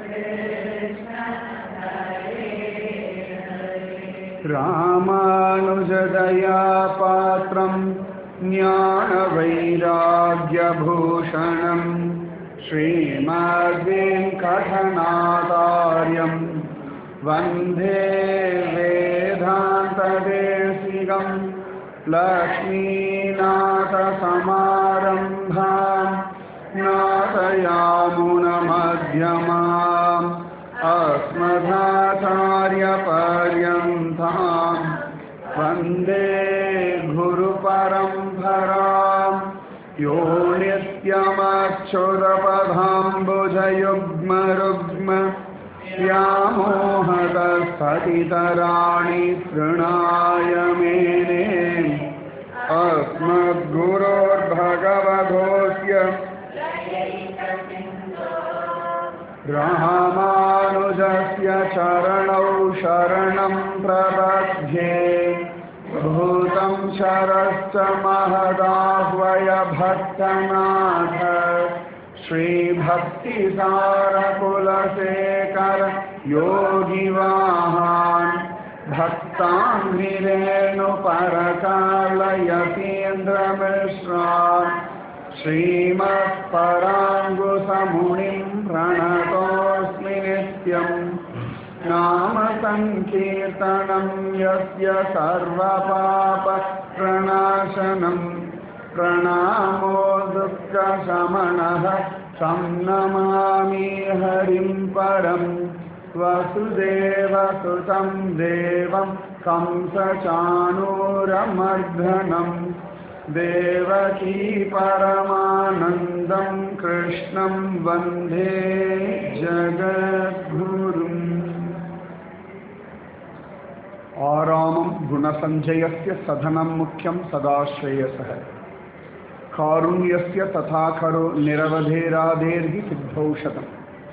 रामानुजदया पात्रम् ज्ञानवैराग्यभूषणम् श्रीमद्वेङ्कटनाथार्यम् वन्दे वेदान्तदेशिकम् लक्ष्मीनाथसमारम्भाम् नाथयामुनमध्यमाम् अस्मदाचार्यपर्यन्ताम् वन्दे गुरुपरम्पराम् यो नित्यमक्षुरपदाम्बुजयुग्मरुग्म व्यामोहतस्ततितराणि तृणाय मेने अस्मद्गुरोर्भगवधोऽस्य रामानुजस्य चरणौ शरणं प्रपद्ये भूतं शरश्च महदाह्वय भट्टनाथ श्रीभक्तिसारकुलशेखर योगिवाहान् भक्ताङ्घ्रिरेणुपरकालयतीन्द्रमिश्रान् श्रीमत्पराङ्गुसमुनिं प्रणतोऽस्मि नित्यम् नाम सङ्कीर्तनं यस्य सर्वपापप्रणाशनं प्रणामो दुःखशमनः तं नमामि हरिं परम् वसुदेवसुतं देवं कंसचाणूरमर्धनम् देवकी परमानन्दं कृष्णं वन्दे जगद्गुरुम् आरामं गुणसञ्जयस्य सधनं मुख्यं सदा श्रेयसः कारुण्यस्य तथा खरो निरवधेराधेर्हि सिद्धौषधम्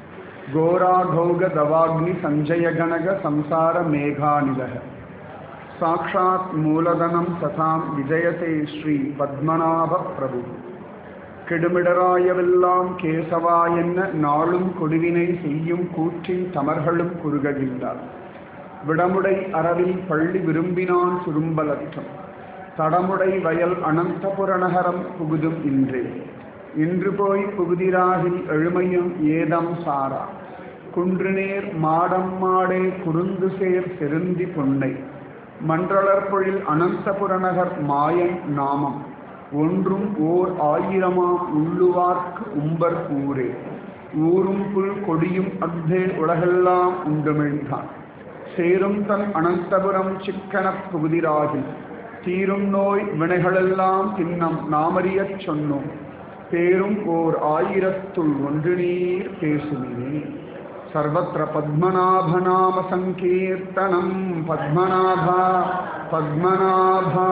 घोराघौगदवाग्निसञ्जयगणगसंसारमेघानिलः சாட்சாத் மூலதனம் சதாம் விஜயதே ஸ்ரீ பத்மநாப பிரபு கெடுமிடராயவெல்லாம் கேசவா என்ன நாளும் கொடுவினை செய்யும் கூற்றின் தமர்களும் குறுககின்றார் விடமுடை அறவில் பள்ளி விரும்பினான் சுரும்பலற்றம் தடமுடை வயல் அனந்தபுரநகரம் புகுதும் இன்றே இன்று போய் புகுதிராகில் எழுமையும் ஏதம் சாரா குன்றுநேர் மாடம் மாடே குறுந்து சேர் செருந்தி பொன்னை மன்றளர்பொழில் அனந்தபுரநகர் மாயன் நாமம் ஒன்றும் ஓர் ஆயிரமாம் உள்ளுவார்க்கு உம்பர் ஊரே ஊரும் புல் கொடியும் அக்தே உலகெல்லாம் உண்டுமிழ்ந்தான் சேரும் தன் அனந்தபுரம் சிக்கனப் புகுதிராகில் தீரும் நோய் வினைகளெல்லாம் தின்னம் நாமறியச் சொன்னோம் பேரும் ஓர் ஆயிரத்துள் ஒன்று நீர் பேசுமினே सर्वत्र पद्मनाभनामसङ्कीर्तनं पद्मनाभा पद्मनाभा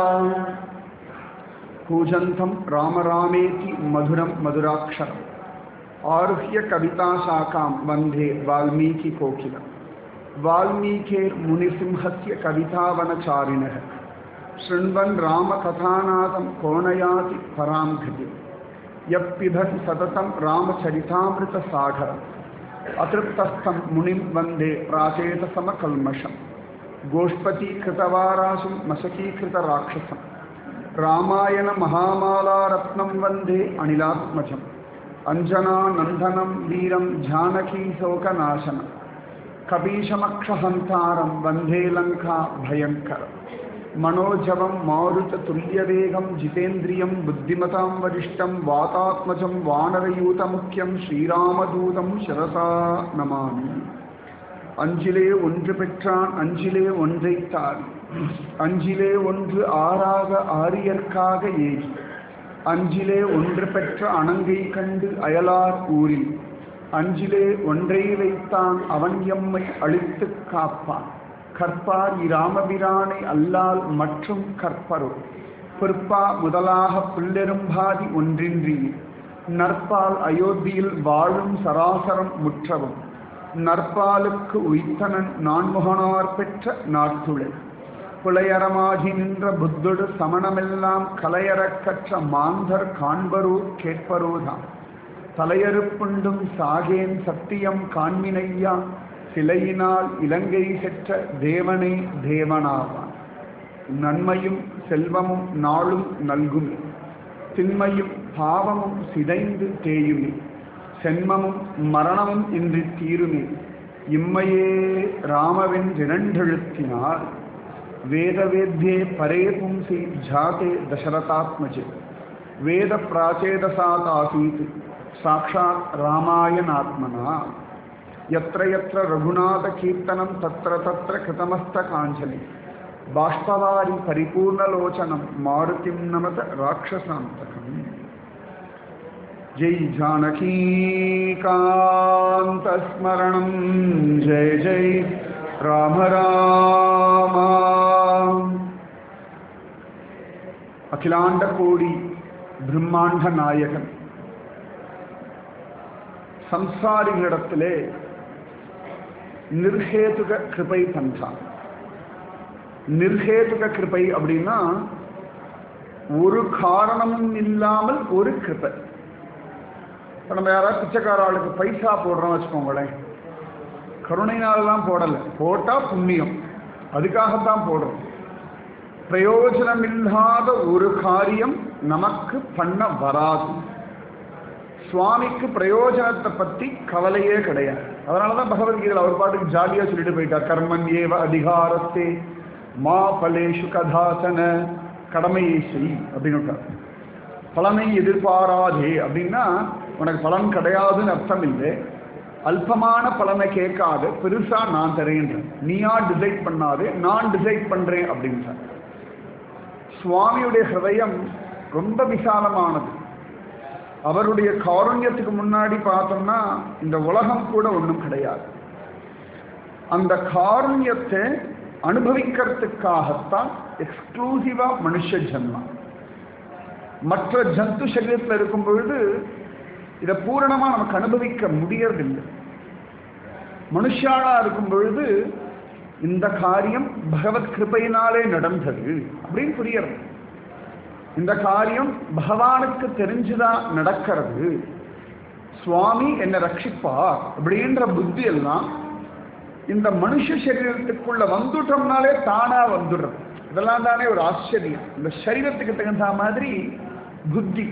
कूजन्तं राम रामेति मधुरं मधुराक्षरम् आरुह्य कविताशाखां वन्दे वाल्मीकिकोकिलम् वाल्मीकेर्मुनिसिंहस्य कवितावनचारिणः शृण्वन् रामकथानादं कोणयाति परां गतिम् यः पिबति सततं रामचरितामृतसागरम् अतृप्तस्थं मुनिं वन्दे प्राचेतसमकल्मषम् गोष्पतीकृतवाराशुं मशकीकृतराक्षसं रामायणमहामालारत्नं वन्दे अनिलात्मजम् अञ्जनानन्दनं वीरं जानकीशोकनाशनं कपीशमक्षहन्तारं वन्दे लङ्का भयङ्करम् मनोजवं मारुततुल्यवेगं जितेन्द्रियं बुद्धिमतां वरिष्ठं वातात्मजं वानरयूतमुख्यं श्रीरामदूतं शिरसा नमामि அஞ்சிலே ஒன்று பெற்றான் அஞ்சிலே ஒன்றைத்தான் அஞ்சிலே ஒன்று ஆறாக ஆரியர்க்காக ஏகி அஞ்சிலே ஒன்று பெற்ற அணங்கை கண்டு அயலார் ஊரில் அஞ்சிலே ஒன்றை வைத்தான் அவன் எம்மை அழித்துக் காப்பான் கற்பார் இராமபிரானை அல்லால் மற்றும் கற்பரோ பிற்பா முதலாக புல்லெரும்பாதி ஒன்றின்றி நற்பால் அயோத்தியில் வாழும் சராசரம் முற்றவும் நற்பாலுக்கு உய்த்தனன் நான்முகனார் பெற்ற நாட்டுளை புலையரமாகி நின்ற புத்தொடு சமணமெல்லாம் கலையறக் கற்ற மாந்தர் காண்பரோ கேட்பரோதான் தலையறுப்புண்டும் சாகேன் சத்தியம் காண்மினையா சிலையினால் இலங்கை செற்ற தேவனே தேவனாவான் நன்மையும் செல்வமும் நாளும் நல்குமே திண்மையும் பாவமும் சிதைந்து தேயுமே சென்மமும் மரணமும் இன்றி தீருமே இம்மையே ராமவென்றிரண்டெழுத்தினால் வேதவேத்யே பரே பும்சி ஜாதே தசரதாத்மஜே வேத பிராச்சேதசாத் ஆசீத் சாட்சாத் ராமாயணாத்மனா यत्र यत्र रघुनाथकीर्तनं तत्र तत्र कृतमस्तकाञ्जलि बाष्पवारि परिपूर्णलोचनं मारुतिं नमत राक्षसान्तकम् जय जानकीकान्तस्मरणं जय जय राम राम अखिलाण्डकोडि ब्रह्माण्डनायकन् சம்சாரிகளிடத்திலே நிர்ஹேதுக கிருபை பண்றான் நிர்ஹேதுக கிருபை அப்படின்னா ஒரு காரணமும் இல்லாமல் ஒரு கிருபை இப்போ நம்ம யாராவது பிச்சைக்கார ஆளுக்கு பைசா போடுறோம் வச்சுக்கோங்களேன் கருணைனாலலாம் போடலை போட்டால் புண்ணியம் அதுக்காகத்தான் போடுறோம் பிரயோஜனம் இல்லாத ஒரு காரியம் நமக்கு பண்ண வராது சுவாமிக்கு பிரயோஜனத்தை பத்தி கவலையே கிடையாது அதனாலதான் பகவத்கீதையில் அவர் பாட்டுக்கு ஜாலியா சொல்லிட்டு போயிட்டார் கர்மன் ஏவ அதிகாரத்தே மா பலேஷு கதாசன கடமையை செய் அப்படின்னு பலனை எதிர்பாராதே அப்படின்னா உனக்கு பலன் கிடையாதுன்னு அர்த்தம் இல்லை அல்பமான பலனை கேட்காது பெருசா நான் தரேன்றேன் நீயா டிசைட் பண்ணாது நான் டிசைட் பண்றேன் அப்படின்றார் சுவாமியுடைய ஹிருதயம் ரொம்ப விசாலமானது அவருடைய காருண்யத்துக்கு முன்னாடி பார்த்தோம்னா இந்த உலகம் கூட ஒன்றும் கிடையாது அந்த காருண்யத்தை அனுபவிக்கிறதுக்காகத்தான் எக்ஸ்க்ளூசிவா மனுஷ ஜன்மம் மற்ற ஜந்து சரீரத்தில் இருக்கும் பொழுது இதை பூரணமா நமக்கு அனுபவிக்க முடியறதில்லை மனுஷாளா இருக்கும் பொழுது இந்த காரியம் பகவத் கிருபையினாலே நடந்தது அப்படின்னு புரியறது இந்த காரியம் பகவானுக்கு தெரிஞ்சுதான் நடக்கிறது சுவாமி என்னை ரட்சிப்பார் அப்படின்ற புத்தி எல்லாம் இந்த மனுஷ சரீரத்துக்குள்ள வந்துட்டோம்னாலே தானா வந்துடுறது இதெல்லாம் தானே ஒரு ஆச்சரியம் இந்த சரீரத்துக்கு தகுந்த மாதிரி புத்தி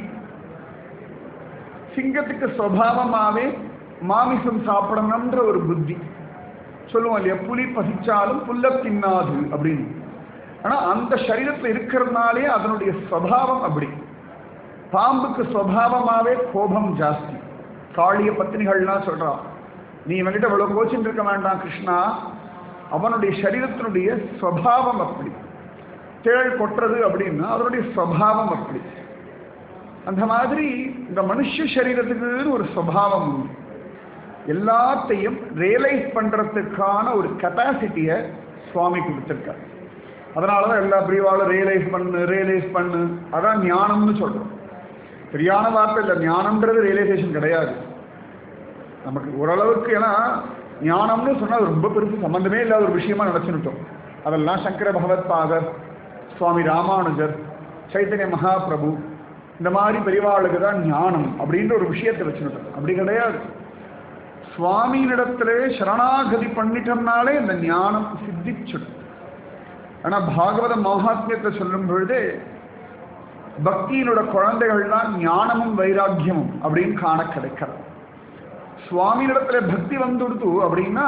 சிங்கத்துக்கு சுவாவமாவே மாமிசம் சாப்பிடணும்ன்ற ஒரு புத்தி சொல்லுவோம் இல்லையா புலி பசிச்சாலும் புல்ல தின்னாது அப்படின்னு ஆனா அந்த சரீரத்தில் இருக்கிறதுனாலே அதனுடைய ஸ்வபாவம் அப்படி பாம்புக்கு ஸ்வபாவமாவே கோபம் ஜாஸ்தி காளிய பத்தினிகள்லாம் சொல்றான் நீ இவன்கிட்ட இவ்வளவு கோச்சின்னு இருக்க வேண்டாம் கிருஷ்ணா அவனுடைய சரீரத்தினுடைய ஸ்வபாவம் அப்படி தேள் கொட்டுறது அப்படின்னா அதனுடைய ஸ்வபாவம் அப்படி அந்த மாதிரி இந்த மனுஷ சரீரத்துக்கு ஒரு ஸ்வபாவம் உண்டு எல்லாத்தையும் ரியலைஸ் பண்றதுக்கான ஒரு கெப்பாசிட்டியை சுவாமி கொடுத்துருக்காரு அதனால தான் எல்லா பிரிவாலும் ரியலைஸ் பண்ணு ரியலைஸ் பண்ணு அதான் ஞானம்னு சொல்கிறோம் சரியான வார்த்தை இல்லை ஞானம்ன்றது ரியலைசேஷன் கிடையாது நமக்கு ஓரளவுக்கு ஏன்னா ஞானம்னு சொன்னால் ரொம்ப பெருசு சம்மந்தமே இல்லாத ஒரு விஷயமா நினச்சுனுட்டோம் அதெல்லாம் சங்கர பகவத் பாதர் சுவாமி ராமானுஜர் சைத்தன்ய மகாபிரபு இந்த மாதிரி பெரியவாளுக்கு தான் ஞானம் அப்படின்ற ஒரு விஷயத்தை வச்சுனுட்டோம் அப்படி கிடையாது சுவாமியினிடத்திலே சரணாகதி பண்ணிட்டோம்னாலே இந்த ஞானம் சித்திச்சுடும் ஆனா பாகவத மகாத்மியத்தை சொல்லும் பொழுது பக்தியினோட குழந்தைகள்லாம் ஞானமும் வைராக்கியமும் அப்படின்னு காண கிடைக்கிறது சுவாமியிடத்துல பக்தி வந்துடுத்து அப்படின்னா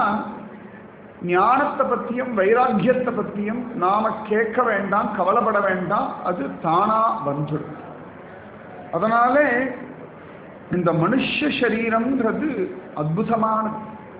ஞானத்தை பத்தியும் வைராக்கியத்தை பத்தியும் நாம கேட்க வேண்டாம் கவலைப்பட வேண்டாம் அது தானா வந்துடும் அதனாலே இந்த மனுஷ சரீரம்ன்றது அற்புதமானது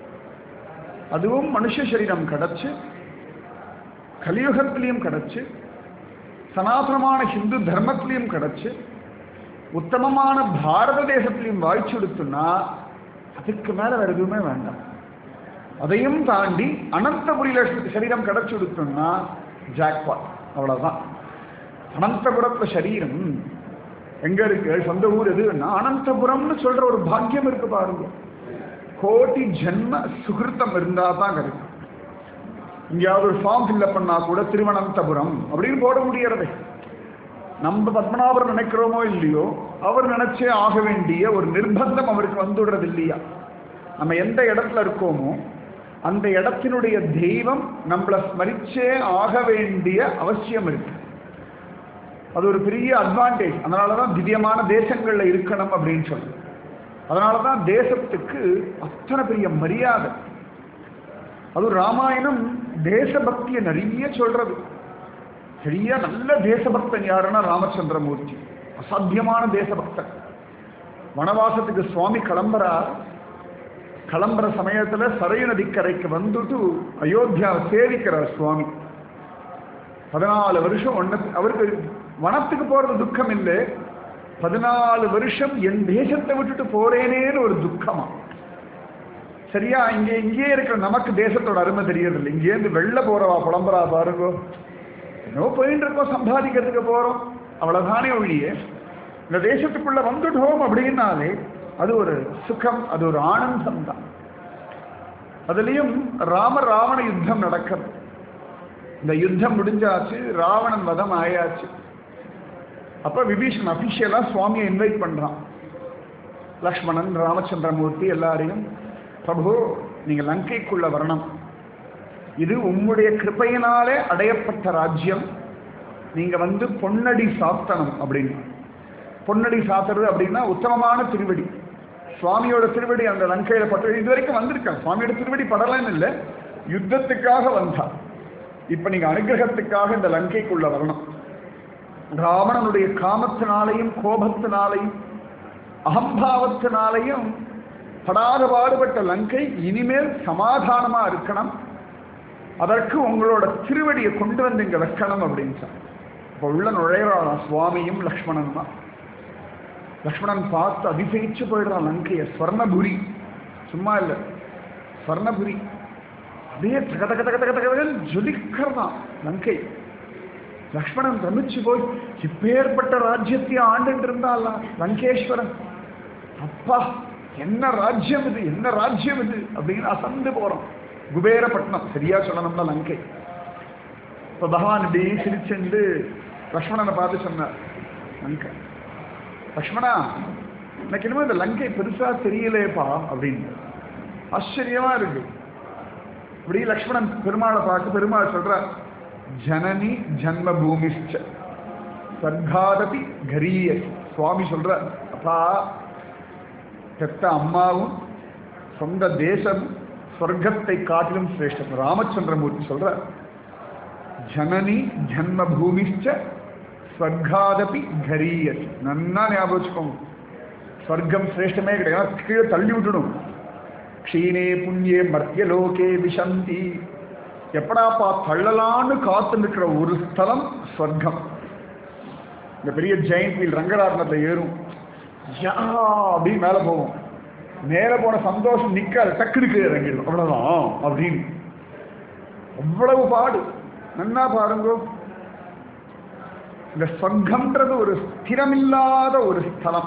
அதுவும் மனுஷ சரீரம் கிடைச்சு கலியுகத்திலையும் கிடைச்சு சனாதனமான ஹிந்து தர்மத்திலையும் கிடைச்சு உத்தமமான பாரத தேசத்திலையும் வாய்ச்சுடுத்துனா அதுக்கு மேல வேற எதுவுமே வேண்டாம் அதையும் தாண்டி அனந்தபுரியில சரீரம் கிடைச்சுடுத்தோம்னா ஜாக்பாட் அவ்வளவுதான் அனந்தபுரத்துல சரீரம் எங்க இருக்கு சொந்த ஊர் எதுன்னா அனந்தபுரம்னு சொல்ற ஒரு பாக்கியம் இருக்கு பாருங்க கோடி ஜென்ம சுகிருத்தம் இருந்தா தான் கிடைக்கும் எங்கேயாவது ஒரு ஃபார்ம் ஃபில்அப் பண்ணா கூட திருவனந்தபுரம் அப்படின்னு போட முடியறதே நம்ம பத்மநாபர் நினைக்கிறோமோ இல்லையோ அவர் நினைச்சே ஆக வேண்டிய ஒரு நிர்பந்தம் அவருக்கு வந்துடுறது இல்லையா நம்ம எந்த இடத்துல இருக்கோமோ அந்த இடத்தினுடைய தெய்வம் நம்மளை ஸ்மரிச்சே ஆக வேண்டிய அவசியம் இருக்கு அது ஒரு பெரிய அட்வான்டேஜ் அதனால தான் திவ்யமான தேசங்களில் இருக்கணும் அப்படின்னு சொல்லி அதனால தான் தேசத்துக்கு அத்தனை பெரிய மரியாதை அதுவும் ராமாயணம் தேசபக்தியை நிறைய சொல்றது சரியா நல்ல தேசபக்தன் யாருன்னா ராமச்சந்திரமூர்த்தி அசாத்தியமான தேசபக்தன் வனவாசத்துக்கு சுவாமி கிளம்புறார் கிளம்புற சமயத்துல சரையு நதிக்கரைக்கு வந்துட்டு அயோத்தியாவை சேவிக்கிறார் சுவாமி பதினாலு வருஷம் ஒன்று அவருக்கு வனத்துக்கு போறது துக்கம் இல்லை பதினாலு வருஷம் என் தேசத்தை விட்டுட்டு போறேனேன்னு ஒரு துக்கமா சரியா இங்க இங்கே இருக்கிற நமக்கு தேசத்தோட அருமை தெரியறதில்லை இங்கேருந்து வெளில போறவா புலம்புறா பாருங்கோ என்னோ போயிட்டு இருக்கோம் சம்பாதிக்கிறதுக்கு போறோம் அவ்வளவுதானே ஒழிய இந்த தேசத்துக்குள்ள வந்துட்டோம் அப்படின்னாலே அது ஒரு சுகம் அது ஒரு ஆனந்தம் தான் அதுலயும் ராம ராவண யுத்தம் நடக்கிறது இந்த யுத்தம் முடிஞ்சாச்சு ராவணன் வதம் ஆயாச்சு அப்ப விபீஷன் அபிஷியலா சுவாமியை இன்வைட் பண்றான் லக்ஷ்மணன் ராமச்சந்திரமூர்த்தி எல்லாரையும் பிரபு நீங்க லங்கைக்குள்ள வரணும் இது உம்முடைய கிருப்பையினாலே அடையப்பட்ட ராஜ்யம் நீங்க வந்து பொன்னடி சாத்தணும் அப்படின்னு பொன்னடி சாத்துறது அப்படின்னா உத்தமமான திருவடி சுவாமியோட திருவடி அந்த லங்கையில பட்டு இது வரைக்கும் வந்திருக்காங்க சுவாமியோட திருவடி படலன்னு இல்லை யுத்தத்துக்காக வந்தா இப்ப நீங்க அனுகிரகத்துக்காக இந்த லங்கைக்குள்ள வரணும் ராவணனுடைய காமத்தினாலையும் கோபத்தினாலையும் அகம்பாவத்தினாலையும் படாத பாடுபட்ட லங்கை இனிமேல் சமாதானமா இருக்கணும் அதற்கு உங்களோட திருவடியை கொண்டு வந்து இங்க வைக்கணும் அப்படின்னு சொன்னார் இப்போ உள்ள நுழையிறாளாம் சுவாமியும் லக்ஷ்மணனுமா லக்ஷ்மணன் பார்த்து அதிசயிச்சு போயிடுறான் லங்கைய ஸ்வர்ணபுரி சும்மா இல்லை ஸ்வர்ணபுரி அப்படியே தக தக தக தக தகன்னு ஜொலிக்கிறதான் லங்கை லக்ஷ்மணன் பிரமிச்சு போய் இப்பேற்பட்ட ராஜ்யத்தை ஆண்டுட்டு இருந்தாள் லங்கேஸ்வரன் அப்பா என்ன ராஜ்யம் இது என்ன ராஜ்யம் இது அப்படின்னு அசந்து போறோம் குபேரப்பட்டினம் சரியா சொல்லணும்னா லங்கை இப்ப பகவான் இப்படி சிரிச்சுண்டு லக்ஷ்மணனை பார்த்து சொன்னார் லங்கை லக்ஷ்மணா எனக்கு என்னமோ இந்த லங்கை பெருசா தெரியலேப்பா அப்படின்னு ஆச்சரியமா இருக்கு இப்படி லக்ஷ்மணன் பெருமாளை பார்த்து பெருமாள் சொல்றார் ஜனனி ஜன்ம பூமிஷ்ச சர்க்காதபி கரிய சுவாமி சொல்ற அப்பா பெத்த அம்மாவும் சொந்த தேசமும் சொர்க்கத்தை காட்டிலும் சிரேஷ்டம் ராமச்சந்திரமூர்த்தி சொல்ற ஜனனி ஜன்ம பூமிஷ்ச ஸ்வர்காதபி கரியசி நன்னா ஞாபகம் வச்சுக்கோங்க ஸ்வர்க்கம் சிரேஷ்டமே கிடையாது கீழே தள்ளி விட்டுடும் க்ஷீணே புண்ணியே மர்த்தியலோகே விஷந்தி எப்படாப்பா தள்ளலான்னு காத்து நிற்கிற ஒரு ஸ்தலம் ஸ்வர்க்கம் இந்த பெரிய ஜெயின் வீல் ரங்கராட்னத்தை ஏறும் யா அப்படின்னு மேலே போவோம் மேலே போன சந்தோஷம் நிற்காது டக்குனு கீழே இறங்கிடும் அவ்வளோதான் அப்படின்னு அவ்வளவு பாடு நன்னா பாருங்க இந்த ஸ்வர்க்கம்ன்றது ஒரு ஸ்திரமில்லாத ஒரு ஸ்தலம்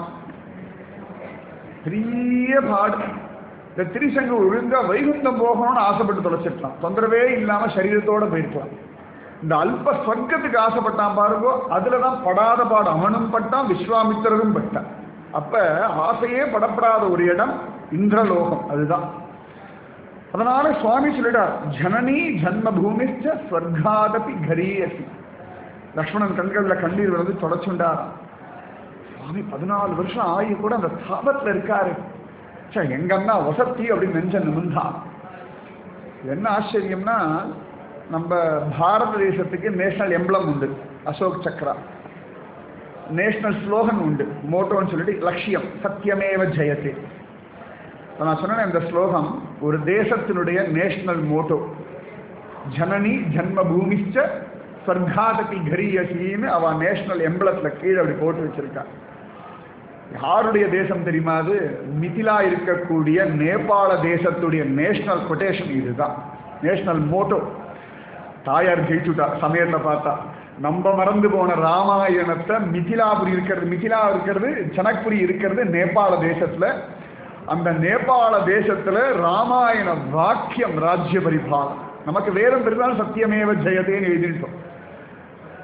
பெரிய பாடு இந்த திரிசங்கு ஒழுங்கா வைகுந்தம் போகணும்னு ஆசைப்பட்டு தொலைச்சிருக்கலாம் தொந்தரவே இல்லாம சரீரத்தோட போயிருக்கலாம் இந்த அல்ப ஸ்வர்க்கத்துக்கு ஆசைப்பட்டான் பாருங்கோ அதுலதான் படாத பாடு அவனும் பட்டான் விஸ்வாமித்திரரும் பட்டான் அப்ப ஆசையே படப்படாத ஒரு இடம் இந்திரலோகம் அதுதான் அதனால சுவாமி சொல்லிடார் ஜனனி ஜன்ம பூமிச்ச ஸ்வர்காதபி கரியசி லக்ஷ்மணன் கண்கள்ல கண்ணீர் வந்து தொடச்சுண்டாராம் சுவாமி பதினாலு வருஷம் ஆகி கூட அந்த தாபத்துல இருக்காரு சே எங்க அண்ணா வசத்தி அப்படின்னு நெஞ்ச நிமிந்தான் என்ன ஆச்சரியம்னா நம்ம பாரத தேசத்துக்கு நேஷனல் எம்பளம் உண்டு அசோக் சக்ரா நேஷனல் ஸ்லோகன் உண்டு மோட்டோன்னு சொல்லிட்டு லட்சியம் சத்தியமேவ ஜெயத்தே இப்ப நான் சொன்னேன் இந்த ஸ்லோகம் ஒரு தேசத்தினுடைய நேஷனல் மோட்டோ ஜனனி ஜன்ம பூமிச்ச ஸ்வர்காதபி கரியசின்னு அவ நேஷனல் எம்பளத்துல கீழே அப்படி போட்டு வச்சிருக்கா யாருடைய தேசம் தெரியுமா அது மிதிலா இருக்கக்கூடிய நேபாள தேசத்துடைய நேஷனல் கொட்டேஷன் இதுதான் நேஷனல் மோட்டோ தாயார் ஜெயிச்சுட்டா சமையல்ல பார்த்தா நம்ம மறந்து போன ராமாயணத்தை மிதிலாபுரி இருக்கிறது மிதிலா இருக்கிறது ஜனக்புரி இருக்கிறது நேபாள தேசத்துல அந்த நேபாள தேசத்துல ராமாயண வாக்கியம் ராஜ்ய பரிபாலம் நமக்கு வேதம் பெருந்தாலும் சத்தியமேவ ஜெயதேன்னு எழுதிட்டோம்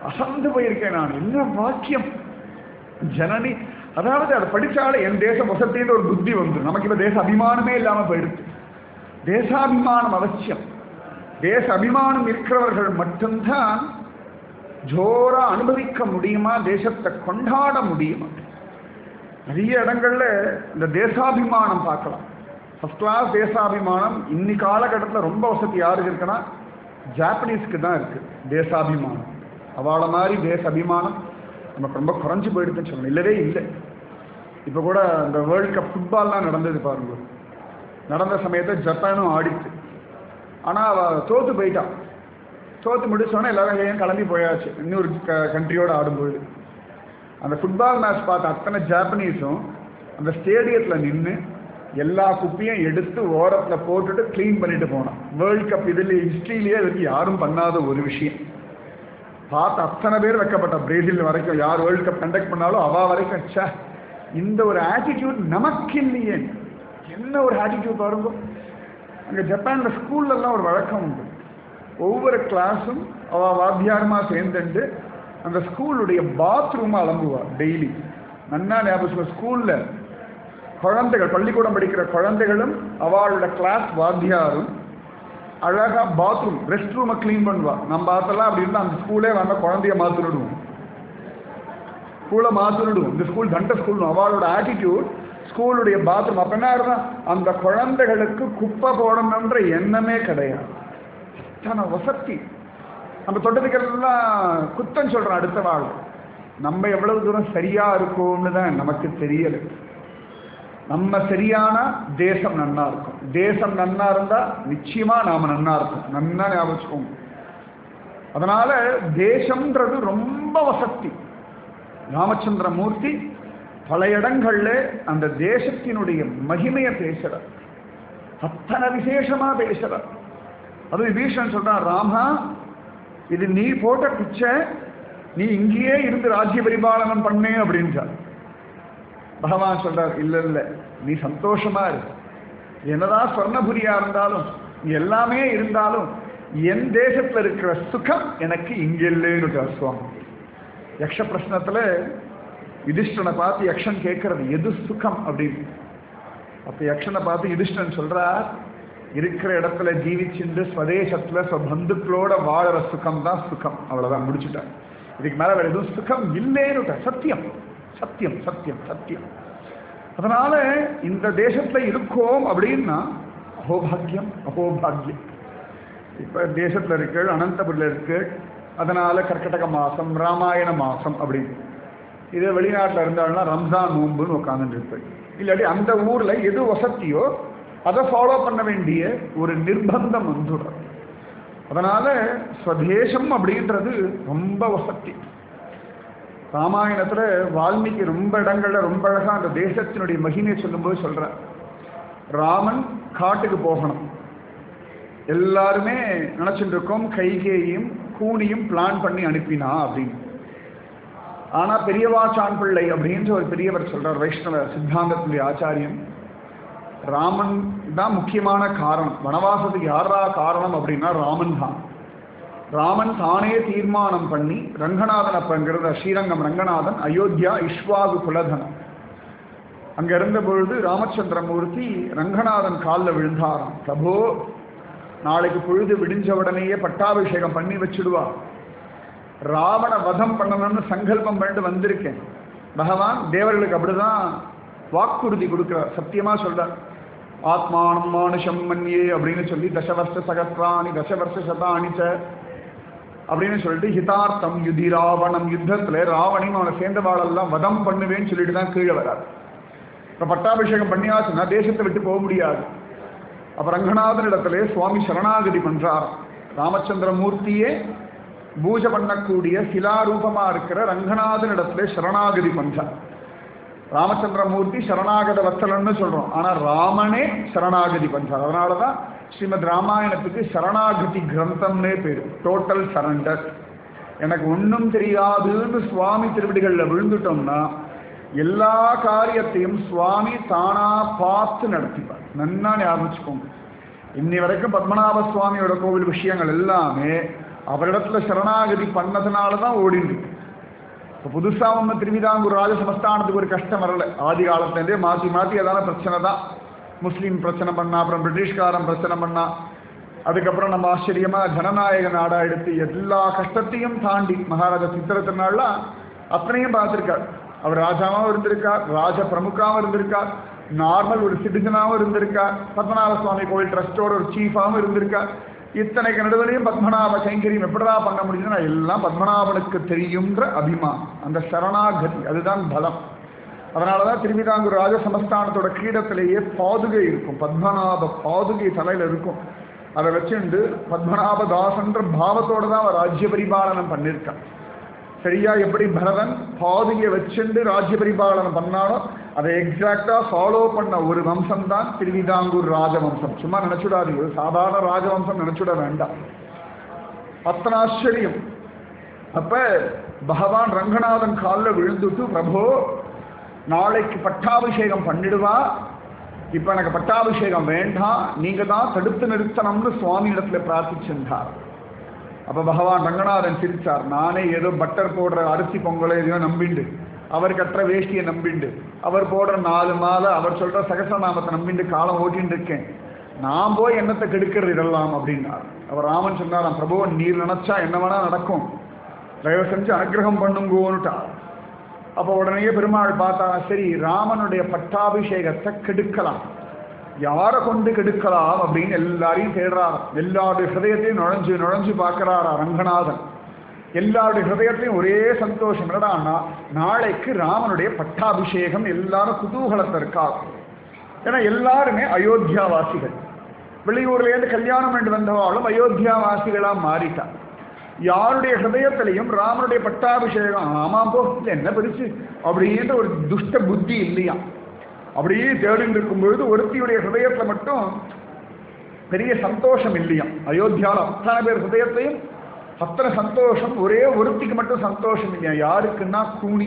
அசந்து போயிருக்கேன் நான் என்ன வாக்கியம் ஜனனி அதாவது அதை படிச்சாலே என் தேசம் வசத்தின்னு ஒரு புத்தி வந்துடும் நமக்கு இப்ப தேச அபிமானமே இல்லாம போயிடுது தேசாபிமானம் அவசியம் தேச அபிமானம் இருக்கிறவர்கள் மட்டும்தான் ஜோரா அனுபவிக்க முடியுமா தேசத்தை கொண்டாட முடியுமா நிறைய இடங்கள்ல இந்த தேசாபிமானம் பார்க்கலாம் ஃபர்ஸ்ட் கிளாஸ் தேசாபிமானம் இன்னி காலகட்டத்தில் ரொம்ப வசதி யாருக்கு இருக்குன்னா ஜாப்பனீஸ்க்கு தான் இருக்கு தேசாபிமானம் அவளை மாதிரி தேச அபிமானம் நமக்கு ரொம்ப குறைஞ்சு போயிடுதுன்னு சொல்லணும் இல்லவே இல்லை இப்போ கூட இந்த வேர்ல்ட் கப் ஃபுட்பால்லாம் நடந்தது பாருங்க நடந்த சமயத்தை ஜப்பானும் ஆடிச்சு ஆனால் அவள் தோத்து போயிட்டான் தோத்து முடிச்சோன்னே எல்லாரும் ஏன் கிளம்பி போயாச்சு இன்னொரு க கண்ட்ரியோட ஆடும்போது அந்த ஃபுட்பால் மேட்ச் பார்த்த அத்தனை ஜாப்பனீஸும் அந்த ஸ்டேடியத்தில் நின்று எல்லா குப்பையும் எடுத்து ஓரத்தில் போட்டுட்டு க்ளீன் பண்ணிட்டு போனான் வேர்ல்ட் கப் இதில் ஹிஸ்ட்ரியிலேயே இதுக்கு யாரும் பண்ணாத ஒரு விஷயம் பார்த்து அத்தனை பேர் வைக்கப்பட்ட பிரேசில் வரைக்கும் யார் வேர்ல்ட் கப் கண்டக்ட் பண்ணாலும் அவ வரைக்கும் ச்சே இந்த ஒரு ஆட்டிடியூட் நமக்கு இல்லையே என்ன ஒரு ஆட்டிடியூட் பாருங்க அங்கே ஜப்பானில் ஸ்கூல்லலாம் ஒரு வழக்கம் உண்டு ஒவ்வொரு கிளாஸும் அவள் வாத்தியாரமாக சேர்ந்துட்டு அந்த ஸ்கூலுடைய பாத்ரூமை அலம்புவா டெய்லி நன்னா ஞாபகம் ஸ்கூலில் குழந்தைகள் பள்ளிக்கூடம் படிக்கிற குழந்தைகளும் அவளோட கிளாஸ் வாத்தியாரும் அழகா பாத்ரூம் ரெஸ்ட் ரூமை க்ளீன் பண்ணுவா நம்ம பார்த்தலாம் அப்படி இருந்தால் அந்த ஸ்கூலே வந்த குழந்தைய மாற்றிடுவோம் ஸ்கூலை மாற்றிடுவோம் இந்த ஸ்கூல் தண்ட ஸ்கூல் அவளோட ஆட்டிடியூட் ஸ்கூலுடைய பாத்ரூம் அப்போ என்ன இருந்தா அந்த குழந்தைகளுக்கு குப்பை போடணுன்ற எண்ணமே கிடையாது அத்தனை வசதி நம்ம தொட்டதுக்கெல்லாம் குத்தம் சொல்கிறோம் அடுத்த வாழ் நம்ம எவ்வளவு தூரம் சரியா இருக்கோம்னு தான் நமக்கு தெரியல நம்ம சரியான தேசம் நன்னா இருக்கும் தேசம் நன்னா இருந்தா நிச்சயமா நாம நன்னா இருக்கும் நன்னா ஞாபகம் வச்சுக்கோங்க அதனால தேசம்ன்றது ரொம்ப வசதி ராமச்சந்திர மூர்த்தி பல இடங்கள்ல அந்த தேசத்தினுடைய மகிமையை பேசுறார் அத்தனை விசேஷமா பேசுறார் அது விபீஷன் சொல்றான் ராமா இது நீ போட்ட பிச்சை நீ இங்கேயே இருந்து ராஜ்ய பரிபாலனம் பண்ணு அப்படின்றார் பகவான் சொல்றார் இல்ல இல்ல நீ சந்தோஷமா இரு என்னதான் சொர்ணபுரியா இருந்தாலும் எல்லாமே இருந்தாலும் என் தேசத்துல இருக்கிற சுகம் எனக்கு இங்க இல்லைன்னு சுவாமி யக்ஷ பிரശ്னத்துல யுதிஷ்டனை பார்த்து யக்ஷன் கேட்கறது எது சுகம் அப்படின்னு அப்ப யக்ஷனை பார்த்து யுதிஷ்டன் சொல்றார் இருக்கிற இடத்துல ஜீவிச்சுண்டு ஸ்வதேசத்துல பந்துக்களோட வாழற சுகம் தான் சுகம் அவ்வளவுதான் முடிச்சுட்டார் இதுக்கு மேல வேற எதுவும் சுகம் இல்லைன்னு சத்தியம் சத்தியம் சத்தியம் சத்தியம் அதனால இந்த தேசத்துல இருக்கோம் அப்படின்னா அகோபாகியம் அகோபாகியம் இப்ப தேசத்துல இருக்கு அனந்தபுரில் இருக்கு அதனால கர்க்கடக மாசம் ராமாயண மாசம் அப்படின்னு இதே வெளிநாட்டில் இருந்தாலும்னா ரம்ஜான் நோன்புன்னு உட்காந்துட்டு இருக்கு இல்லாட்டி அந்த ஊர்ல எது வசதியோ அதை ஃபாலோ பண்ண வேண்டிய ஒரு நிர்பந்தம் வந்துடும் அதனால ஸ்வதேசம் அப்படின்றது ரொம்ப வசதி ராமாயணத்துல வால்மீகி ரொம்ப இடங்கள்ல ரொம்ப அழகா அந்த தேசத்தினுடைய மகிமையை சொல்லும்போது சொல்ற ராமன் காட்டுக்கு போகணும் எல்லாருமே நினைச்சுட்டு இருக்கோம் கைகேயும் கூனியும் பிளான் பண்ணி அனுப்பினா அப்படின்னு ஆனா பெரியவா சான் பிள்ளை அப்படின்ற ஒரு பெரியவர் சொல்றார் வைஷ்ணவ சித்தாந்தத்துடைய ஆச்சாரியன் ராமன் தான் முக்கியமான காரணம் வனவாசத்துக்கு யாரா காரணம் அப்படின்னா ராமன் தான் ராமன் தானே தீர்மானம் பண்ணி ரங்கநாதன் அப்பங்கிறத ஸ்ரீரங்கம் ரங்கநாதன் அயோத்தியா இஷ்வாகு குலதனம் அங்க இருந்த பொழுது ராமச்சந்திரமூர்த்தி ரங்கநாதன் காலில் விழுந்தாராம் பிரபோ நாளைக்கு பொழுது விடிஞ்ச உடனேயே பட்டாபிஷேகம் பண்ணி வச்சுடுவா ராவண வதம் பண்ணணும்னு சங்கல்பம் பண்ணிட்டு வந்திருக்கேன் பகவான் தேவர்களுக்கு அப்படிதான் வாக்குறுதி கொடுக்கிறார் சத்தியமா சொல்றார் ஆத்மானம் மானுஷம் மன்யே அப்படின்னு சொல்லி தசவர்ஷ சகஸ்ராணி தசவர்ஷ சதானிச்ச அப்படின்னு சொல்லிட்டு ஹிதார்த்தம் யுதி ராவணம் யுத்தத்துல ராவணையும் அவனை சேர்ந்தவாளெல்லாம் வதம் பண்ணுவேன்னு சொல்லிட்டு தான் கீழே வரார் இப்ப பட்டாபிஷேகம் பண்ணியாச்சுன்னா தேசத்தை விட்டு போக முடியாது அப்ப ரங்கநாதன் இடத்துல சுவாமி சரணாகதி பண்றார் ராமச்சந்திர மூர்த்தியே பூஜை பண்ணக்கூடிய சிலாரூபமா இருக்கிற ரங்கநாதன் இடத்துல சரணாகதி பண்றார் ராமச்சந்திரமூர்த்தி சரணாகத வத்தலன்னு சொல்றோம் ஆனா ராமனே சரணாகதி பண்றார் அதனாலதான் ஸ்ரீமத் ராமாயணத்துக்கு சரணாகதி கிரந்தம்னே பேரு டோட்டல் சரண்டர் எனக்கு ஒன்றும் தெரியாதுன்னு சுவாமி திருவடிகளில் விழுந்துட்டோம்னா எல்லா காரியத்தையும் சுவாமி தானா பார்த்து நடத்திப்பார் நன்னா ஞாபகம் வச்சுக்கோங்க இன்னி வரைக்கும் பத்மநாப சுவாமியோட கோவில் விஷயங்கள் எல்லாமே அவரிடத்துல சரணாகதி பண்ணதுனால தான் ஓடிட்டு இருக்கு இப்போ புதுசாக ஒன்று திருவிதாங்கூர் ராஜ சமஸ்தானத்துக்கு ஒரு கஷ்டம் வரல ஆதி காலத்துலேருந்தே மாற்றி மாற்றி அதான பிரச்சனை தான் முஸ்லீம் பிரச்சனை பண்ணா அப்புறம் பிரிட்டிஷ்காரன் பிரச்சனை பண்ணா அதுக்கப்புறம் நம்ம ஆச்சரியமாக ஜனநாயக நாடா எடுத்து எல்லா கஷ்டத்தையும் தாண்டி மகாராஜா சித்திர திருநாள்லாம் அத்தனையும் பார்த்துருக்கார் அவர் ராஜாவாகவும் இருந்திருக்கார் ராஜ பிரமுகாவும் இருந்திருக்கார் நார்மல் ஒரு சிட்டிசனாகவும் இருந்திருக்கார் பத்மநாப சுவாமி கோவில் ட்ரஸ்டோட ஒரு சீஃபாகவும் இருந்திருக்கார் இத்தனைக்கு நடுவிலையும் பத்மநாப கைங்கரியம் எப்படிடா பண்ண முடியுதுன்னா எல்லாம் பத்மநாபனுக்கு தெரியுன்ற அபிமானம் அந்த சரணாகதி அதுதான் பலம் அதனால தான் திருவிதாங்கூர் ராஜ சமஸ்தானத்தோட கீழத்திலேயே பாதுகை இருக்கும் பத்மநாப பாதுகை தலையில் இருக்கும் அதை வச்சுண்டு பத்மநாப தாசன்ற பாவத்தோட தான் அவர் ராஜ்ய பரிபாலனம் பண்ணியிருக்கான் சரியா எப்படி பரதன் பாதுகையை வச்சுண்டு ராஜ்ய பரிபாலனம் பண்ணானோ அதை எக்ஸாக்டா ஃபாலோ பண்ண ஒரு வம்சம் தான் திருவிதாங்கூர் ராஜவம்சம் சும்மா நினைச்சுடாதீங்க ஒரு சாதாரண ராஜவம்சம் நினைச்சுட வேண்டாம் அத்தனை ஆச்சரியம் அப்ப பகவான் ரங்கநாதன் காலில் விழுந்துட்டு பிரபோ நாளைக்கு பட்டாபிஷேகம் பண்ணிடுவா இப்ப எனக்கு பட்டாபிஷேகம் வேண்டாம் நீங்க தான் தடுத்து நிறுத்தணும்னு சுவாமி இடத்துல பிரார்த்திச்சிருந்தார் அப்ப பகவான் ரங்கநாதன் சிரிச்சார் நானே ஏதோ பட்டர் போடுற அரிசி பொங்கலை எதையோ நம்பிண்டு அவர் கட்டுற வேஷ்டியை நம்பிண்டு அவர் போடுற நாலு மாலை அவர் சொல்ற சகசநாமத்தை நம்பிண்டு காலம் ஓட்டின்னு இருக்கேன் நான் போய் என்னத்தை கெடுக்கிறது இதெல்லாம் அப்படின்னார் அவர் ராமன் சொன்னாராம் பிரபு நீர் நினைச்சா என்ன வேணா நடக்கும் தயவு செஞ்சு அனுகிரகம் பண்ணுங்கோன்னுட்டார் அப்போ உடனே பெருமாள் பார்த்தா சரி ராமனுடைய பட்டாபிஷேகத்தை கெடுக்கலாம் யாரை கொண்டு கெடுக்கலாம் அப்படின்னு எல்லாரையும் தேடுறார் எல்லாருடைய ஹிருதயத்தையும் நுழைஞ்சு நுழைஞ்சு பார்க்கறாரா ரங்கநாதன் எல்லாருடைய ஹிருதயத்தையும் ஒரே சந்தோஷம் என்னடான்னா நாளைக்கு ராமனுடைய பட்டாபிஷேகம் எல்லாரும் குதூகலத்தை இருக்கா ஏன்னா எல்லாருமே அயோத்தியாவாசிகள் வெளியூர்லேருந்து கல்யாணம் பண்ணி வந்தவாளும் அயோத்தியாவாசிகளா மாறிட்டா யாருடைய ஹிருதயத்திலையும் ராமனுடைய பட்டாபிஷேகம் ஆமாம் போ இல்லை என்ன பெருசு அப்படின்ற ஒரு துஷ்ட புத்தி இல்லையா அப்படியே தேடிட்டு இருக்கும்பொழுது ஒருத்தியுடைய ஹிருதயத்தில் மட்டும் பெரிய சந்தோஷம் இல்லையா அயோத்தியாவில் அத்தனை பேர் ஹிருதயத்தையும் அத்தனை சந்தோஷம் ஒரே ஒருத்திக்கு மட்டும் சந்தோஷம் இல்லையா யாருக்குன்னா கூணி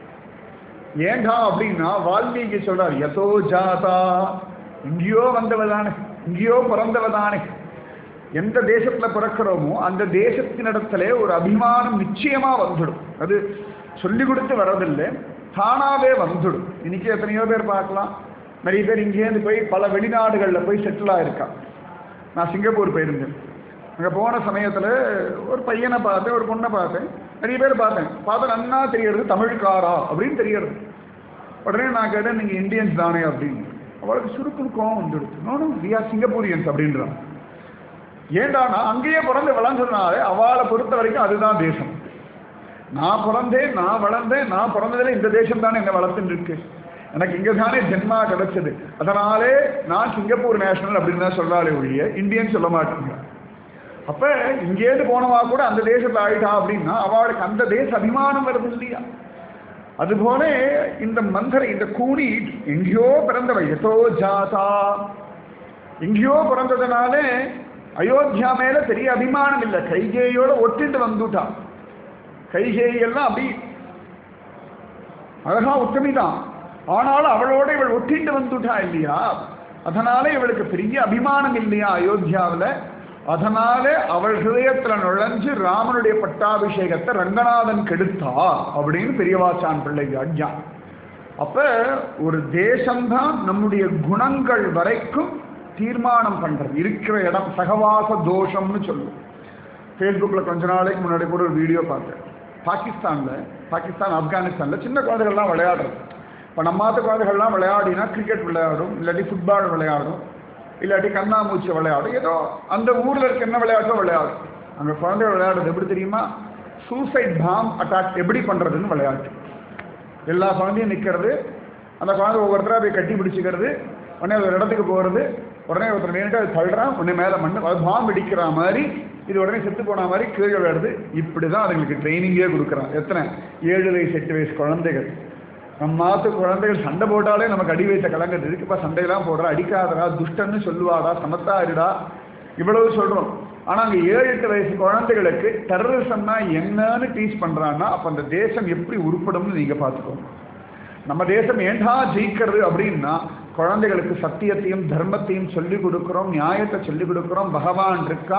ஏண்டா அப்படின்னா வால்மீகி சொல்றார் யதோ ஜாதா எங்கேயோ வந்தவதானே எங்கேயோ பிறந்தவதானே எந்த தேசத்துல பிறக்கிறோமோ அந்த தேசத்தினிடத்துல ஒரு அபிமானம் நிச்சயமா வந்துடும் அது சொல்லி கொடுத்து வர்றதில்லை தானாவே வந்துடும் இன்னைக்கு எத்தனையோ பேர் பார்க்கலாம் நிறைய பேர் இங்கேருந்து போய் பல வெளிநாடுகளில் போய் செட்டில் ஆயிருக்கா நான் சிங்கப்பூர் போயிருந்தேன் அங்கே போன சமயத்தில் ஒரு பையனை பார்த்தேன் ஒரு பொண்ணை பார்த்தேன் நிறைய பேர் பார்த்தேன் பார்த்தா நன்னா தெரியறது தமிழ்காரா அப்படின்னு தெரியறது உடனே நான் கேட்டேன் நீங்கள் இந்தியன்ஸ் தானே அப்படின்னு அவளுக்கு சுருக்குன்னு கோவம் வந்துடுது நானும் வி ஆர் சிங்கப்பூரியன்ஸ் அப்படின்றான் ஏண்டா நான் அங்கேயே பிறந்து வளர்ந்ததுனால அவளை பொறுத்த வரைக்கும் அதுதான் தேசம் நான் பிறந்தேன் நான் வளர்ந்தேன் நான் பிறந்ததில் இந்த தேசம் தானே என்ன வளர்த்துட்டு இருக்கு எனக்கு இங்கே தானே ஜென்மா கிடைச்சது அதனாலே நான் சிங்கப்பூர் நேஷனல் அப்படின்னு தான் சொல்றாளே ஒழிய இந்தியன் சொல்ல மாட்டேங்க அப்ப இங்கேருந்து போனவா கூட அந்த தேசத்துல ஆயிட்டா அப்படின்னா அவளுக்கு அந்த தேச அபிமானம் வருது இல்லையா அதுபோல இந்த மந்திர இந்த கூணி எங்கேயோ பிறந்தவ எதோ ஜாதா எங்கேயோ பிறந்ததுனாலே அயோத்தியா மேல பெரிய அபிமானம் இல்லை கைகேயோட ஒட்டிட்டு வந்துட்டா கைகேயி எல்லாம் அப்படி அழகா உத்தமிதான் ஆனாலும் அவளோட இவள் ஒட்டிட்டு வந்துட்டா இல்லையா அதனால இவளுக்கு பெரிய அபிமானம் இல்லையா அயோத்தியாவில் அதனால அவள் ஹிருதயத்துல நுழைஞ்சு ராமனுடைய பட்டாபிஷேகத்தை ரங்கநாதன் கெடுத்தா அப்படின்னு பெரியவாச்சான் பிள்ளை அஜ்ஞா அப்ப ஒரு தேசம்தான் நம்முடைய குணங்கள் வரைக்கும் தீர்மானம் பண்றது இருக்கிற இடம் சகவாச தோஷம்னு சொல்லுவோம் ஃபேஸ்புக்கில் கொஞ்ச நாளைக்கு முன்னாடி கூட ஒரு வீடியோ பார்த்தேன் பாகிஸ்தானில் பாகிஸ்தான் ஆப்கானிஸ்தானில் சின்ன குழந்தைகள்லாம் விளையாடுறது இப்போ நம்மாத்த குழந்தைகள்லாம் விளையாடினா கிரிக்கெட் விளையாடும் இல்லாட்டி ஃபுட்பால் விளையாடும் இல்லாட்டி கண்ணாமூச்சி விளையாடும் ஏதோ அந்த ஊரில் இருக்க என்ன விளையாட்டோ விளையாடும் அங்கே குழந்தைகள் விளையாடுறது எப்படி தெரியுமா சூசைட் பாம் அட்டாக் எப்படி பண்ணுறதுன்னு விளையாட்டு எல்லா குழந்தையும் நிற்கிறது அந்த குழந்தை ஒவ்வொருத்தராக போய் கட்டி பிடிச்சிக்கிறது உடனே ஒரு இடத்துக்கு போகிறது உடனே ஒருத்தர் வேணுட்டு அது தள்ளுறான் உடனே மேலே மண்ணு அது பாம்பு இடிக்கிற மாதிரி இது உடனே செத்து போன மாதிரி கீழே விளையாடுது இப்படி தான் அதுங்களுக்கு ட்ரைனிங்கே கொடுக்குறான் எத்தனை ஏழு வயசு எட்டு வயசு குழந்தைகள் நம்ம மாத்து குழந்தைகள் சண்டை போட்டாலே நமக்கு அடி வைத்த கலங்குது இதுக்குப்பா சண்டையெல்லாம் போடுறா அடிக்காதடா துஷ்டன்னு சொல்லுவாடா சமத்தா இருடா இவ்வளவு சொல்றோம் ஆனா அங்க ஏழு எட்டு வயசு குழந்தைகளுக்கு டெரரிசம்னா என்னன்னு டீச் பண்றான்னா அப்ப அந்த தேசம் எப்படி உருப்படும்னு நீங்க பார்த்துக்கோங்க நம்ம தேசம் ஏண்டா ஜெயிக்கிறது அப்படின்னா குழந்தைகளுக்கு சத்தியத்தையும் தர்மத்தையும் சொல்லிக் கொடுக்குறோம் நியாயத்தை சொல்லிக் கொடுக்குறோம் பகவான் இருக்கா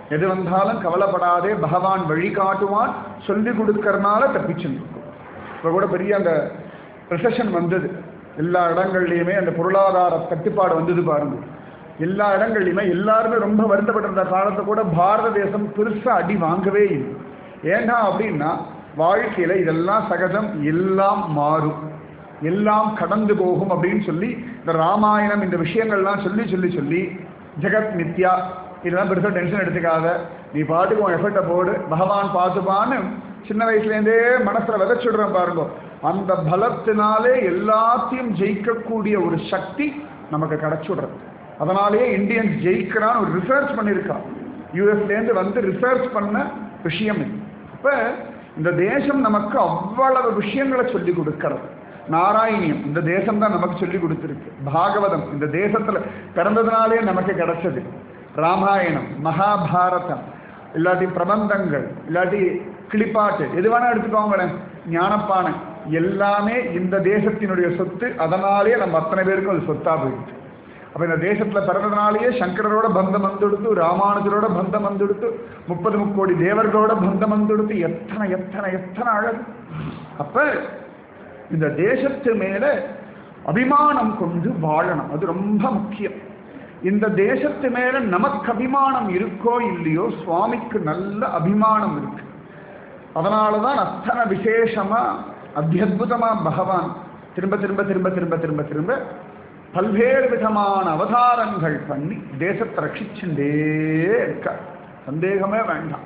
எது வந்தாலும் கவலைப்படாதே பகவான் வழி காட்டுவான் சொல்லி கொடுக்கறனால தப்பிச்சுருக்கும் இப்போ கூட பெரிய அந்த ரிசெஷன் வந்தது எல்லா இடங்கள்லையுமே அந்த பொருளாதார தட்டுப்பாடு வந்தது பாருங்க எல்லா இடங்கள்லையுமே எல்லாருமே ரொம்ப வருத்தப்பட்டிருந்த காலத்தை கூட பாரத தேசம் பெருசாக அடி வாங்கவே இல்லை ஏண்டா அப்படின்னா வாழ்க்கையில இதெல்லாம் சகஜம் எல்லாம் மாறும் எல்லாம் கடந்து போகும் அப்படின்னு சொல்லி இந்த ராமாயணம் இந்த விஷயங்கள்லாம் சொல்லி சொல்லி சொல்லி ஜெகத் நித்யா இதெல்லாம் பெருசாக டென்ஷன் எடுத்துக்காத நீ பாட்டுக்கு உன் எஃபர்ட்டை போடு பகவான் பார்த்துப்பான்னு சின்ன வயசுலேருந்தே மனசில் விதைச்சுடுறோம் பாருங்க அந்த பலத்தினாலே எல்லாத்தையும் ஜெயிக்கக்கூடிய ஒரு சக்தி நமக்கு கிடைச்சுடுறது அதனாலேயே இந்தியன்ஸ் ஜெயிக்கிறான்னு ஒரு ரிசர்ச் பண்ணியிருக்கா யூஎஸ்லேருந்து வந்து ரிசர்ச் பண்ண விஷயம் இது அப்போ இந்த தேசம் நமக்கு அவ்வளவு விஷயங்களை சொல்லி கொடுக்கிறது நாராயணியம் இந்த தேசம் தான் நமக்கு சொல்லி கொடுத்துருக்கு பாகவதம் இந்த தேசத்துல பிறந்ததுனாலே நமக்கு கிடைச்சது ராமாயணம் மகாபாரதம் இல்லாட்டி பிரபந்தங்கள் இல்லாட்டி கிளிப்பாட்டு எது வேணா எடுத்துக்கோங்களேன் ஞானப்பானை எல்லாமே இந்த தேசத்தினுடைய சொத்து அதனாலே நம்ம அத்தனை பேருக்கும் அது சொத்தா போயிடுச்சு அப்ப இந்த தேசத்துல பிறந்ததுனாலேயே சங்கரரோட பந்தம் வந்துடுத்து ராமானுஜரோட பந்தம் வந்துடுத்து முப்பது முக்கோடி தேவர்களோட பந்தம் வந்துடுத்து எத்தனை எத்தனை எத்தனை அழகு அப்ப இந்த தேசத்து மேல அபிமானம் கொண்டு வாழணும் அது ரொம்ப முக்கியம் இந்த தேசத்து மேல நமக்கு அபிமானம் இருக்கோ இல்லையோ சுவாமிக்கு நல்ல அபிமானம் இருக்கு அதனாலதான் அத்தனை விசேஷமா அத்தியுதமா பகவான் திரும்ப திரும்ப திரும்ப திரும்ப திரும்ப திரும்ப பல்வேறு விதமான அவதாரங்கள் பண்ணி தேசத்தை ரட்சிச்சுட்டே இருக்க சந்தேகமே வேண்டாம்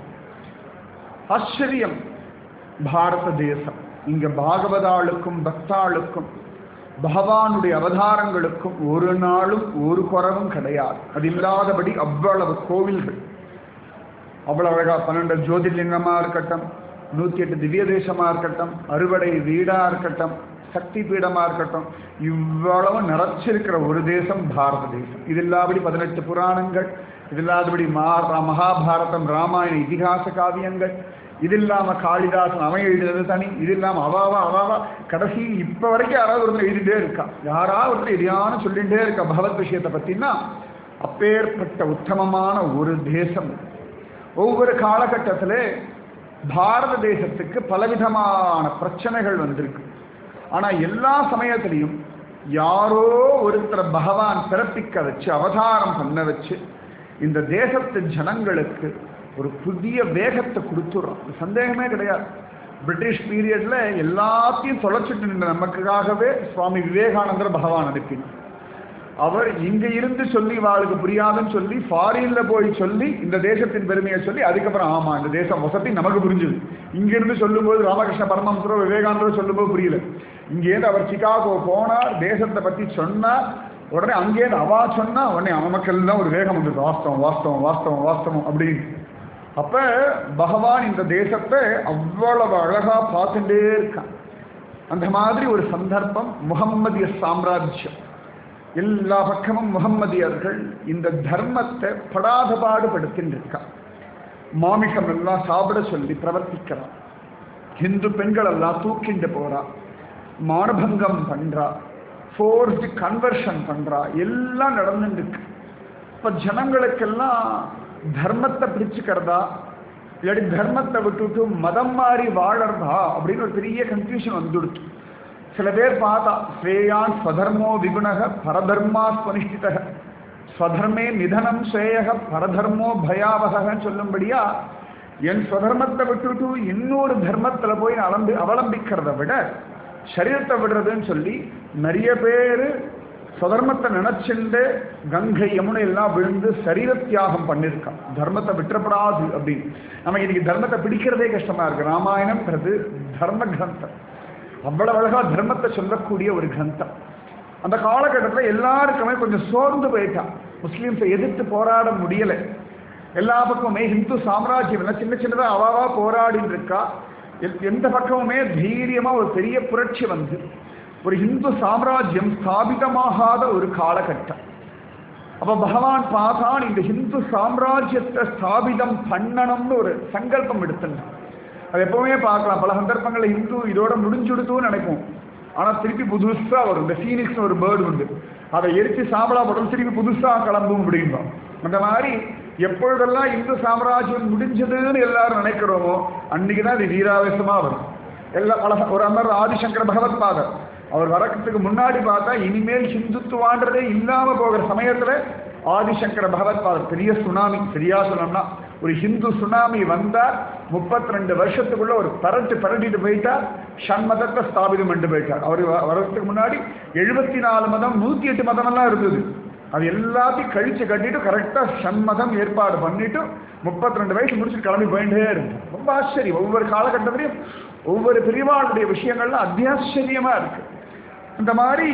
ஆச்சரியம் பாரத தேசம் இங்க பாகவதாளுக்கும் பக்தாளுக்கும் பகவானுடைய அவதாரங்களுக்கும் ஒரு நாளும் ஒரு குறவும் கிடையாது அது இல்லாதபடி அவ்வளவு கோவில்கள் அவ்வளவு அழகா பன்னெண்டு ஜோதிர்லிங்கமா இருக்கட்டும் நூத்தி எட்டு திவ்ய தேசமா இருக்கட்டும் அறுவடை வீடா இருக்கட்டும் சக்தி பீடமா இருக்கட்டும் இவ்வளவு நிறைச்சிருக்கிற ஒரு தேசம் பாரத தேசம் இது இல்லாதபடி பதினெட்டு புராணங்கள் இது இல்லாதபடி மா மகாபாரதம் ராமாயண இதிகாச காவியங்கள் இது இல்லாம காளிதாசன் அவன் எழுதினது தனி இது இல்லாம அவாவா அவாவா கடைசி இப்ப வரைக்கும் யாராவது ஒருத்தர் எழுதிட்டே இருக்கா யாராவது ஒருத்தர் எதையான சொல்லிட்டே இருக்கா பகவத் விஷயத்தை பத்தினா அப்பேற்பட்ட உத்தமமான ஒரு தேசம் ஒவ்வொரு காலகட்டத்திலே பாரத தேசத்துக்கு பலவிதமான பிரச்சனைகள் வந்திருக்கு ஆனா எல்லா சமயத்திலையும் யாரோ ஒருத்தரை பகவான் பிறப்பிக்க வச்சு அவதாரம் பண்ண வச்சு இந்த தேசத்து ஜனங்களுக்கு ஒரு புதிய வேகத்தை கொடுத்துடுறோம் சந்தேகமே கிடையாது பிரிட்டிஷ் பீரியட்ல எல்லாத்தையும் தொலைச்சிட்டு நின்ற நமக்காகவே சுவாமி விவேகானந்தர் பகவான் அனுப்பினார் அவர் இங்க இருந்து சொல்லி வாளுக்கு புரியாதுன்னு சொல்லி ஃபாரின்ல போய் சொல்லி இந்த தேசத்தின் பெருமையை சொல்லி அதுக்கப்புறம் ஆமா இந்த தேசம் வசதி நமக்கு புரிஞ்சுது இங்க இருந்து சொல்லும்போது ராமகிருஷ்ண பரமஹம்சரோ விவேகானந்தரோ சொல்லும்போது புரியல இங்கேருந்து அவர் சிகாகோ போனார் தேசத்தை பத்தி சொன்னார் உடனே அங்கேருந்து அவா சொன்னா உடனே நமக்கெல்லாம் ஒரு வேகம் வந்தது வாஸ்தவம் வாஸ்தவம் வாஸ்தவம் வாஸ்தவம் அப்படின்னு அப்ப பகவான் இந்த தேசத்தை அவ்வளவு அழகா பார்த்துட்டே இருக்கான் அந்த மாதிரி ஒரு சந்தர்ப்பம் முகம்மதிய சாம்ராஜ்யம் எல்லா பக்கமும் முகம்மதியர்கள் இந்த தர்மத்தை படாத பாடுபடுத்தின்னு இருக்கா மாமிசம் எல்லாம் சாப்பிட சொல்லி பிரவர்த்திக்கிறான் ஹிந்து பெண்கள் எல்லாம் தூக்கிண்டு போறா மானபங்கம் பண்றா ஃபோர்ஸ்டு கன்வர்ஷன் பண்றா எல்லாம் நடந்துட்டு இருக்கு இப்ப ஜனங்களுக்கெல்லாம் தர்மத்தை பிடிச்சுக்கிறதா இல்லாட்டி தர்மத்தை விட்டுட்டு மதம் மாறி வாழறதா அப்படின்னு ஒரு பெரிய கன்ஃபியூஷன் வந்துடுச்சு சில பேர் பார்த்தா ஸ்ரேயான் ஸ்வதர்மோ விகுணக பரதர்மா ஸ்வனிஷ்டிதக ஸ்வதர்மே நிதனம் ஸ்ரேயக பரதர்மோ பயாவகன்னு சொல்லும்படியா என் ஸ்வதர்மத்தை விட்டுட்டு இன்னொரு தர்மத்துல போய் நான் அவலம்பி அவலம்பிக்கிறத விட சரீரத்தை விடுறதுன்னு சொல்லி நிறைய பேர் சுதர்மத்தை நினைச்சுண்டு கங்கை யமுனை எல்லாம் விழுந்து சரீர தியாகம் பண்ணியிருக்கான் தர்மத்தை விட்டுறப்படாது அப்படின்னு நம்ம இன்னைக்கு தர்மத்தை பிடிக்கிறதே கஷ்டமா இருக்கு ராமாயணம்ன்றது தர்ம கிரந்தம் அவ்வளவு அழகா தர்மத்தை சொல்லக்கூடிய ஒரு கிரந்தம் அந்த காலகட்டத்தில் எல்லாருக்குமே கொஞ்சம் சோர்ந்து போயிட்டான் முஸ்லீம்ஸை எதிர்த்து போராட முடியலை எல்லா பக்கமுமே இந்து சாம்ராஜ்யம் எல்லாம் சின்ன சின்னதாக அவாவா போராடின்னு இருக்கா எ- எந்த பக்கமுமே தைரியமா ஒரு பெரிய புரட்சி வந்து ஒரு இந்து சாம்ராஜ்யம் ஸ்தாபிதமாகாத ஒரு காலகட்டம் அப்ப பகவான் பார்த்தான் இந்த இந்து சாம்ராஜ்யத்தை ஸ்தாபிதம் பண்ணணும்னு ஒரு சங்கல்பம் எடுத்துட்டான் அது எப்பவுமே பார்க்கலாம் பல சந்தர்ப்பங்களில் இந்து இதோட முடிஞ்சுடுத்துன்னு நினைப்போம் ஆனா திருப்பி புதுசா வரும் இந்த ஃபீனிக்ஸ்னு ஒரு பேர்டு உண்டு அதை எரிச்சு சாம்பலா போடும் திருப்பி புதுசா கிளம்பும் அப்படின்போம் அந்த மாதிரி எப்பொழுதெல்லாம் இந்து சாம்ராஜ்யம் முடிஞ்சதுன்னு எல்லாரும் நினைக்கிறோமோ அன்னைக்கு தான் அது வீராவேசமா வரும் எல்லாம் பல ஒரு அமர் ஆதிசங்கர பகவத்பாதர் அவர் வரக்கிறதுக்கு முன்னாடி பார்த்தா இனிமேல் ஹிந்துத்துவான்றதே இல்லாம போகிற சமயத்துல ஆதிசங்கர பகவத்பாதர் பெரிய சுனாமி சரியா சொல்லணும்னா ஒரு ஹிந்து சுனாமி வந்தா முப்பத்தி ரெண்டு வருஷத்துக்குள்ள ஒரு பரட்டு பரட்டிட்டு போயிட்டார் ஷண்மதத்தை ஸ்தாபிதம் பண்ணிட்டு போயிட்டார் அவர் வ- வர்றதுக்கு முன்னாடி எழுபத்தி நாலு மதம் நூத்தி எட்டு மதமெல்லாம் இருந்தது அது எல்லாத்தையும் கழிச்சு கட்டிட்டு கரெக்டா ஷண்மதம் ஏற்பாடு பண்ணிட்டு முப்பத்தி ரெண்டு வயசு முடிச்சுட்டு கிளம்பி போயிட்டே இருந்தார் ரொம்ப ஆச்சரியம் ஒவ்வொரு காலகட்டத்திலையும் ஒவ்வொரு பிரிவாளுடைய விஷயங்கள்லாம் அத்தியாச்சரியமா இருக்கு இந்த மாதிரி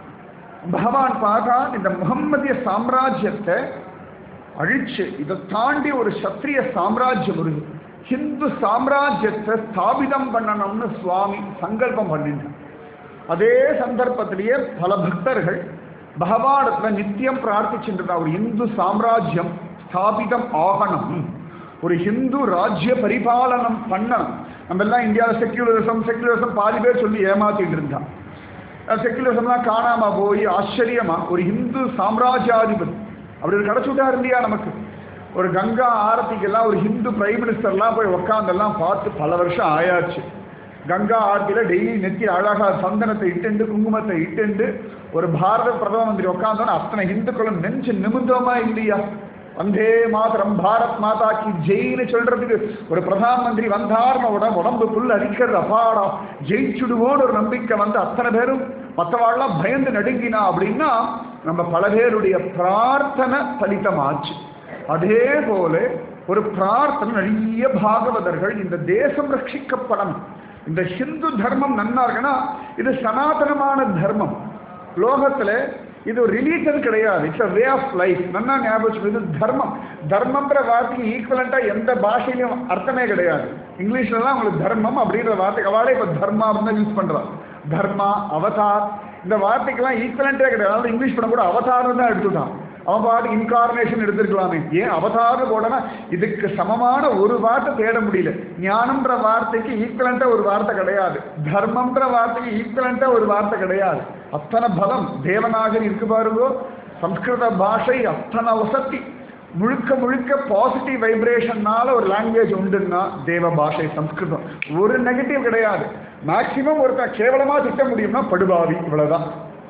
பகவான் பார்த்தா இந்த முகம்மதிய சாம்ராஜ்யத்தை அழிச்சு இதை தாண்டி ஒரு சத்திரிய சாம்ராஜ்யம் வருது ஹிந்து சாம்ராஜ்யத்தை ஸ்தாபிதம் பண்ணணும்னு சுவாமி சங்கல்பம் பண்ணிட்டார் அதே சந்தர்ப்பத்திலேயே பல பக்தர்கள் பகவானத்துல நித்தியம் பிரார்த்திச்சுட்டு ஒரு இந்து சாம்ராஜ்யம் ஸ்தாபிதம் ஆகணும் ஒரு ஹிந்து ராஜ்ய பரிபாலனம் பண்ணணும் நம்ம எல்லாம் இந்தியாவில் செக்யூலரிசம் செக்யூலரிசம் பாதி பேர் சொல்லி ஏமாத்திட்டு இருந்தான் செக்குலரிசம்லாம் காணாம போய் ஆச்சரியமா ஒரு இந்து சாம்ராஜ்யாதிபதி அப்படி ஒரு கிடைச்சுட்டார் இல்லையா நமக்கு ஒரு கங்கா ஆரத்திக்கெல்லாம் ஒரு ஹிந்து பிரைம் மினிஸ்டர்லாம் போய் உட்காந்தெல்லாம் பார்த்து பல வருஷம் ஆயாச்சு கங்கா ஆரத்தியில டெய்லி நெத்தி அழகா சந்தனத்தை இட்டுண்டு குங்குமத்தை இட்டுண்டு ஒரு பாரத பிரதம மந்திரி உட்காந்தோன்னு அத்தனை இந்துக்களும் நெஞ்சு நிமிந்தமா இல்லையா வந்தே மாதரம் பாரத் மாதா கி ஜெயின்னு சொல்றதுக்கு ஒரு பிரதான் மந்திரி வந்தார்னு உடம்பு உடம்பு புல் அடிக்கிறது அபாரம் ஜெயிச்சுடுவோன்னு ஒரு நம்பிக்கை வந்து அத்தனை பேரும் மற்றவாள்லாம் பயந்து நடுங்கினா அப்படின்னா நம்ம பல பேருடைய பிரார்த்தனை பலிதமாச்சு அதே போல ஒரு பிரார்த்தனை நிறைய பாகவதர்கள் இந்த தேசம் ரட்சிக்கப்படணும் இந்த ஹிந்து தர்மம் நன்னா இருக்குன்னா இது சனாதனமான தர்மம் லோகத்துல இது ஒரு ரிலீஜன் கிடையாது it's a way of life நன்னா ஞாபகம் வச்சுக்கோ. இது தர்மம் தர்மம்ன்ற வார்த்தைக்கு ஈக்குவலண்டா எந்த பாஷையிலும் அர்த்தமே கிடையாது இங்கிலீஷ்லலாம் உங்களுக்கு தர்மம் அப்படின்ற வார்த்தைக்கு அவளே இப்போ தர்மா தான் யூஸ் பண்றான் தர்மா அவதார் இந்த வார்த்தைக்கெல்லாம் ஈக்குவலண்டே கிடையாது அதனால இங்கிலீஷ் படம் கூட அவதாரம் தான் எடுத்துட்டான் அவன் பாட்டு இன்கார்னேஷன் எடுத்திருக்கலாமே ஏன் அவதாரம் போடனா இதுக்கு சமமான ஒரு வார்த்தை தேட முடியல ஞானம்ன்ற வார்த்தைக்கு ஈக்குவலண்டா ஒரு வார்த்தை கிடையாது தர்மம்ன்ற வார்த்தைக்கு ஈக்குவலண்டா ஒரு வார்த்தை கிடையாது அத்தனை பலம் தேவநாகரி இருக்கு பாருங்கோ சம்ஸ்கிருத பாஷை அத்தனை வசதி முழுக்க முழுக்க பாசிட்டிவ் வைப்ரேஷன்னால ஒரு லாங்குவேஜ் உண்டுன்னா தேவ பாஷை சம்ஸ்கிருதம் ஒரு நெகட்டிவ் கிடையாது மேக்சிமம் ஒருத்தன் கேவலமா திட்ட முடியும்னா படுபாவி இவ்வளவுதான்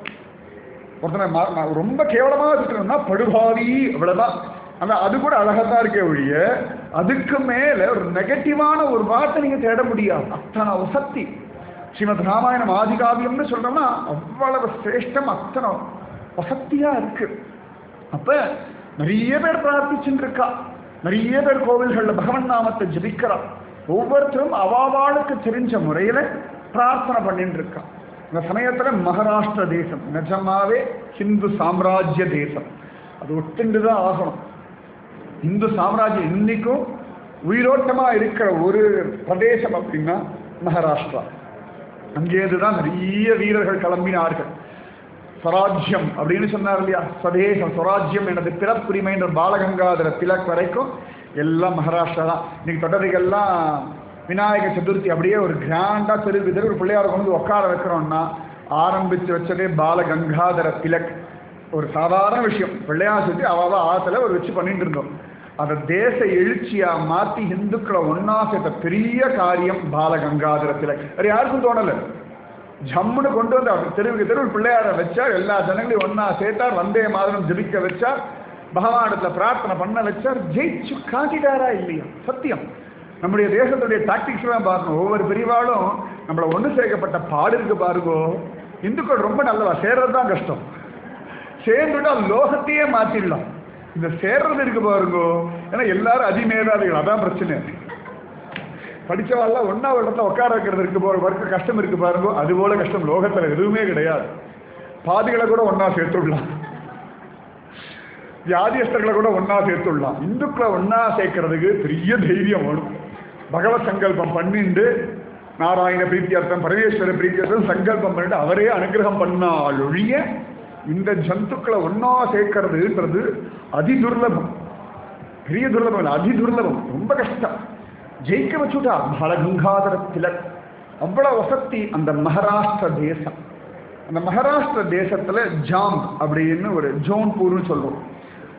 ஒருத்தனை ம- ம- ரொம்ப கேவலமாக திட்டணும்னா படுபாவி இவ்வளவுதான் அந்த அது கூட அழகாத்தான் இருக்கே ஒழிய அதுக்கு மேல ஒரு நெகட்டிவான ஒரு வார்த்தை நீங்க தேட முடியாது அத்தனை வசத்தி ஸ்ரீமத் ராமாயணம் ஆதிகாவியம்னு சொல்றோம்னா அவ்வளவு சிரேஷ்டம் அத்தனை வசத்தியா இருக்கு அப்ப நிறைய பேர் பிரார்த்திச்சுட்டு இருக்கா நிறைய பேர் கோவில்கள்ல பகவன் நாமத்தை ஜபிக்கிறா ஒவ்வொருத்தரும் அவாவாளுக்கு தெரிஞ்ச முறையில பிரார்த்தனை பண்ணிட்டு இருக்கா இந்த சமயத்துல மகாராஷ்டிர தேசம் நிஜமாவே ஹிந்து சாம்ராஜ்ய தேசம் அது ஒட்டுண்டு தான் ஆகணும் இந்து சாம்ராஜ்யம் இன்னைக்கும் உயிரோட்டமா இருக்கிற ஒரு பிரதேசம் அப்படின்னா மகாராஷ்டிரா அங்கேருந்து தான் நிறைய வீரர்கள் கிளம்பினார்கள் ஸ்வராஜ்யம் அப்படின்னு சொன்னார் இல்லையா ஸ்வதேசம் ஸ்வராஜ்யம் எனது பிறப்புரிமைன்ற பாலகங்காதர திலக் வரைக்கும் எல்லாம் மகாராஷ்டிரா தான் இன்னைக்கு தொடரிகள்லாம் விநாயக சதுர்த்தி அப்படியே ஒரு கிராண்டா தெரு தெரு ஒரு பிள்ளையார கொண்டு வந்து உட்கார வைக்கிறோம்னா ஆரம்பிச்சு வச்சதே பாலகங்காதர திலக் ஒரு சாதாரண விஷயம் பிள்ளையார் சுற்றி அவாவ ஆத்துல ஒரு வச்சு பண்ணிட்டு இருந்தோம் அதை தேச எழுச்சியா மாத்தி இந்துக்களை ஒன்னா சேர்த்த பெரிய காரியம் பாலகங்காதர திலக் வேற யாருக்கும் தோணலை ஜம்முன்னு கொண்டு வந்து அவர் தெருவுக்கு தெருவு பிள்ளையார வச்சார் எல்லா ஜனங்களையும் ஒண்ணா சேர்த்தார் வந்தே மாதிரம் ஜபிக்க வச்சார் பகவானிடத்துல பிரார்த்தனை பண்ண வச்சார் ஜெயிச்சு காட்டிட்டாரா இல்லையா சத்தியம் நம்முடைய தேசத்துடைய டாக்டிக்ஸ் எல்லாம் பார்க்கணும் ஒவ்வொரு பிரிவாலும் நம்மள ஒண்ணு சேர்க்கப்பட்ட பாடு இருக்கு பாருங்கோ இந்துக்கள் ரொம்ப நல்லவா சேர்றது தான் கஷ்டம் சேர்ந்துட்டா லோகத்தையே மாத்திடலாம் இந்த சேர்றது இருக்கு பாருங்கோ ஏன்னா எல்லாரும் அதிமேதாதிகள் அதான் பிரச்சனை படிச்சவாள்லாம் ஒன்றா இடத்துல உட்கார வைக்கிறது இருக்கு போற ஒர்க்கு கஷ்டம் இருக்கு பாருங்க அது போல கஷ்டம் லோகத்துல எதுவுமே கிடையாது பாதிகளை கூட ஒண்ணா சேர்த்துடலாம் வியாதியஸ்தர்களை கூட ஒண்ணா சேர்த்துடலாம் இந்துக்களை ஒண்ணா சேர்க்கறதுக்கு பெரிய தைரியம் வேணும் பகவத் சங்கல்பம் பண்ணிண்டு நாராயண பிரீத்தியர்த்தம் பரமேஸ்வர பிரீத்தியர்த்தம் சங்கல்பம் பண்ணிட்டு அவரே அனுகிரகம் பண்ணால் ஒழிய இந்த ஜந்துக்களை ஒண்ணா சேர்க்கறதுன்றது அதி துர்லபம் பெரிய துர்லபம் இல்லை அதி துர்லபம் ரொம்ப கஷ்டம் ஜெயிக்க வச்சுட்டா பாலகங்காதர திலக் அவ்வளவு வசதி அந்த மகாராஷ்டிர தேசம் அந்த மகாராஷ்டிர தேசத்துல ஜாம் அப்படின்னு ஒரு ஜோன்பூர்னு சொல்றோம்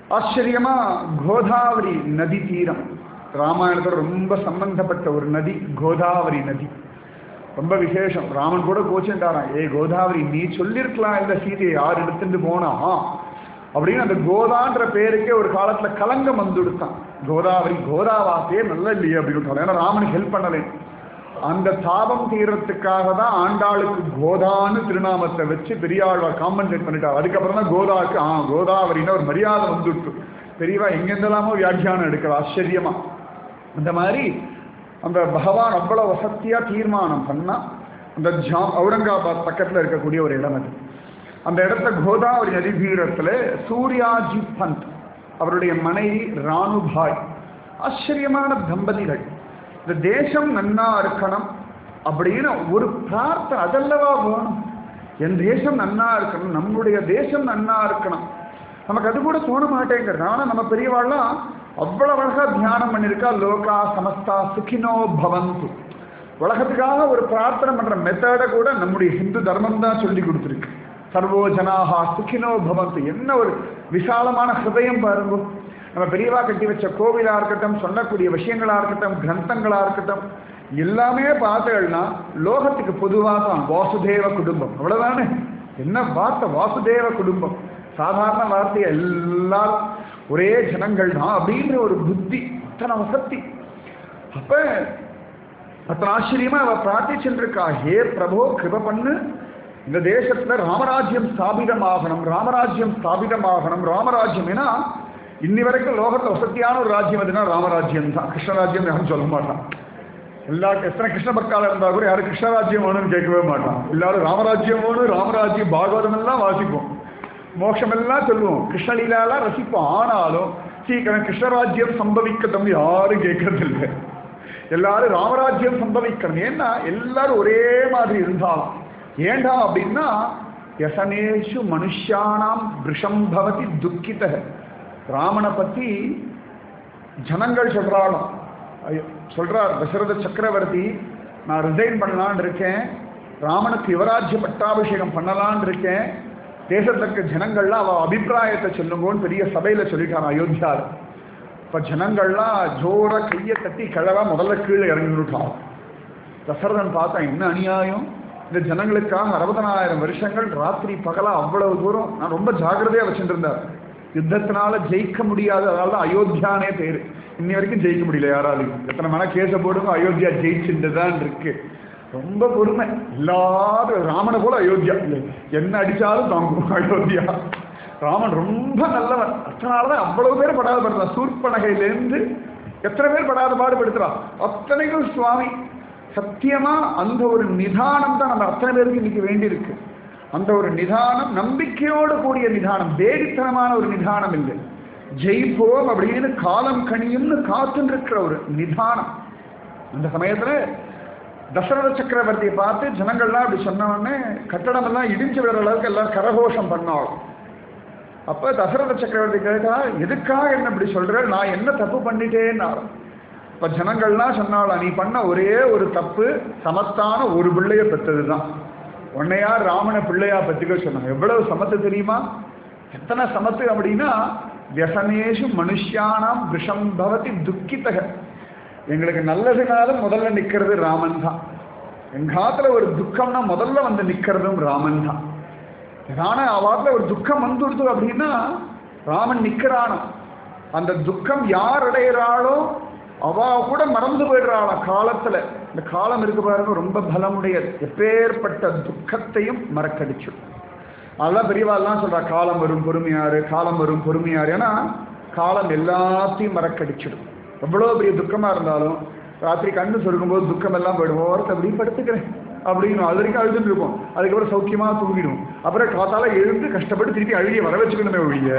ஆச்சரியமா கோதாவரி நதி தீரம் ராமாயணத்தோட ரொம்ப சம்பந்தப்பட்ட ஒரு நதி கோதாவரி நதி ரொம்ப விசேஷம் ராமன் கூட கோச்சுட்டாரான் ஏய் கோதாவரி நீ சொல்லியிருக்கலாம் இல்ல சீதையை யார் எடுத்துட்டு போனா அப்படின்னு அந்த கோதான்ற பேருக்கே ஒரு காலத்துல கலங்கம் வந்துடுத்தான் கோதாவரி கோதாவா பேர் நல்ல இல்லையே அப்படின்னு ஏன்னா ராமனுக்கு ஹெல்ப் பண்ணலை அந்த தாபம் தீரத்துக்காக தான் ஆண்டாளுக்கு கோதான்னு திருநாமத்தை வச்சு பெரியாழ்வார் காம்பன்சேட் பண்ணிட்டார் அதுக்கப்புறம் தான் கோதாவுக்கு ஆ கோதாவரின்னு ஒரு மரியாதை வந்துட்டு பெரியவா எங்கெந்தெல்லாமோ வியாக்கியானம் எடுக்கிற ஆச்சரியமா அந்த மாதிரி அந்த பகவான் அவ்வளவு வசத்தியா தீர்மானம் பண்ணா அந்த ஜா அவுரங்காபாத் பக்கத்துல இருக்கக்கூடிய ஒரு இடம் அது அந்த இடத்துல கோதாவரி நதி தீரத்துல சூர்யாஜி பந்த் அவருடைய மனைவி ராணுபாய் ஆச்சரியமான தம்பதிகள் இந்த தேசம் நன்னா இருக்கணும் அப்படின்னு ஒரு பிரார்த்தனை அதல்லவா வேணும் என் தேசம் நன்னா இருக்கணும் நம்முடைய தேசம் நன்னா இருக்கணும் நமக்கு அது கூட தோண மாட்டேங்கிறது ஆனால் நம்ம பெரியவாள்லாம் அவ்வளவு அழகா தியானம் பண்ணியிருக்கா லோகா சமஸ்தா சுகினோ பவந்து உலகத்துக்காக ஒரு பிரார்த்தனை பண்ற மெத்தடை கூட நம்முடைய ஹிந்து தர்மம் தான் சொல்லி கொடுத்துருக்கு சர்வோ ஜனாகா சுகினோ பவந்து என்ன ஒரு விசாலமான ஹிருதயம் பாருங்க நம்ம பெரியவா கட்டி வச்ச கோவிலா இருக்கட்டும் சொல்லக்கூடிய விஷயங்களா இருக்கட்டும் கிரந்தங்களா இருக்கட்டும் எல்லாமே பார்த்தீங்கன்னா லோகத்துக்கு பொதுவாக தான் வாசுதேவ குடும்பம் அவ்வளவுதானே என்ன வார்த்தை வாசுதேவ குடும்பம் சாதாரண வார்த்தை எல்லாரும் ஒரே ஜனங்கள் தான் அப்படின்ற ஒரு புத்தி அத்தனை வசத்தி அப்ப அத்தனை ஆச்சரியமா அவ பிரார்த்திச்சுட்டு இருக்கா ஹே பிரபோ கிருப பண்ணு இந்த தேசத்துல ராமராஜ்யம் ஸ்தாபிதமாகணும் ராமராஜ்யம் ஸ்தாபிதமாகணும் ராமராஜ்யம் ஏன்னா இன்னி வரைக்கும் லோகத்துல வசதியான ஒரு ராஜ்யம் எதுனா ராமராஜ்யம் தான் கிருஷ்ணராஜ்யம் யாரும் சொல்ல மாட்டான் எல்லா எத்தனை கிருஷ்ண பக்தால இருந்தா கூட யாரும் கிருஷ்ணராஜ்யம் வேணும்னு கேட்கவே மாட்டான் எல்லாரும் ராமராஜ்யம் வேணும் ராமராஜ்யம் பாகவதம் எல்லாம் வாசிப்போம் மோட்சம் எல்லாம் சொல்லுவோம் கிருஷ்ணலீலாலாம் ரசிப்போம் ஆனாலும் சீக்கிரம் கிருஷ்ணராஜ்யம் சம்பவிக்கட்டும் யாரும் கேட்கறது இல்லை எல்லாரும் ராமராஜ்யம் சம்பவிக்கணும் ஏன்னா எல்லாரும் ஒரே மாதிரி இருந்தாலும் ஏண்டா அப்படின்னா யசனேஷு மனுஷானாம் விஷம் பவதி துக்கித ராமனை பத்தி ஜனங்கள் சொல்றாலும் ஐயோ, சொல்றார் தசரத சக்கரவர்த்தி நான் ரிசைன் பண்ணலான்னு இருக்கேன் ராமனுக்கு யுவராஜ்ய பட்டாபிஷேகம் பண்ணலான்னு இருக்கேன் தேசத்துல இருக்க ஜனங்கள்லாம் அவ அபிப்பிராயத்தை சொல்லுங்கன்னு பெரிய சபையில சொல்லிட்டான் அயோத்தியாவில் இப்ப ஜனங்கள்லாம் ஜோர கையை தட்டி கிழவா முதல்ல கீழே இறங்கிவிட்டான் தசரதன் பார்த்தா என்ன அநியாயம் இந்த ஜனங்களுக்காக அறுபதனாயிரம் வருஷங்கள் ராத்திரி பகலா அவ்வளவு தூரம் நான் ரொம்ப ஜாக்கிரதையா வச்சுட்டு இருந்தார் யுத்தத்தினால ஜெயிக்க முடியாது அதனால தான் அயோத்தியானே பேரு இன்னி வரைக்கும் ஜெயிக்க முடியல யாராலையும் எத்தனை மன கேச போடுங்க அயோத்தியா ஜெயிச்சுட்டு தான் இருக்கு ரொம்ப பொறுமை எல்லாரும் ராமனை போல அயோத்தியா இல்லை என்ன அடிச்சாலும் தாங்கும் அயோத்தியா ராமன் ரொம்ப நல்லவன் அதனாலதான் அவ்வளவு பேர் படாத படுத்துறான் சூர்பனகையிலேருந்து எத்தனை பேர் படாத பாடுபடுத்துறான் அத்தனைக்கும் சுவாமி சத்தியமா அந்த ஒரு நிதானம் தான் நம்ம அத்தனை பேருக்கு இன்னைக்கு வேண்டியிருக்கு அந்த ஒரு நிதானம் நம்பிக்கையோடு கூடிய நிதானம் வேடித்தனமான ஒரு நிதானம் இல்லை ஜெயிப்போம் அப்படின்னு காலம் கணியும்னு காத்துன்னு இருக்கிற ஒரு நிதானம் அந்த சமயத்துல தசரத சக்கரவர்த்தியை பார்த்து ஜனங்கள்லாம் அப்படி சொன்ன உடனே கட்டடம் எல்லாம் இடிஞ்சு விடுற அளவுக்கு எல்லாம் கரகோஷம் பண்ணாலும் அப்ப தசரத சக்கரவர்த்தி கேட்டா எதுக்காக என்ன இப்படி சொல்ற நான் என்ன தப்பு பண்ணிட்டேன்னா இப்ப ஜனங்கள்லாம் சொன்னாளா நீ பண்ண ஒரே ஒரு தப்பு சமத்தான ஒரு பிள்ளைய பெற்றதுதான் உன்னையா ராமனை பிள்ளையா பத்திக்க சொன்னாங்க எவ்வளவு சமத்து தெரியுமா எத்தனை சமத்து அப்படின்னா வியசனேஷு மனுஷியானாம் விஷம் பவதி துக்கித்தக எங்களுக்கு நல்லதுனாலும் முதல்ல நிக்கிறது ராமன் தான் எங்காத்துல ஒரு துக்கம்னா முதல்ல வந்து நிக்கிறதும் ராமன் தான் ஏதான அவாத்துல ஒரு துக்கம் வந்துடுது அப்படின்னா ராமன் நிக்கிறானோ அந்த துக்கம் யார் அடையிறாளோ அவ கூட மறந்து போயிடுறாளா காலத்துல இந்த காலம் இருக்கு பாருங்க ரொம்ப பலமுடையது எப்பேற்பட்ட துக்கத்தையும் மறக்கடிச்சு அதெல்லாம் பெரியவாள்லாம் சொல்றா காலம் வரும் பொறுமையாரு காலம் வரும் பொறுமையாரு ஏன்னா காலம் எல்லாத்தையும் மறக்கடிச்சிடும் எவ்வளோ பெரிய துக்கமா இருந்தாலும் ராத்திரி கண்ணு சொருக்கும்போது துக்கம் எல்லாம் போயிடும் ஓரத்தை அப்படி படுத்துக்கிறேன் அப்படின்னு அது வரைக்கும் அழுதுட்டு இருப்போம் அதுக்கப்புறம் சௌக்கியமா தூங்கிடுவோம் அப்புறம் காத்தால எழுந்து கஷ்டப்பட்டு திருப்பி அழுகிய வர வச்சுக்கணுமே ஒழிய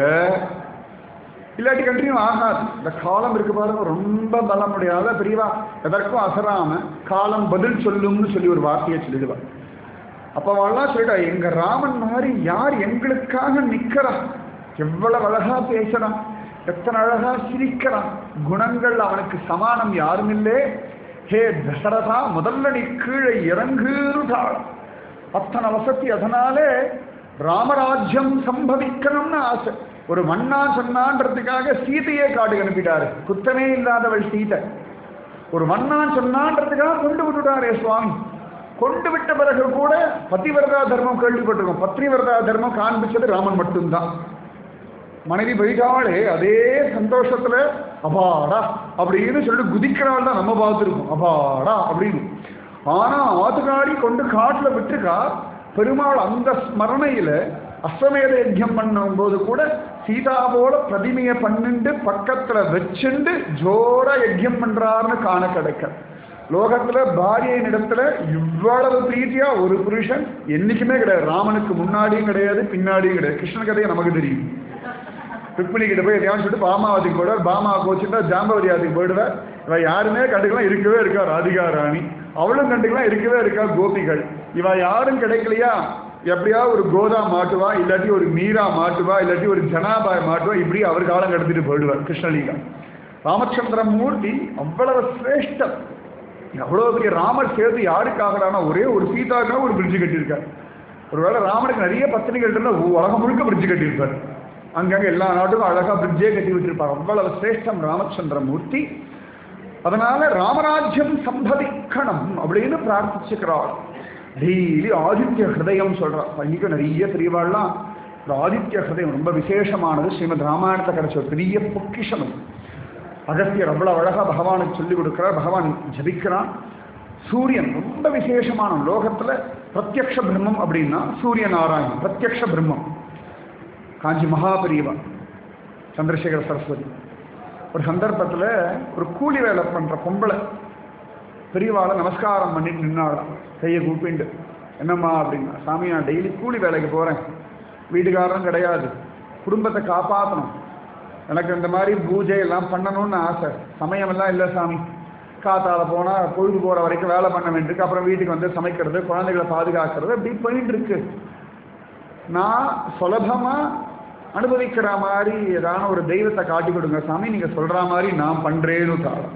இல்லாட்டி கண்டினியூ ஆகாது இந்த காலம் இருக்கு பாருங்க ரொம்ப பலம் முடியாத பெரியவா எதற்கும் அசராம காலம் பதில் சொல்லும்னு சொல்லி ஒரு வார்த்தையை சொல்லிடுவா அப்ப அவள்லாம் சொல்லிட்டா எங்க ராமன் மாதிரி யார் எங்களுக்காக நிக்கிறா எவ்வளவு அழகா பேசுறான் எத்தனை அழகா சிரிக்கிறான் குணங்கள் அவனுக்கு சமானம் யாரும் இல்லே ஹே தசரதா முதல்ல நீ கீழே இறங்குட்டாள் அத்தனை வசதி அதனாலே ராமராஜ்யம் சம்பவிக்கணும்னு ஆசை ஒரு மண்ணா சொன்னான்றதுக்காக சீதையே காட்டுக்கு அனுப்பிட்டாரு குத்தமே இல்லாதவள் சீதை ஒரு மண்ணான் சொன்னான்றதுக்காக கொண்டு விட்டுட்டாரே சுவாமி கொண்டு விட்ட பிறகு கூட பத்திவரதா தர்மம் கேள்விப்பட்டிருக்கோம் பத்ரிவரதா தர்மம் காண்பிச்சது ராமன் மட்டும்தான் மனைவி போயிட்டாலே அதே சந்தோஷத்துல அபாடா அப்படின்னு சொல்லிட்டு குதிக்கிறாள் தான் நம்ம பார்த்துருக்கோம் அபாடா அப்படின்னு ஆனா ஆத்துக்காரி கொண்டு காட்டுல விட்டுருக்கா பெருமாள் அந்த ஸ்மரணையில அஸ்வமேத யஜ்யம் பண்ணும்போது கூட சீதாவோட பிரதிமையை பண்ணிண்டு பக்கத்துல வச்சுண்டு ஜோரா யஜ்யம் பண்றாருன்னு காண கிடைக்க லோகத்துல பாரியின் இடத்துல இவ்வளவு பிரீத்தியா ஒரு புருஷன் என்னைக்குமே கிடையாது ராமனுக்கு முன்னாடியும் கிடையாது பின்னாடியும் கிடையாது கிருஷ்ண கதையை நமக்கு தெரியும் ருக்மிணி கிட்ட போய் எதையாவது சொல்லிட்டு பாமாவதிக்கு போயிடுவார் பாமா கோச்சுட்டா ஜாம்பவதியாதிக்கு போயிடுவார் இவ யாருமே கண்டுக்கலாம் இருக்கவே இருக்கா ராதிகா ராணி அவளும் கண்டுக்கலாம் இருக்கவே இருக்கா கோபிகள் இவ யாரும் கிடைக்கலையா எப்படியா ஒரு கோதா மாட்டுவா இல்லாட்டி ஒரு மீரா மாட்டுவா இல்லாட்டி ஒரு ஜனாபாய் மாட்டுவா இப்படி அவர் காலம் கடத்திட்டு போயிடுவார் கிருஷ்ணலீலா ராமச்சந்திர மூர்த்தி அவ்வளவு சிரேஷ்டம் அவ்வளவு பெரிய ராமர் சேர்த்து யாருக்காகலானா ஒரே ஒரு சீதாக்காக ஒரு பிரிட்ஜ் கட்டியிருக்கார் ஒருவேளை ராமனுக்கு நிறைய பத்தினிகள் இருந்தால் உலகம் முழுக்க பிரிட்ஜ் கட்டியிருப்பார் அங்கங்க எல்லா நாட்டுக்கும் அழகா பிரிட்ஜே கட்டி வச்சிருப்பார் அவ்வளவு சிரேஷ்டம் ராமச்சந்திர மூர்த்தி அதனால ராமராஜ்யம் சம்பதிக்கணும் அப்படின்னு பிரார்த்திச்சுக்கிறாள் டெய்லி ஆதித்ய ஹிருதயம் சொல்றா இன்னைக்கு நிறைய பெரியவாள்லாம் இந்த ஆதித்ய ஹிருதயம் ரொம்ப விசேஷமானது ஸ்ரீமத் ராமாயணத்தை கிடைச்ச ஒரு பெரிய பொக்கிஷம் அது. அகஸ்தியர் அவ்வளவு அழகா பகவானுக்கு சொல்லிக் கொடுக்கிறார் பகவான் ஜபிக்கிறான் சூரியன் ரொம்ப விசேஷமான லோகத்துல பிரத்யக்ஷ பிரம்மம் அப்படின்னா சூரிய நாராயணன் பிரத்யக்ஷ பிரம்மம் காஞ்சி மகாபெரியவா சந்திரசேகர சரஸ்வதி ஒரு சந்தர்ப்பத்தில் ஒரு கூலி வேலை பண்ணுற பொம்பளை பெரியவாளை நமஸ்காரம் பண்ணிட்டு நின்னாளாம் கையை கூப்பிண்டு என்னம்மா அப்படின்னா சாமி நான் டெய்லி கூலி வேலைக்கு போகிறேன் வீட்டுக்காரரும் கிடையாது குடும்பத்தை காப்பாற்றணும் எனக்கு இந்த மாதிரி பூஜை எல்லாம் பண்ணணும்னு ஆசை சமயமெல்லாம் இல்லை சாமி காத்தால போனால் பொழுது போகிற வரைக்கும் வேலை பண்ண வேண்டியிருக்கு அப்புறம் வீட்டுக்கு வந்து சமைக்கிறது குழந்தைகளை பாதுகாக்கிறது அப்படி போயிட்டு இருக்கு நான் சுலபமா அனுபவிக்கிற மாதிரி ஏதான ஒரு தெய்வத்தை காட்டி கொடுங்க சாமி நீங்க சொல்ற மாதிரி நான் பண்றேன்னு தாளம்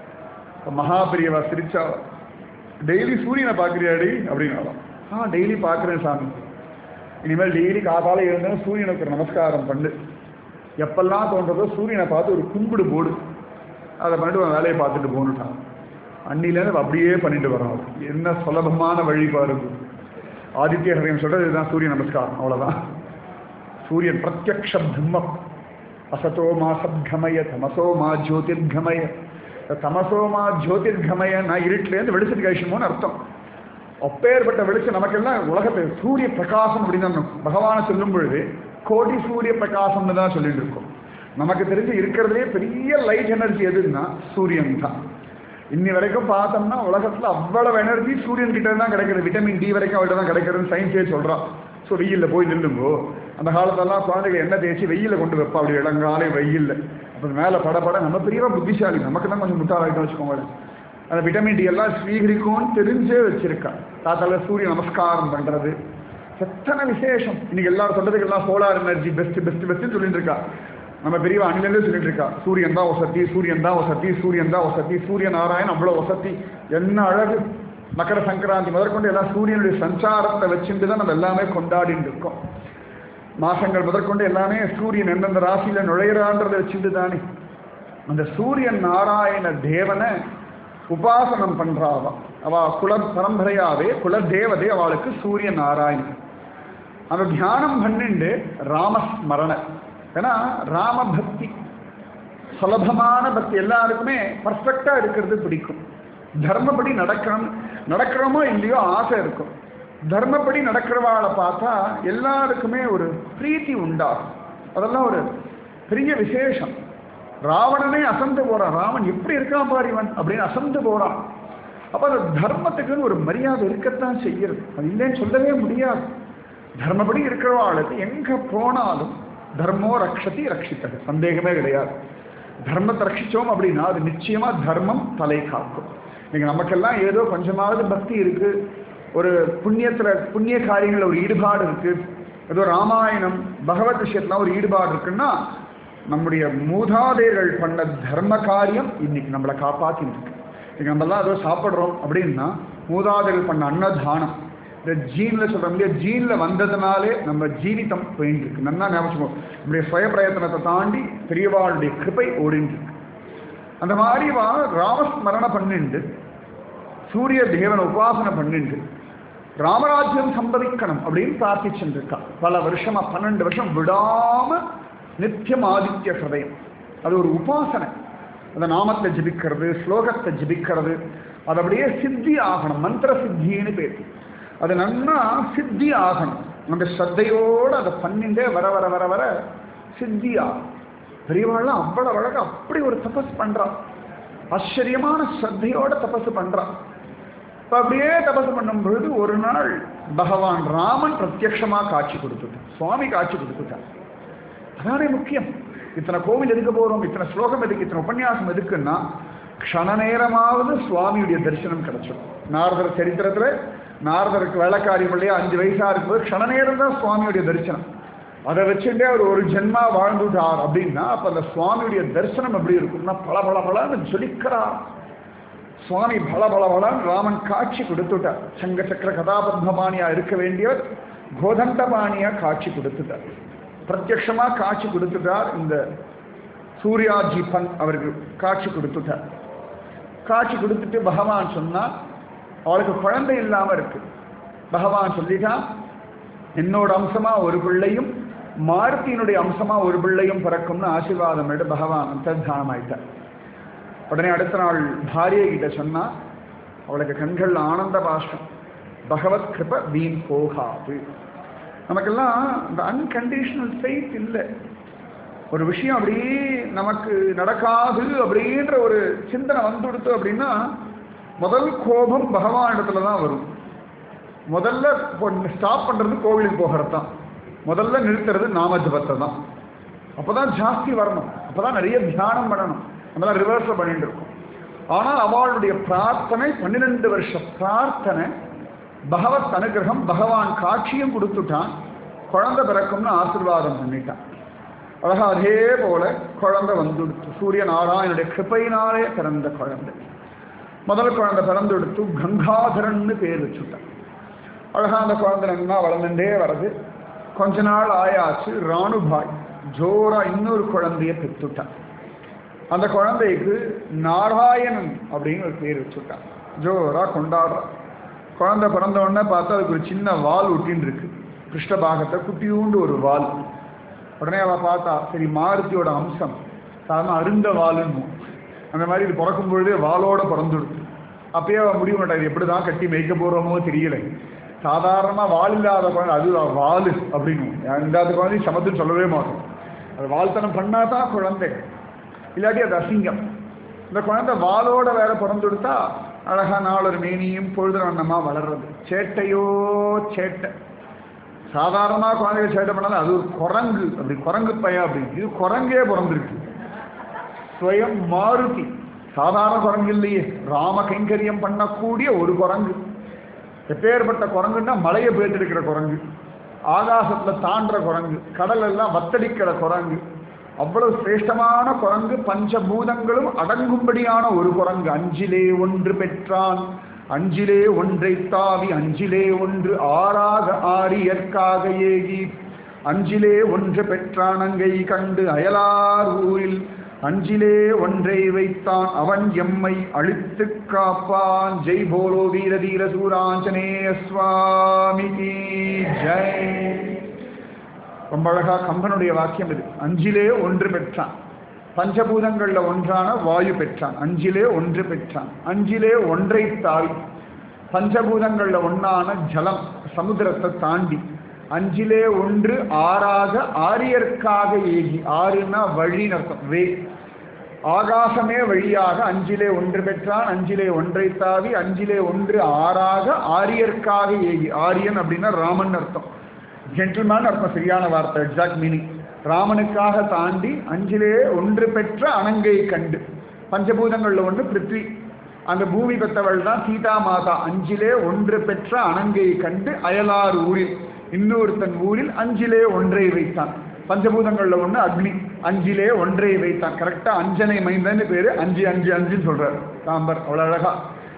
மகாபிரியவா சிரிச்சா டெய்லி சூரியனை பார்க்குறியாடி அப்படின்னாலும் ஆ டெய்லி பார்க்குறேன் சாமி இனிமேல் டெய்லி காத்தால எழுந்தேன் சூரியனுக்கு ஒரு நமஸ்காரம் பண்ணு எப்பெல்லாம் தோன்றதோ சூரியனை பார்த்து ஒரு கும்பிடு போடு அதை பண்ணிட்டு உன் வேலையை பார்த்துட்டு போகணுட்டான் அன்னிலேருந்து அப்படியே பண்ணிட்டு வரோம் என்ன சுலபமான வழிபாடு ஆதித்ய ஹரியம் சொல்றது இதுதான் சூரிய நமஸ்காரம் அவ்வளவுதான் சூரியன் பிரத்யக்ஷ பிரம்மம் அசதோ மா சத்கமய தமசோ மா ஜோதிர்கமய இந்த தமசோ மா ஜோதிர்கமய நான் இருட்டிலேருந்து வெளிச்சத்துக்கு கழிச்சுமோன்னு அர்த்தம் அப்பேற்பட்ட வெளிச்சம் நமக்கெல்லாம் உலகத்தை சூரிய பிரகாசம் அப்படின்னு தான் பகவானை சொல்லும் பொழுது கோடி சூரிய பிரகாசம்னு தான் சொல்லிட்டு இருக்கோம் நமக்கு தெரிஞ்சு இருக்கிறதுலே பெரிய லைட் எனர்ஜி எதுன்னா சூரியன் தான் இன்னி வரைக்கும் பார்த்தோம்னா உலகத்துல அவ்வளவு எனர்ஜி சூரியன் கிட்ட தான் கிடைக்குது விட்டமின் டி வரைக்கும் அவர்கிட்ட தான் கிடைக்கிறதுன்னு சயின்ஸே சொல்றான் ஸோ வெயில்ல போய் நில்லுங்கோ அந்த காலத்தெல்லாம் குழந்தைகள் எண்ணெய் தேய்ச்சி வெயில்ல கொண்டு வைப்பா அப்படி இளங்காலை வெயில்ல அப்புறம் மேலே பட பட நம்ம பெரியவா புத்திசாலி நமக்கு தான் கொஞ்சம் முட்டாளாயிட்டு வச்சுக்கோங்களேன் அந்த விட்டமின் டி எல்லாம் ஸ்வீகரிக்கும்னு தெரிஞ்சே வச்சிருக்கா தாத்தால சூரிய நமஸ்காரம் பண்றது எத்தனை விசேஷம் இன்னைக்கு எல்லாரும் சொல்றதுக்கு எல்லாம் சோலார் எனர்ஜி பெஸ்ட் பெஸ்ட் பெஸ்ட்னு சொல்லிட்டு இருக்கா நம்ம பெரியவா அணிலேருந்தே சொல்லிட்டு இருக்கா சூரியன் தான் வசதி சூரியன் தான் வசதி சூரியன் தான் வசதி சூரிய நாராயணன் அவ்வளோ வசதி என்ன அழகு மகர சங்கராந்தி முதற்கொண்டு எல்லாம் சூரியனுடைய சஞ்சாரத்தை வச்சுட்டு தான் நம்ம எல்லாமே கொண்டாடிட்டு இருக்கோம் மாசங்கள் முதற்கொண்டு எல்லாமே சூரியன் எந்தெந்த ராசியில நுழையிறான்றதை வச்சுட்டு தானே அந்த சூரியன் நாராயண தேவனை உபாசனம் பண்றாவா அவ குல பரம்பரையாவே குல தேவதை அவளுக்கு சூரிய நாராயணன் அந்த தியானம் பண்ணிண்டு ராமஸ்மரண ஏன்னா ராம பக்தி சுலபமான பக்தி எல்லாருக்குமே பர்ஃபெக்டா இருக்கிறது பிடிக்கும் தர்மப்படி நடக்கணும் நடக்கிறோமோ இல்லையோ ஆசை இருக்கும் தர்மப்படி நடக்கிறவாளை பார்த்தா எல்லாருக்குமே ஒரு பிரீத்தி உண்டாகும் அதெல்லாம் ஒரு பெரிய விசேஷம் ராவணனே அசந்து போறான் ராமன் எப்படி இருக்கான் பாரு இவன் அப்படின்னு அசந்து போறான் அப்ப அந்த தர்மத்துக்குன்னு ஒரு மரியாதை இருக்கத்தான் செய்யறது அது இல்லைன்னு சொல்லவே முடியாது தர்மப்படி இருக்கிறவாளுக்கு எங்க போனாலும் தர்மோ ரக்ஷதி ரட்சித்தது சந்தேகமே கிடையாது தர்மத்தை ரட்சிச்சோம் அப்படின்னா அது நிச்சயமா தர்மம் தலை காக்கும் நீங்க நமக்கெல்லாம் ஏதோ கொஞ்சமாவது பக்தி இருக்கு ஒரு புண்ணியத்துல புண்ணிய காரியங்களில் ஒரு ஈடுபாடு இருக்கு ஏதோ ராமாயணம் பகவத் விஷயத்துல ஒரு ஈடுபாடு இருக்குன்னா நம்முடைய மூதாதையர்கள் பண்ண தர்ம காரியம் இன்னைக்கு நம்மளை காப்பாத்தின்னு இருக்கு இன்னைக்கு நம்மலாம் ஏதோ சாப்பிட்றோம் அப்படின்னா மூதாதையர்கள் பண்ண அன்னதானம் இந்த ஜீன்ல சொல்றோம் இல்லையா ஜீன்ல வந்ததுனாலே நம்ம ஜீவிதம் போயிட்டு இருக்கு நல்லா ஞாபகம் நம்முடைய சுய பிரயத்தனத்தை தாண்டி பெரியவாளுடைய கிருபை ஓடிட்டு இருக்கு அந்த மாதிரி வா ராமஸ்மரண பண்ணிண்டு சூரிய தேவனை உபாசனை பண்ணிண்டு ராமராஜ்யம் சம்பவிக்கணும் அப்படின்னு பிரார்த்திச்சுருக்கா பல வருஷமா பன்னெண்டு வருஷம் விடாம நித்தியம் ஆதித்ய ஹிருதயம் அது ஒரு உபாசனை அந்த நாமத்தை ஜபிக்கிறது ஸ்லோகத்தை ஜபிக்கிறது அது அப்படியே சித்தி ஆகணும் மந்திர சித்தின்னு பேர் அது நன்னா சித்தி ஆகணும் அந்த ஸ்ரத்தையோடு அதை பண்ணிண்டே வர வர வர வர சித்தி ஆகும் பெரியவாள்லாம் அவ்வளவு அழகா அப்படி ஒரு தபஸ் பண்றா ஆச்சரியமான ஸ்ரத்தையோட தபஸ் பண்றா இப்ப அப்படியே தபஸ் பண்ணும் பொழுது ஒரு நாள் பகவான் ராமன் பிரத்யக்ஷமா காட்சி கொடுத்துட்டான் சுவாமி காட்சி கொடுத்துட்டான் அதானே முக்கியம் இத்தனை கோவில் எதுக்கு போறோம் இத்தனை ஸ்லோகம் எதுக்கு இத்தனை உபன்யாசம் எதுக்குன்னா க்ஷண நேரமாவது சுவாமியுடைய தரிசனம் கிடைச்சிடும் நாரதர் சரித்திரத்துல நாரதருக்கு வேலைக்காரி பிள்ளையா அஞ்சு வயசா இருக்கும்போது க்ஷண நேரம் தான் சுவாமியுடைய தரிசனம் அதை வச்சுட்டே அவர் ஒரு ஜென்மா வாழ்ந்துட்டார் அப்படின்னா அப்ப அந்த சுவாமியுடைய தரிசனம் எப்படி இருக்கும்னா பல பல பலன்னு ஜொலிக்கிறார் சுவாமி பல பல பலன்னு ராமன் காட்சி கொடுத்துட்டார் சங்க சக்கர கதாபத்மபாணியா இருக்க வேண்டியவர் கோதண்டபாணியா காட்சி கொடுத்துட்டார் பிரத்யக்ஷமா காட்சி கொடுத்துட்டார் இந்த சூர்யாஜி பன் அவருக்கு காட்சி கொடுத்துட்டார் காட்சி கொடுத்துட்டு பகவான் சொன்னா அவளுக்கு குழந்தை இல்லாம இருக்கு பகவான் சொல்லிட்டான் என்னோட அம்சமா ஒரு பிள்ளையும் மாருத்தியினுடைய அம்சமா ஒரு பிள்ளையும் பிறக்கும்னு ஆசீர்வாதம் எடுத்து பகவான் அந்தர்தானம் ஆயிட்டார் உடனே அடுத்த நாள் பாரியை கிட்ட சொன்னா அவளுக்கு கண்கள் ஆனந்த பாஷ்டம் பகவத் கிருப வீண் போகாது நமக்கெல்லாம் இந்த அன்கண்டிஷனல் ஃபெய்த் இல்லை ஒரு விஷயம் அப்படியே நமக்கு நடக்காது அப்படின்ற ஒரு சிந்தனை வந்துடுத்து அப்படின்னா முதல் கோபம் பகவான் இடத்துல தான் வரும் முதல்ல ஸ்டாப் பண்றது கோவிலுக்கு போகிறது தான் முதல்ல நிறுத்துறது நாம ஜபத்தை தான் அப்பதான் ஜாஸ்தி வரணும் அப்பதான் நிறைய தியானம் பண்ணணும் நம்மளாம் ரிவர்ஸில் பண்ணிட்டு இருக்கோம் ஆனால் அவளுடைய பிரார்த்தனை பன்னிரெண்டு வருஷ பிரார்த்தனை பகவத் அனுகிரகம் பகவான் காட்சியும் கொடுத்துட்டான் குழந்தை பிறக்கும்னு ஆசீர்வாதம் பண்ணிட்டான் அழகா அதே போல குழந்தை வந்துடுத்து சூரிய நாராயணுடைய கிருப்பையினாலே பிறந்த குழந்தை முதல் குழந்தை பிறந்துடுத்து கங்காதரன்னு பேர் வச்சுட்டான் அழகா அந்த குழந்தை நல்லா வளர்ந்துட்டே வருது கொஞ்ச நாள் ஆயாச்சு ராணுபாய் ஜோரா இன்னொரு குழந்தைய பெற்றுட்டான் அந்த குழந்தைக்கு நாராயணன் அப்படின்னு ஒரு பேர் வச்சுட்டான் ஜோரா கொண்டாடுறான் குழந்தை பிறந்த உடனே பார்த்தா அதுக்கு ஒரு சின்ன வால் ஒட்டின்னு இருக்கு கிருஷ்ணபாகத்தை குட்டியூண்டு ஒரு வால் உடனே அவ பார்த்தா சரி மாருதியோட அம்சம் சாதாரண அருந்த வாலுன்னு அந்த மாதிரி இது பிறக்கும் பொழுதே வாளோட பிறந்துடுது அப்பயே அவ முடிவு மாட்டாரு எப்படி தான் கட்டி மேய்க்க போறோமோ தெரியல சாதாரணமா வால் இல்லாத குழந்தை அது வாலு அப்படின்னு இல்லாத குழந்தை சமத்துன்னு சொல்லவே மாட்டோம் அது வாழ்த்தனம் பண்ணா தான் குழந்தை இல்லாட்டி அது அசிங்கம் இந்த குழந்தை வாளோட வேற பிறந்துடுத்தா அழகா நாளொரு மேனியும் பொழுது வண்ணமா வளர்றது சேட்டையோ சேட்டை சாதாரணமாக குழந்தைகள் சேட்டை பண்ணாலும் அது ஒரு குரங்கு அப்படி குரங்கு பையன் அப்படி இது குரங்கே பிறந்திருக்கு ஸ்வயம் மாருதி சாதாரண குரங்கு இல்லையே ராம கைங்கரியம் பண்ணக்கூடிய ஒரு குரங்கு எப்பேற்பட்ட குரங்குன்னா மலையை பேர்த்தெடுக்கிற குரங்கு ஆகாசத்துல தாண்டுற குரங்கு கடல் எல்லாம் வத்தடிக்கிற குரங்கு அவ்வளவு சிரேஷ்டமான குரங்கு பஞ்சபூதங்களும் அடங்கும்படியான ஒரு குரங்கு அஞ்சிலே ஒன்று பெற்றான் அஞ்சிலே ஒன்றை தாவி அஞ்சிலே ஒன்று ஆறாக ஆரியற்காக ஏகி அஞ்சிலே ஒன்று பெற்றான் அங்கை கண்டு அயலார் ஊரில் அஞ்சிலே ஒன்றை வைத்தான் அவன் எம்மை அழித்து காப்பான் ஜெய் போலோ வீர தீர சூராஞ்சனேய சுவாமி கீ ஜெய் ரொம்ப அழகா கம்பனுடைய வாக்கியம் இது அஞ்சிலே ஒன்று பெற்றான் பஞ்சபூதங்கள்ல ஒன்றான வாயு பெற்றான் அஞ்சிலே ஒன்று பெற்றான் அஞ்சிலே ஒன்றை தாவி பஞ்சபூதங்கள்ல ஒன்றான ஜலம் சமுத்திரத்தை தாண்டி அஞ்சிலே ஒன்று ஆறாக ஆரியர்க்காக ஏகி ஆறுனா வழின்னு அர்த்தம் வே ஆகாசமே வழியாக அஞ்சிலே ஒன்று பெற்றான் அஞ்சிலே ஒன்றை தாவி அஞ்சிலே ஒன்று ஆறாக ஆரியர்க்காக ஏகி ஆரியன் அப்படின்னா ராமன் அர்த்தம் ஜென்டில்மேன் அர்த்தம் சரியான வார்த்தை எக்ஸாக்ட் மீனிங் ராமனுக்காக தாண்டி அஞ்சிலே ஒன்று பெற்ற அனங்கை கண்டு பஞ்சபூதங்கள்ல ஒன்று பிருத்வி அந்த பூமி பெற்றவள் தான் சீதா மாதா அஞ்சிலே ஒன்று பெற்ற அனங்கை கண்டு அயலார் ஊரில் இன்னொருத்தன் ஊரில் அஞ்சிலே ஒன்றை வைத்தான் பஞ்சபூதங்கள்ல ஒண்ணு அக்னி அஞ்சிலே ஒன்றை வைத்தான் கரெக்டா அஞ்சனை மைந்தன்னு பேரு அஞ்சு அஞ்சு அஞ்சுன்னு சொல்றாரு சாம்பர் அவ்வளவு அழகா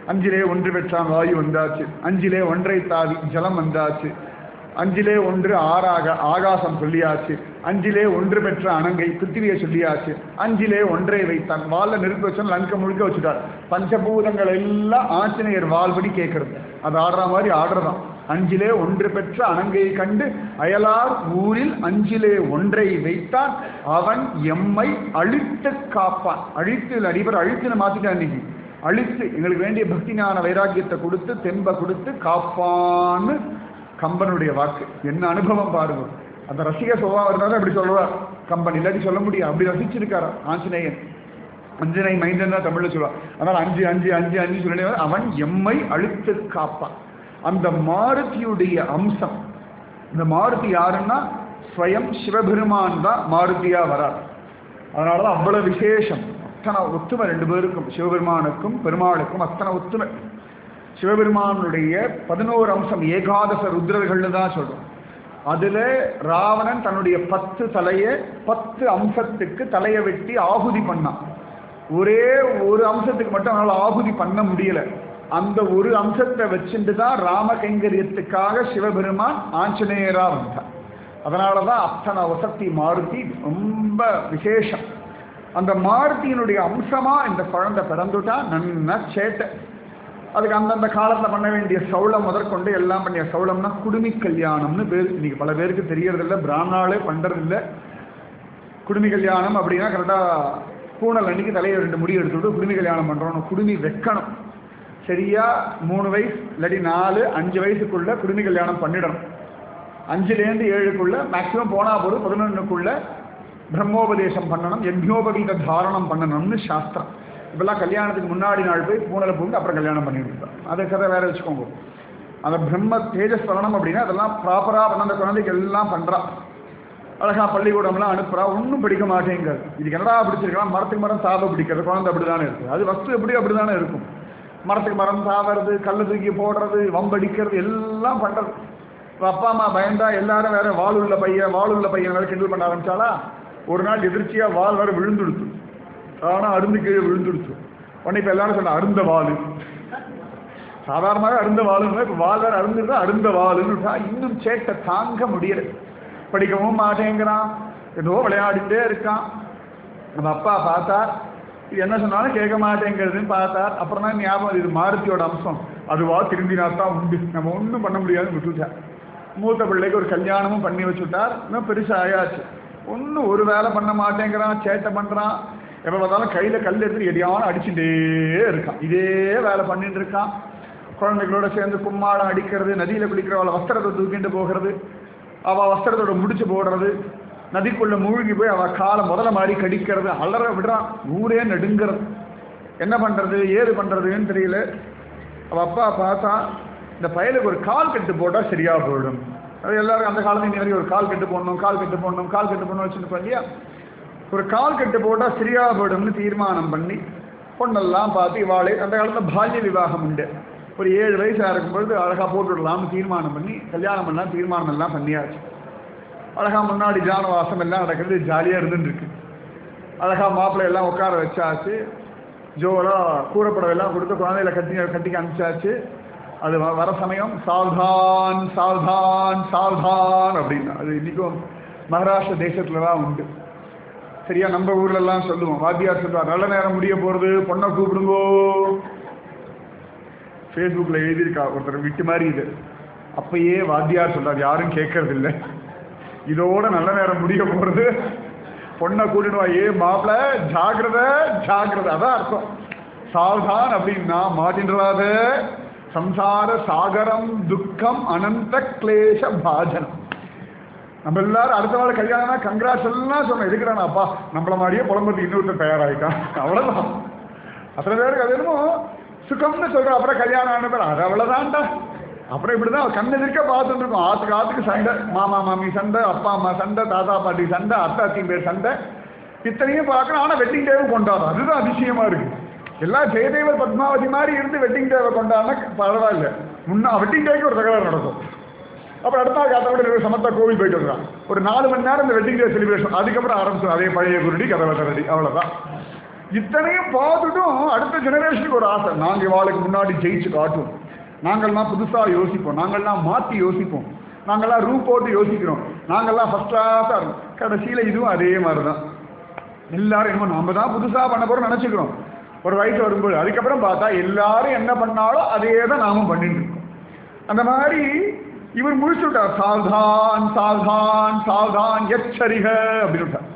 அஞ்சிலே ஒன்று பெற்றான் வாயு வந்தாச்சு அஞ்சிலே ஒன்றை தாவி ஜலம் வந்தாச்சு அஞ்சிலே ஒன்று ஆறாக ஆகாசம் சொல்லியாச்சு அஞ்சிலே ஒன்று பெற்ற அணங்கை பிருத்திவியை சொல்லியாச்சு அஞ்சிலே ஒன்றை வைத்தான் வால்ல நிறுத்தி வச்சா லங்க முழுக்க வச்சுட்டார் பஞ்சபூதங்கள் எல்லாம் ஆஞ்சநேயர் வால்படி கேட்கறது அது ஆடுற மாதிரி ஆடுறதான் அஞ்சிலே ஒன்று பெற்ற அணங்கையை கண்டு அயலார் ஊரில் அஞ்சிலே ஒன்றை வைத்தான் அவன் எம்மை அழித்து காப்பான் அழித்து அடிபர் அழித்துன்னு மாத்திட்டான் இன்னைக்கு அழித்து எங்களுக்கு வேண்டிய பக்தி ஞான வைராக்கியத்தை கொடுத்து தெம்பை கொடுத்து காப்பான்னு கம்பனுடைய வாக்கு என்ன அனுபவம் பாருங்க அந்த ரசிக சுபாவம் இருந்தாலும் அப்படி சொல்லுவார் கம்பன் இல்லாட்டி சொல்ல முடியும் அப்படி ரசிச்சிருக்காரா ஆஞ்சநேயன் அஞ்சனை மைந்தன் தான் தமிழ்ல சொல்லுவார் அதனால அஞ்சு அஞ்சு அஞ்சு அஞ்சு சொல்லி அவன் எம்மை அழித்து காப்பான் அந்த மாருதியுடைய அம்சம் இந்த மாருதி யாருன்னா ஸ்வயம் சிவபெருமான் தான் மாருதியா வரார் அதனால தான் அவ்வளவு விசேஷம் அத்தனை ஒத்துமை ரெண்டு பேருக்கும் சிவபெருமானுக்கும் பெருமாளுக்கும் அத்தனை ஒத்துமை சிவபெருமானுடைய பதினோரு அம்சம் ஏகாதச ருத்ரர்கள்னு தான் சொல்றோம் அதுல ராவணன் தன்னுடைய பத்து தலையை பத்து அம்சத்துக்கு தலையை வெட்டி ஆகுதி பண்ணான் ஒரே ஒரு அம்சத்துக்கு மட்டும் அவனால் ஆகுதி பண்ண முடியல அந்த ஒரு அம்சத்தை வச்சுட்டு தான் ராம கைங்கரியத்துக்காக சிவபெருமான் ஆஞ்சநேயரா வந்தார் அதனால தான் அத்தனை வசத்தி மாருதி ரொம்ப விசேஷம் அந்த மாருதியினுடைய அம்சமா இந்த குழந்தை பிறந்துட்டா நன்னா சேட்டை அதுக்கு அந்தந்த காலத்தில் பண்ண வேண்டிய சௌளம் முதற்கொண்டு எல்லாம் பண்ணிய சௌளம்னா குடுமி கல்யாணம்னு பேர் இன்னைக்கு பல பேருக்கு தெரியறதில்ல பிராமணாலே பண்றதில்ல குடுமி கல்யாணம் அப்படின்னா கரெக்டாக பூனல் அன்னைக்கு தலையை ரெண்டு முடி எடுத்துவிட்டு குடுமி கல்யாணம் பண்ணுறோம் குடுமி வைக்கணும் சரியா மூணு வயசு இல்லாட்டி நாலு அஞ்சு வயசுக்குள்ள குடுமி கல்யாணம் பண்ணிடணும் அஞ்சுலேருந்து ஏழுக்குள்ள மேக்சிமம் போனா போது பதினொன்றுக்குள்ள பிரம்மோபதேசம் பண்ணணும் யஜ்ஞோபவீத தாரணம் பண்ணணும்னு சாஸ்திரம் இப்பெல்லாம் கல்யாணத்துக்கு முன்னாடி நாள் போய் பூனலை பூண்டு அப்புறம் கல்யாணம் பண்ணிட்டு இருப்போம் அதை கதை வேற வச்சுக்கோங்க அந்த பிரம்ம தேஜஸ் பண்ணணும் அப்படின்னா அதெல்லாம் ப்ராப்பராக பண்ண அந்த குழந்தைக்கு எல்லாம் பண்ணுறா அழகா பள்ளிக்கூடம்லாம் அனுப்புறா ஒன்றும் பிடிக்க மாட்டேங்கிறது இதுக்கு என்னடா பிடிச்சிருக்கலாம் மரத்துக்கு மரம் சாப பிடிக்கிறது குழந்தை அப்படிதானே இருக்கு அது வஸ்து எப்படி அப்படிதானே இருக்கும் மரத்துக்கு மரம் சாவறது கல்லை தூக்கி போடுறது வம்படிக்கிறது எல்லாம் பண்றது இப்ப அப்பா அம்மா பயந்தா எல்லாரும் வேற வாள் உள்ள பையன் வாள் உள்ள பையன் வேற கிண்டல் பண்ண ஆரம்பிச்சாலா ஒரு நாள் எதிர்ச்சியா வால் வேற விழுந்துடுத்து ஆனா அருந்து கீழே விழுந்துடுச்சு உடனே இப்ப எல்லாரும் சொன்ன அருந்த வாள் சாதாரணமாக அருந்த வாளுன்னு இப்போ வால் வேற அருந்துருந்தா அருந்த வாளுன்னு விட்டா இன்னும் சேட்டை தாங்க முடியல படிக்கவும் மாட்டேங்கிறான் ஏதோ விளையாடிட்டே இருக்கான் நம்ம அப்பா பார்த்தார் இது என்ன சொன்னாலும் கேட்க மாட்டேங்கிறதுன்னு பார்த்தார் அப்புறம் தான் ஞாபகம் இது மாருதியோட அம்சம் அதுவா திரும்பினா தான் உண்டு நம்ம ஒன்றும் பண்ண முடியாதுன்னு விட்டுட்டார் மூத்த பிள்ளைக்கு ஒரு கல்யாணமும் பண்ணி வச்சுட்டார் இன்னும் பெருசா ஆயாச்சு ஒன்றும் ஒரு வேலை பண்ண மாட்டேங்கிறான் சேட்டை பண்ணுறான் எப்போ பார்த்தாலும் கையில் கல் எடுத்து எதையாவது அடிச்சுட்டே இருக்கான் இதே வேலை பண்ணிட்டு இருக்கான் குழந்தைகளோட சேர்ந்து கும்மாடம் அடிக்கிறது நதியில் குளிக்கிறவளை வஸ்திரத்தை தூக்கிட்டு போகிறது அவள் வஸ்திரத்தோட முடிச்சு போடுறது நதிக்குள்ள மூழ்கி போய் அவள் காலை முதல்ல மாதிரி கடிக்கிறது அலற விடுறான் ஊரே நடுங்கிறது என்ன பண்ணுறது ஏது பண்ணுறதுன்னு தெரியல அவள் அப்பா பார்த்தா இந்த பயலுக்கு ஒரு கால் கட்டு போட்டால் சரியாக போயிடும் அது எல்லாரும் அந்த காலத்துல இன்னி வரைக்கும் ஒரு கால் கட்டு போடணும் கால் கட்டு போடணும் கால் கட்டு போடணும் வச்சுட்டு இல்லையா ஒரு கால் கட்டு போட்டால் சரியாக போயிடும்னு தீர்மானம் பண்ணி பொண்ணெல்லாம் பார்த்து இவாளே அந்த காலத்தில் பால்ய விவாகம் உண்டு ஒரு ஏழு வயசாக இருக்கும்பொழுது அழகாக போட்டுவிடலாம்னு தீர்மானம் பண்ணி கல்யாணம் பண்ணலாம் தீர்மானம் எல்லாம் பண்ணியாச்சு அழகா முன்னாடி ஜானவாசம் எல்லாம் நடக்கிறது ஜாலியாக இருந்துட்டு இருக்கு அழகா மாப்பிள்ளை எல்லாம் உட்கார வச்சாச்சு ஜோரா கூறப்படவெல்லாம் கொடுத்து குழந்தையில கட்டி கட்டிக்கு அனுப்பிச்சாச்சு அது வ- வர சமயம் சாவ்தான் சாவ்தான் சாவ்தான் அப்படின்னா அது இன்னைக்கும் மகாராஷ்டிர தேசத்துல தான் உண்டு சரியா நம்ம ஊர்ல எல்லாம் சொல்லுவோம் வாத்தியார் சொல்லுவார் நல்ல நேரம் முடிய போறது பொண்ணை கூப்பிடுங்கோ ஃபேஸ்புக்கில் எழுதியிருக்கா ஒருத்தர் விட்டு மாதிரி இது அப்பயே வாத்தியார் சொல்றார் யாரும் கேட்கறது இல்லை இதோட நல்ல நேரம் முடிய போறது பொண்ணை கூட்டிட்டு வா ஏ மாப்பிள ஜாகிரத ஜாகிரத அதான் அர்த்தம் சாவதான் அப்படின்னா மாட்டின்றாத சம்சார சாகரம் துக்கம் அனந்த கிளேச பாஜனம் நம்ம எல்லாரும் அடுத்த நாள் கல்யாணம்னா கங்க்ராட்ஸ் எல்லாம் சொன்னோம் எதுக்குறானா அப்பா நம்மள மாதிரியே புலம்புறதுக்கு இன்னொருத்தர் தயாராகிட்டான் அவ்வளவுதான் அத்தனை பேருக்கு அது என்னமோ சுகம்னு சொல்றோம் அப்புறம் கல்யாணம் ஆன பேர் அது அவ்வளவுதான்டா அப்புறம் இப்படிதான் கண்ணு எதிர்க்க பார்த்துட்டு இருக்கோம் ஆத்துக்கு ஆத்துக்கு சண்டை மாமா மாமி சண்டை அப்பா அம்மா சண்டை தாத்தா பாட்டி சண்டை அத்தை அத்தி பேர் சண்டை இத்தனையும் பார்க்கணும் ஆனா வெட்டிங் டேவும் கொண்டாடும் அதுதான் அதிசயமா இருக்கு எல்லாம் ஜெயதேவர் பத்மாவதி மாதிரி இருந்து வெட்டிங் டேவை கொண்டாடினா பரவாயில்ல முன்னா வெட்டிங் டேக்கு ஒரு தகவல் நடக்கும் அப்புறம் அடுத்த நாள் காத்த கூட சமத்தா கோவில் போயிட்டு வர்றான் ஒரு நாலு மணி நேரம் இந்த வெட்டிங் டே செலிப்ரேஷன் அதுக்கப்புறம் ஆரம்பிச்சோம் அதே பழைய குருடி கதவை தரடி அவ்வளவுதான் இத்தனையும் பார்த்துட்டும் அடுத்த ஜெனரேஷனுக்கு ஒரு ஆசை நாங்கள் இவாளுக்கு முன்னாடி ஜெயிச்சு காட்டுவோம் நாங்கள்லாம் புதுசாக யோசிப்போம் நாங்கள்லாம் மாற்றி யோசிப்போம் நாங்கள்லாம் ரூம் போட்டு யோசிக்கிறோம் நாங்கள்லாம் ஃபஸ்ட் கிளாஸாக இருக்கும் கடைசியில் இதுவும் அதே மாதிரி தான் எல்லாரும் என்னமோ நாம தான் புதுசாக பண்ண போகிறோம் நினச்சிக்கிறோம் ஒரு வயசு வரும்போது அதுக்கப்புறம் பார்த்தா எல்லாரும் என்ன பண்ணாலும் அதே தான் நாமும் பண்ணிட்டு இருக்கோம் அந்த மாதிரி இவர் முடிச்சு விட்டார் சாவ்தான் சாவ்தான் சாவ்தான் எச்சரிக அப்படின்னு விட்டார்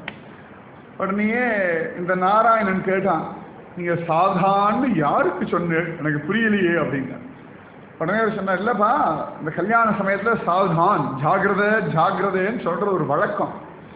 உடனேயே இந்த நாராயணன் கேட்டான் நீங்க சாதான்னு யாருக்கு சொன்ன எனக்கு புரியலையே அப்படின்னா உடனே அவர் சொன்னார் இல்லப்பா இந்த கல்யாண சமயத்துல சாவதான் ஜாகிரத ஜாகிரதைன்னு சொல்ற ஒரு வழக்கம்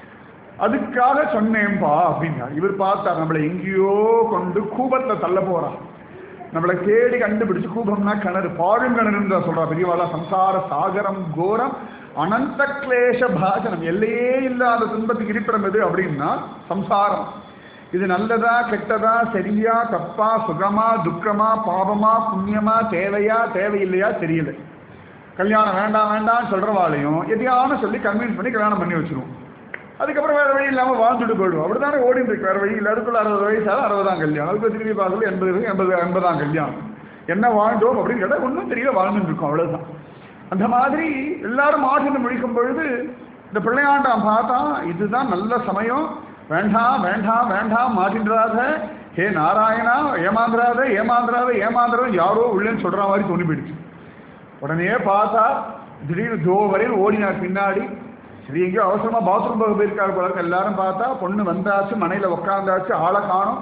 அதுக்காக சொன்னேன்பா அப்படின்னா இவர் பார்த்தார் நம்மளை எங்கேயோ கொண்டு கூபத்துல தள்ள போறான் நம்மளை தேடி கண்டுபிடிச்சு கூபம்னா கிணறு பாழுங்கிணறுன்னு தான் சொல்றா பெரியவாளா சம்சார சாகரம் கோரம் அனந்த கிளேஷ பாஜனம் எல்லையே இல்லாத துன்பத்துக்கு இருப்பிடம் எது அப்படின்னா சம்சாரம் இது நல்லதா கெட்டதா சரியா தப்பா சுகமா துக்கமா பாவமா புண்ணியமா தேவையா தேவையில்லையா தெரியல கல்யாணம் வேண்டாம் வேண்டாம்னு சொல்றவாளையும் எதையான சொல்லி கன்வின்ஸ் பண்ணி கல்யாணம் பண்ணி வச்சிருவோம் அதுக்கப்புறம் வேற வழி இல்லாமல் வாழ்ந்துட்டு போயிடுவோம் அப்படித்தானே ஓடிட்டு இருக்கு வேற வழி இல்லை அதுக்குள்ள அறுபது வயசாக அறுபதாம் கல்யாணம் அதுக்கு திரும்பி பார்க்கல எண்பது எண்பது எண்பதாம் கல்யாணம் என்ன வாழ்ந்தோம் அப்படின்னு கேட்டால் ஒன்றும் தெரியல வாழ்ந்துட்டு இருக்கோம் அவ்வளவுதான் அந்த மாதிரி எல்லாரும் மாட்டின்னு முழிக்கும் பொழுது இந்த பிள்ளையாண்டாம் பார்த்தா இதுதான் நல்ல சமயம் வேண்டாம் வேண்டாம் வேண்டாம் மாட்டின்றாத ஹே நாராயணா ஏமாந்துராத ஏமாந்துராத ஏமாந்துராத யாரோ உள்ளேன்னு சொல்ற மாதிரி தோணி போயிடுச்சு உடனே பார்த்தா திடீர்னு தோ வரையில் ஓடினார் பின்னாடி சரி எங்கேயோ அவசரமா பாத்ரூம் போக போயிருக்காரு போல இருக்கு. எல்லாரும் பார்த்தா பொண்ணு வந்தாச்சு மனையில உட்காந்தாச்சு ஆளை காணும்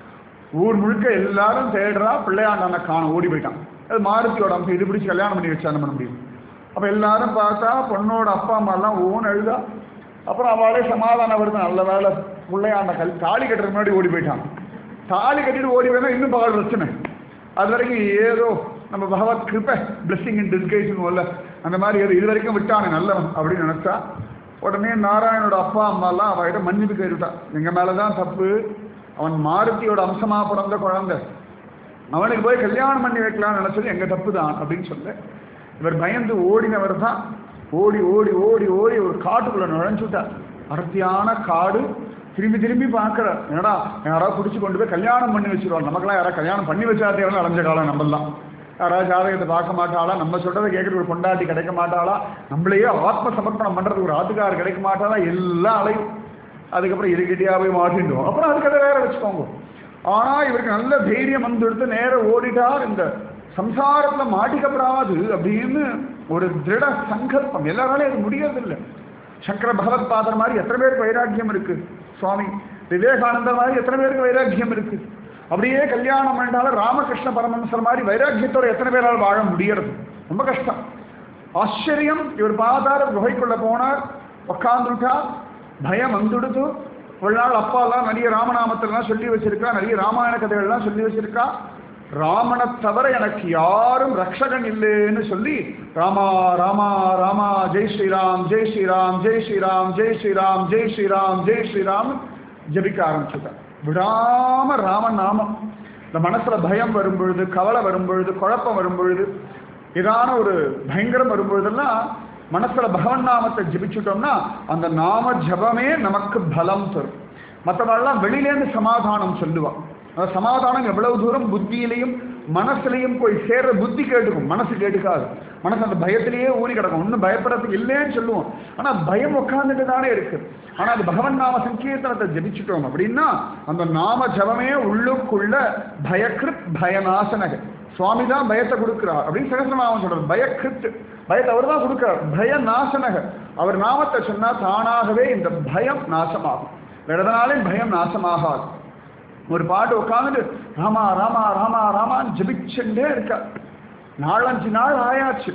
ஊர் முழுக்க எல்லாரும் தேடுறா பிள்ளையாண்டான காணும் ஓடி போயிட்டான் அது மாருதியோட அம்சம் இது பிடிச்சி கல்யாணம் பண்ணி வச்சா என்ன பண்ண முடியும் அப்ப எல்லாரும் பார்த்தா பொண்ணோட அப்பா அம்மா எல்லாம் ஓன் அழுதா அப்புறம் அவளே சமாதானம் வருது நல்ல வேலை பிள்ளையாண்ட கல் தாலி கட்டுறதுக்கு முன்னாடி ஓடி போயிட்டான் தாலி கட்டிட்டு ஓடி போயினா இன்னும் பகல் பிரச்சனை அது வரைக்கும் ஏதோ நம்ம பகவத் கிருப்பை பிளெஸிங் இன் டிஸ்கைஸ்னு இல்ல அந்த மாதிரி ஏதோ இது வரைக்கும் விட்டானே நல்லவன் அப்படின்னு நினைச்சா உடனே நாராயணோட அப்பா அம்மாலாம் அவகிட்ட மன்னிப்பு கேட்டுட்டான் எங்க மேலதான் தப்பு அவன் மாருதியோட அம்சமா பிறந்த குழந்தை அவனுக்கு போய் கல்யாணம் பண்ணி வைக்கலாம்னு நினைச்சது எங்க தப்பு தான் அப்படின்னு சொல்ல இவர் பயந்து ஓடினவர் தான் ஓடி ஓடி ஓடி ஓடி ஒரு காட்டுக்குள்ள நுழைஞ்சுட்டார் அடர்த்தியான காடு திரும்பி திரும்பி பார்க்கறார் என்னடா யாராவது பிடிச்சி கொண்டு போய் கல்யாணம் பண்ணி வச்சிருவாங்க நமக்கெல்லாம் யாராவது கல்யாணம் பண்ணி வச்சா தேவை அலைஞ்ச காலம் நம்மலாம் யாராவது ஜாதகத்தை பார்க்க மாட்டாளா நம்ம சொல்றதை கேட்கறது ஒரு பொண்டாட்டி கிடைக்க மாட்டாளா நம்மளையே ஆத்ம சமர்ப்பணம் பண்றதுக்கு ஒரு ஆத்துக்காரர் கிடைக்க மாட்டாளா எல்லாம் அலையும் அதுக்கப்புறம் இருக்கிட்டியா போய் மாட்டிடுவோம் அப்புறம் அதுக்கதை வேற வச்சுக்கோங்க ஆனா இவருக்கு நல்ல தைரியம் வந்து எடுத்து நேர ஓடிட்டார் இந்த சம்சாரத்துல மாட்டிக்கப்படாது அப்படின்னு ஒரு திருட சங்கல்பம் எல்லாராலையும் அது முடியறதில்லை சங்கர பகவத் பாதர் மாதிரி எத்தனை பேருக்கு வைராக்கியம் இருக்கு சுவாமி விவேகானந்தர் மாதிரி எத்தனை பேருக்கு வைராக்கியம் இருக்கு அப்படியே கல்யாணம் பண்ணாலும் ராமகிருஷ்ண பரமஹம்சர் மாதிரி வைராக்கியத்தோட எத்தனை பேரால் வாழ முடியறது ரொம்ப கஷ்டம் ஆச்சரியம் இவர் பார்த்தார் குகைக்குள்ள போனார் உட்காந்துட்டார் பயம் வந்துடுத்து ஒரு நாள் அப்பாலாம் நிறைய ராமநாமத்திலாம் சொல்லி வச்சிருக்கா நிறைய ராமாயண கதைகள்லாம் சொல்லி வச்சிருக்கா ராமனை தவிர எனக்கு யாரும் ரக்ஷகன் இல்லைன்னு சொல்லி ராமா ராமா ராமா ஜெய் ஸ்ரீராம் ஜெய் ஸ்ரீராம் ஜெய் ஸ்ரீராம் ஜெய் ஸ்ரீராம் ஜெய் ஸ்ரீராம் ஜெய் ஸ்ரீராம் ஜபிக்க ஆரம்பிச்சுட்டார் விடாம ராமன் நாமம் இந்த மனசுல பயம் வரும் பொழுது கவலை வரும் பொழுது குழப்பம் வரும் பொழுது ஏதான ஒரு பயங்கரம் வரும் பொழுதெல்லாம் மனசுல பகவன் நாமத்தை ஜபிச்சுட்டோம்னா அந்த நாம ஜபமே நமக்கு பலம் தரும் மற்றவெல்லாம் வெளியிலேருந்து சமாதானம் சொல்லுவான் அந்த சமாதானம் எவ்வளவு தூரம் புத்தியிலையும் மனசுலையும் போய் சேர்ற புத்தி கேட்டுக்கும் மனசு கேட்டுக்காது மனசு அந்த பயத்திலேயே ஊறி கிடக்கும் ஒன்றும் பயப்படுறதுக்கு இல்லைன்னு சொல்லுவோம் ஆனா பயம் உட்கார்ந்துட்டு தானே இருக்கு ஆனா அது பகவன் நாம சங்கீர்த்தனத்தை ஜபிச்சுட்டோம் அப்படின்னா அந்த நாம ஜபமே உள்ளுக்குள்ள பயக்கிருத் பயநாசனக சுவாமி தான் பயத்தை கொடுக்கிறார் அப்படின்னு சகசிரநாமம் சொல்றார் பயக்கிருத் பயத்தை அவர் தான் கொடுக்கிறார் பய நாசனக அவர் நாமத்தை சொன்னா தானாகவே இந்த பயம் நாசமாகும் வேற எதனாலையும் பயம் நாசமாகாது ஒரு பாட்டு உட்காந்துட்டு ராமா ராமா ராமா ராமான்னு ஜபிச்சுட்டே இருக்கா நாலஞ்சு நாள் ஆயாச்சு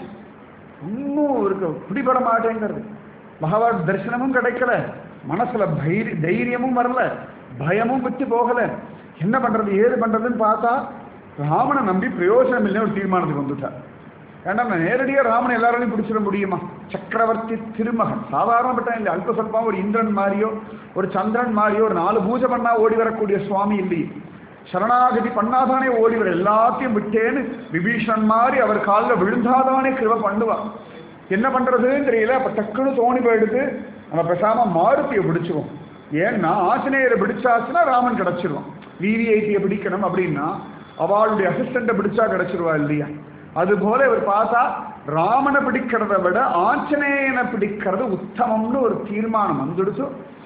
இன்னும் இருக்கு பிடிபட மாட்டேங்கிறது பகவத் தரிசனமும் கிடைக்கல மனசுல தைரிய தைரியமும் வரல பயமும் விட்டு போகல என்ன பண்றது ஏது பண்றதுன்னு பார்த்தா ராமனை நம்பி பிரயோஜனம் இல்லை ஒரு தீர்மானத்துக்கு வந்துட்டார் ஏன்னா நான் நேரடியாக ராமனை எல்லாராலையும் பிடிச்சிட முடியுமா சக்கரவர்த்தி திருமகன் சாதாரணப்பட்ட இல்லை அல்ப சொல்பம் ஒரு இந்திரன் மாதிரியோ ஒரு சந்திரன் மாதிரியோ ஒரு நாலு பூஜை பண்ணா ஓடி வரக்கூடிய சுவாமி இல்லையே சரணாகதி பண்ணாதானே ஓடி வர எல்லாத்தையும் விட்டேன்னு விபீஷன் மாதிரி அவர் காலில் விழுந்தாதானே கிருப பண்ணுவார் என்ன பண்றதுன்னு தெரியல அப்ப டக்குன்னு தோணி போயிடுது நம்ம பேசாம மாருதியை பிடிச்சிருவோம் ஏன்னா ஆஞ்சநேயரை பிடிச்சாச்சுன்னா ராமன் கிடைச்சிருவான் விவிஐபியை பிடிக்கணும் அப்படின்னா அவளுடைய அசிஸ்டண்ட்டை பிடிச்சா கிடைச்சிருவா இல்லையா அதுபோல இவர் பார்த்தா ராமனை பிடிக்கிறத விட ஆஞ்சநேயனை பிடிக்கிறது உத்தமம்னு ஒரு தீர்மானம் வந்துடுச்சு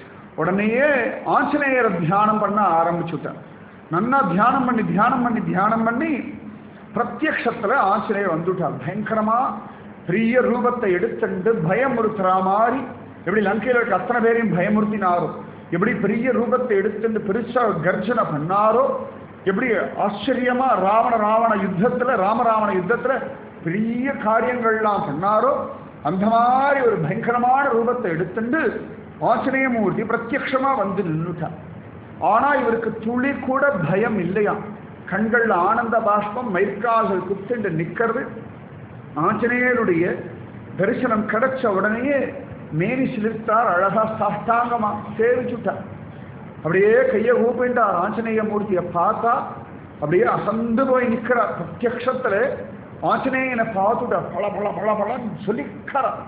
உடனேயே ஆஞ்சநேயரை தியானம் பண்ண ஆரம்பிச்சுட்டார் நன்னா தியானம் பண்ணி தியானம் பண்ணி தியானம் பண்ணி பிரத்யக்ஷத்துல ஆஞ்சநேயர் வந்துட்டார் பயங்கரமா பெரிய ரூபத்தை எடுத்துண்டு பயமுறுத்துற மாதிரி எப்படி லங்கையில் இருக்க அத்தனை பேரையும் பயமுறுத்தினாரோ எப்படி பெரிய ரூபத்தை எடுத்துட்டு பெருசா கர்ஜனை பண்ணாரோ எப்படி ஆச்சரியமா ராவண ராவண யுத்தத்துல ராமராவண யுத்தத்துல பெரிய காரியங்கள்லாம் பண்ணாரோ அந்த மாதிரி ஒரு பயங்கரமான ரூபத்தை எடுத்துண்டு ஆஞ்சநேயமூர்த்தி பிரத்யக்ஷமா வந்து நின்றுட்டார் ஆனா இவருக்கு துளி கூட பயம் இல்லையா கண்கள்ல ஆனந்த பாஷ்பம் மயிர்கால்கள் குத்துண்டு நிக்கிறது ஆஞ்சநேயருடைய தரிசனம் கிடைச்ச உடனேயே மேனி சிலிர்த்தார் அழகா சாஷ்டாங்கமா சேவிச்சுட்டார் அப்படியே கையை கூப்பிட்டார் ஆஞ்சநேய மூர்த்தியை பார்த்தா அப்படியே அசந்து போய் நிற்கிறார் பிரத்யக்ஷத்துல ஆஞ்சநேயனை பார்த்துட்டார் பல பல பல பலன்னு சொல்லிக்கிறார்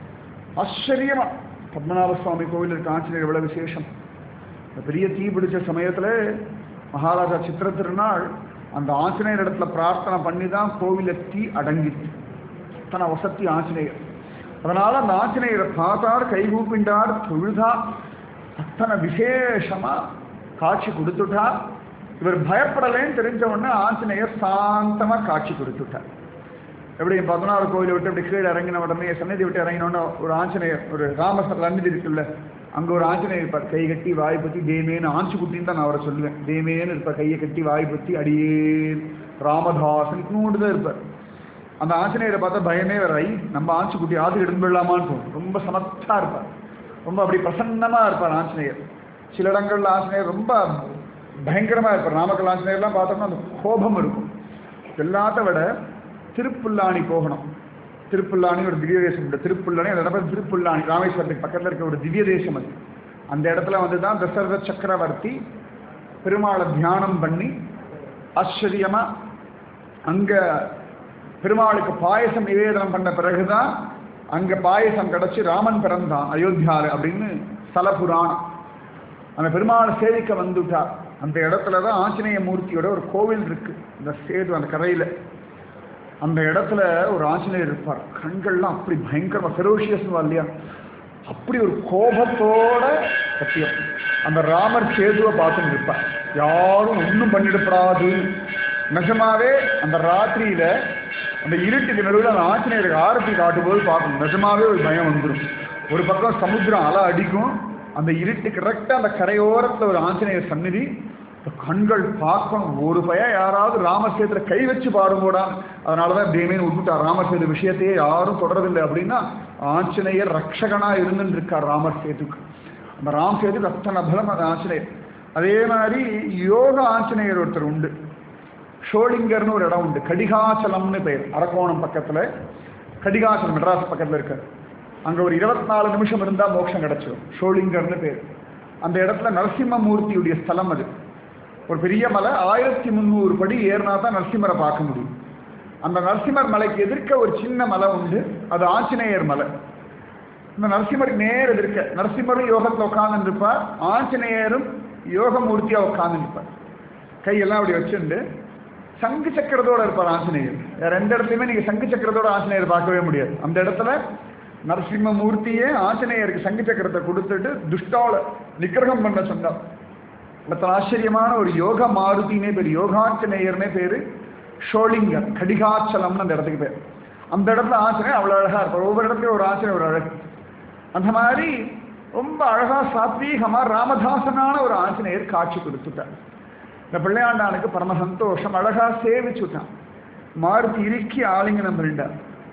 ஆச்சரியமா பத்மநாப சுவாமி கோவில் இருக்க ஆஞ்சநேயர் எவ்வளவு விசேஷம் இந்த பெரிய தீ பிடிச்ச சமயத்துல மகாராஜா சித்திர திருநாள் அந்த ஆஞ்சநேயர் இடத்துல பிரார்த்தனை பண்ணி தான் கோவில தீ அடங்கிச்சு அத்தனை வசத்தி ஆஞ்சநேயர் அதனால அந்த ஆஞ்சநேயரை பார்த்தார் கைகூப்பிண்டார் தொழுதா அத்தனை விசேஷமா காட்சி கொடுத்துட்டார் இவர் பயப்படலைன்னு தெரிஞ்ச உடனே ஆஞ்சநேயர் சாந்தமா காட்சி கொடுத்துட்டார் எப்படி பதினாறு கோயிலை விட்டு இப்படி கீழே இறங்கின உடனே சன்னதி விட்டு இறங்கினோன்னு ஒரு ஆஞ்சநேயர் ஒரு ராமசர் சன்னதி இருக்குல்ல அங்க ஒரு ஆஞ்சநேயர் இருப்பார் கை கட்டி வாய் பத்தி தேமேன்னு ஆஞ்சு குட்டின்னு தான் நான் அவரை சொல்லுவேன் தேமேன்னு இருப்பார் கையை கட்டி வாய் பத்தி அடியேன் ராமதாசன் இன்னொன்று தான் இருப்பார் அந்த ஆஞ்சநேயரை பார்த்தா பயமே வர ஐ நம்ம ஆஞ்சு குட்டி ஆது எடுந்துடலாமான்னு தோணும் ரொம்ப சமத்தா இருப்பார் ரொம்ப அப்படி பிரசன்னமா இருப்பார் ஆஞ்சநேயர் சில இடங்கள்ல ஆஞ்சநேயர் ரொம்ப பயங்கரமா இருப்பார் நாமக்கல் ஆஞ்சநேயர்லாம் பார்த்தோம்னா அந்த கோபம் இருக்கும் எல்லாத்த விட திருப்புல்லாணி போகணும் திருப்புல்லாணி ஒரு திவ்ய தேசம் உண்டு திருப்புல்லாணி அந்த இடத்துல திருப்புல்லாணி ராமேஸ்வரத்துக்கு பக்கத்தில் இருக்க ஒரு திவ்ய தேசம் அது அந்த இடத்துல வந்து தான் தசரத சக்கரவர்த்தி பெருமாளை தியானம் பண்ணி ஆச்சரியமா அங்க பெருமாளுக்கு பாயசம் நிவேதனம் பண்ண பிறகுதான் அங்க பாயசம் கிடைச்சு ராமன் பிறந்தான் அயோத்தியால அப்படின்னு ஸ்தல புராணம் அந்த பெருமாளை சேவிக்க வந்துட்டார் அந்த இடத்துல தான் ஆஞ்சநேய மூர்த்தியோட ஒரு கோவில் இருக்கு இந்த சேது அந்த கரையில அந்த இடத்துல ஒரு ஆஞ்சநேயர் இருப்பார் கண்கள்லாம் அப்படி பயங்கரமா ஃபெரோஷியஸ் இல்லையா அப்படி ஒரு கோபத்தோட சத்தியம் அந்த ராமர் சேதுவை பார்த்துன்னு இருப்பார் யாரும் ஒன்றும் பண்ணிடப்படாது நிஜமாவே அந்த ராத்திரியில அந்த இருட்டுக்கு நடுவில் அந்த ஆஞ்சநேயருக்கு ஆரத்தி காட்டும்போது பார்க்கணும் நிஜமாவே ஒரு பயம் வந்துடும் ஒரு பக்கம் சமுத்திரம் அலை அடிக்கும் அந்த இருட்டு கரெக்டாக அந்த கரையோரத்தில் ஒரு ஆஞ்சநேயர் சந்நிதி கண்கள் பார்க்கணும் ஒரு பையன் யாராவது ராமசேத்துல கை வச்சு பாருங்கூடா அதனால தான் தேமேன் விட்டுட்டார் ராமசேது விஷயத்தையே யாரும் தொடரதில்லை அப்படின்னா ஆஞ்சநேயர் ரக்ஷகனா இருந்துட்டு இருக்கார் ராமர் சேதுக்கு அந்த ராம் சேதுக்கு அத்தனை பலம் அந்த ஆஞ்சநேயர் அதே மாதிரி யோக ஆஞ்சநேயர் ஒருத்தர் உண்டு ஷோலிங்கர்னு ஒரு இடம் உண்டு கடிகாச்சலம்னு பெயர் அரக்கோணம் பக்கத்துல கடிகாச்சலம் மெட்ராஸ் பக்கத்துல இருக்கார் அங்க ஒரு இருபத்தி நாலு நிமிஷம் இருந்தா மோட்சம் கிடைச்சிடும் ஷோலிங்கர்னு பேர் அந்த இடத்துல நரசிம்மமூர்த்தியுடைய ஸ்தலம் அது ஒரு பெரிய மலை ஆயிரத்தி முந்நூறு படி ஏறினா தான் நரசிம்மரை பார்க்க முடியும் அந்த நரசிம்மர் மலைக்கு எதிர்க்க ஒரு சின்ன மலை உண்டு அது ஆஞ்சநேயர் மலை இந்த நரசிம்மருக்கு நேர் எதிர்க்க நரசிம்மரும் யோகத்தில் உட்கார்ந்து இருப்பார் ஆஞ்சநேயரும் யோகமூர்த்தியா உட்கார்ந்து இருப்பார் கையெல்லாம் அப்படி வச்சுண்டு சங்கு சக்கரத்தோட இருப்பார் ஆஞ்சநேயர் வேற எந்த இடத்துலையுமே நீங்க சங்கு சக்கரத்தோட ஆஞ்சநேயர் பார்க்கவே முடியாது அந்த இடத்துல நரசிம்ம மூர்த்தியே ஆஞ்சநேயருக்கு சங்கு சக்கரத்தை கொடுத்துட்டு துஷ்டால நிக்கிரகம் பண்ண சொன்னார் அத்தனை ஆச்சரியமான ஒரு யோக மாருதினே பேர் யோகாஞ்சநேயர்னே பேரு ஷோலிங்கர் கடிகாச்சலம்னு அந்த இடத்துக்கு பேர் அந்த இடத்துல ஆஞ்சநேயர் அவ்வளோ அழகா இருப்பார் ஒவ்வொரு இடத்துலையும் ஒரு ஆஞ்சநேயர் ஒரு அழகு அந்த மாதிரி ரொம்ப அழகா சாத்வீகமா ராமதாசனான ஒரு ஆஞ்சநேயர் காட்சி கொடுத்துட்டார் இந்த பிள்ளையாண்டானுக்கு பரம சந்தோஷம் அழகா சேவிச்சுட்டான் மாருதி இறுக்கி ஆலிங்கனம் பண்ணிட்டார்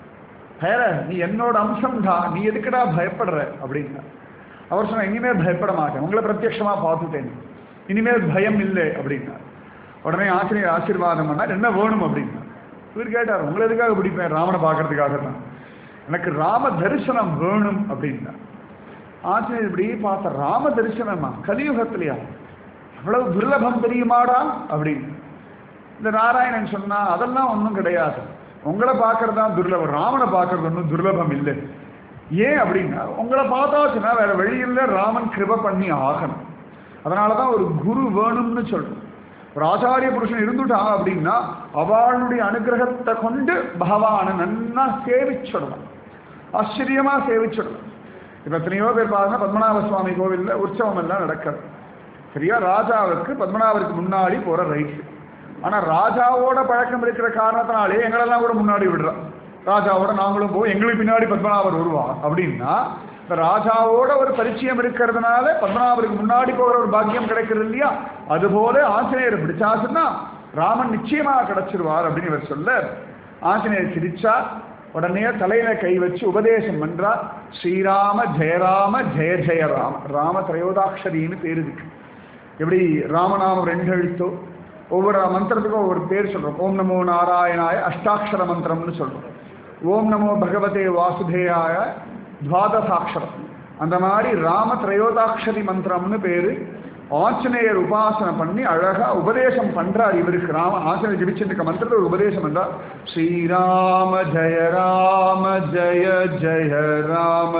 பேர நீ என்னோட அம்சம்டா நீ எதுக்குடா பயப்படுற அப்படின்னா அவர் சொன்ன இனிமேல் பயப்பட மாட்டேன் உங்களை பிரத்யட்சமா பார்த்துட்டேன் இனிமேல் பயம் இல்லை அப்படின்னா உடனே ஆசிரியர் ஆசீர்வாதம் பண்ணார் என்ன வேணும் அப்படின்னா இவர் கேட்டார் உங்களை எதுக்காக பிடிப்பேன் ராமனை பார்க்கறதுக்காக தான் எனக்கு ராம தரிசனம் வேணும் அப்படின்னா ஆசிரியர் இப்படி பார்த்த ராம தரிசனமா கலியுகத்திலையா அவ்வளவு துர்லபம் தெரியுமாடா அப்படின்னு இந்த நாராயணன் சொன்னா அதெல்லாம் ஒன்றும் கிடையாது உங்களை பார்க்கறது தான் துர்லபம் ராமனை பார்க்கறது ஒன்றும் துர்லபம் இல்லை ஏன் அப்படின்னா உங்களை பார்த்தாச்சுன்னா வேற வழி இல்லை ராமன் கிருப பண்ணி ஆகணும் அதனால தான் ஒரு குரு வேணும்னு சொல்றோம் ஒரு ஆச்சாரிய புருஷன் இருந்துட்டான் அப்படின்னா அவளுடைய அனுகிரகத்தை கொண்டு பகவானை நன்னா சேவிச்சிடலாம் ஆச்சரியமா சேவிச்சிடலாம் இப்ப எத்தனையோ பேர் பாருங்க பத்மநாப சுவாமி கோவில்ல உற்சவம் எல்லாம் நடக்கிறது சரியா ராஜாவுக்கு பத்மநாபருக்கு முன்னாடி போற ரைட் ஆனா ராஜாவோட பழக்கம் இருக்கிற காரணத்தினாலே எங்களெல்லாம் கூட முன்னாடி விடுறான் ராஜாவோட நாங்களும் போய் எங்களுக்கு பின்னாடி பத்மநாபர் வருவா அப்படின்னா இந்த ராஜாவோட ஒரு பரிச்சயம் இருக்கிறதுனால பத்மநாபருக்கு முன்னாடி போகிற ஒரு பாக்கியம் கிடைக்கிறது இல்லையா அதுபோல ஆஞ்சநேயர் பிடிச்சாச்சுன்னா ராமன் நிச்சயமா கிடைச்சிருவார் அப்படின்னு இவர் சொல்ல ஆஞ்சநேயர் சிரிச்சா உடனே தலையில கை வச்சு உபதேசம் பண்றார் ஸ்ரீராம ஜெயராம ஜெய ஜெய ராம ராம திரையோதாட்சரின்னு பேர் இருக்கு எப்படி ராமநாமம் ரெண்டு எழுத்தோ ஒவ்வொரு மந்திரத்துக்கும் ஒவ்வொரு பேர் சொல்றோம் ஓம் நமோ நாராயணாய அஷ்டாட்சர மந்திரம்னு சொல்றோம் ஓம் நமோ பகவதே வாசுதேயாய துவாதசாட்சரம் அந்த மாதிரி ராம திரையோதாட்சரி மந்திரம்னு பேரு ஆஞ்சநேயர் உபாசனை பண்ணி அழகா உபதேசம் பண்றார் இவருக்கு ராம ஆஞ்சநேயர் ஜபிச்சிருக்க மந்திரத்தை ஒரு உபதேசம் பண்றார் ஸ்ரீராம ஜெய ராம ஜெய ஜெய ராம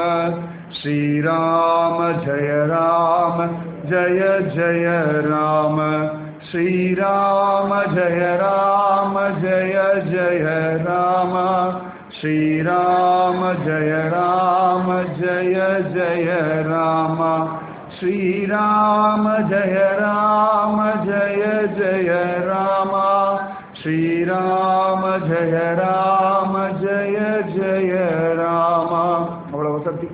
ஸ்ரீராம ஜெய ராம ஜெய ஜெய ராம ஸ்ரீராம ஜெய ராம ஜெய ஜெய ராம ஸ்ரீராம ஜெய ராம ஜெய ஜெய ராம ஸ்ரீராம ஜெய ராம ஜெய ஜெய ராம ஸ்ரீராம ஜெய ராம ஜெய ஜெய ராம அவ்வளவு வசதி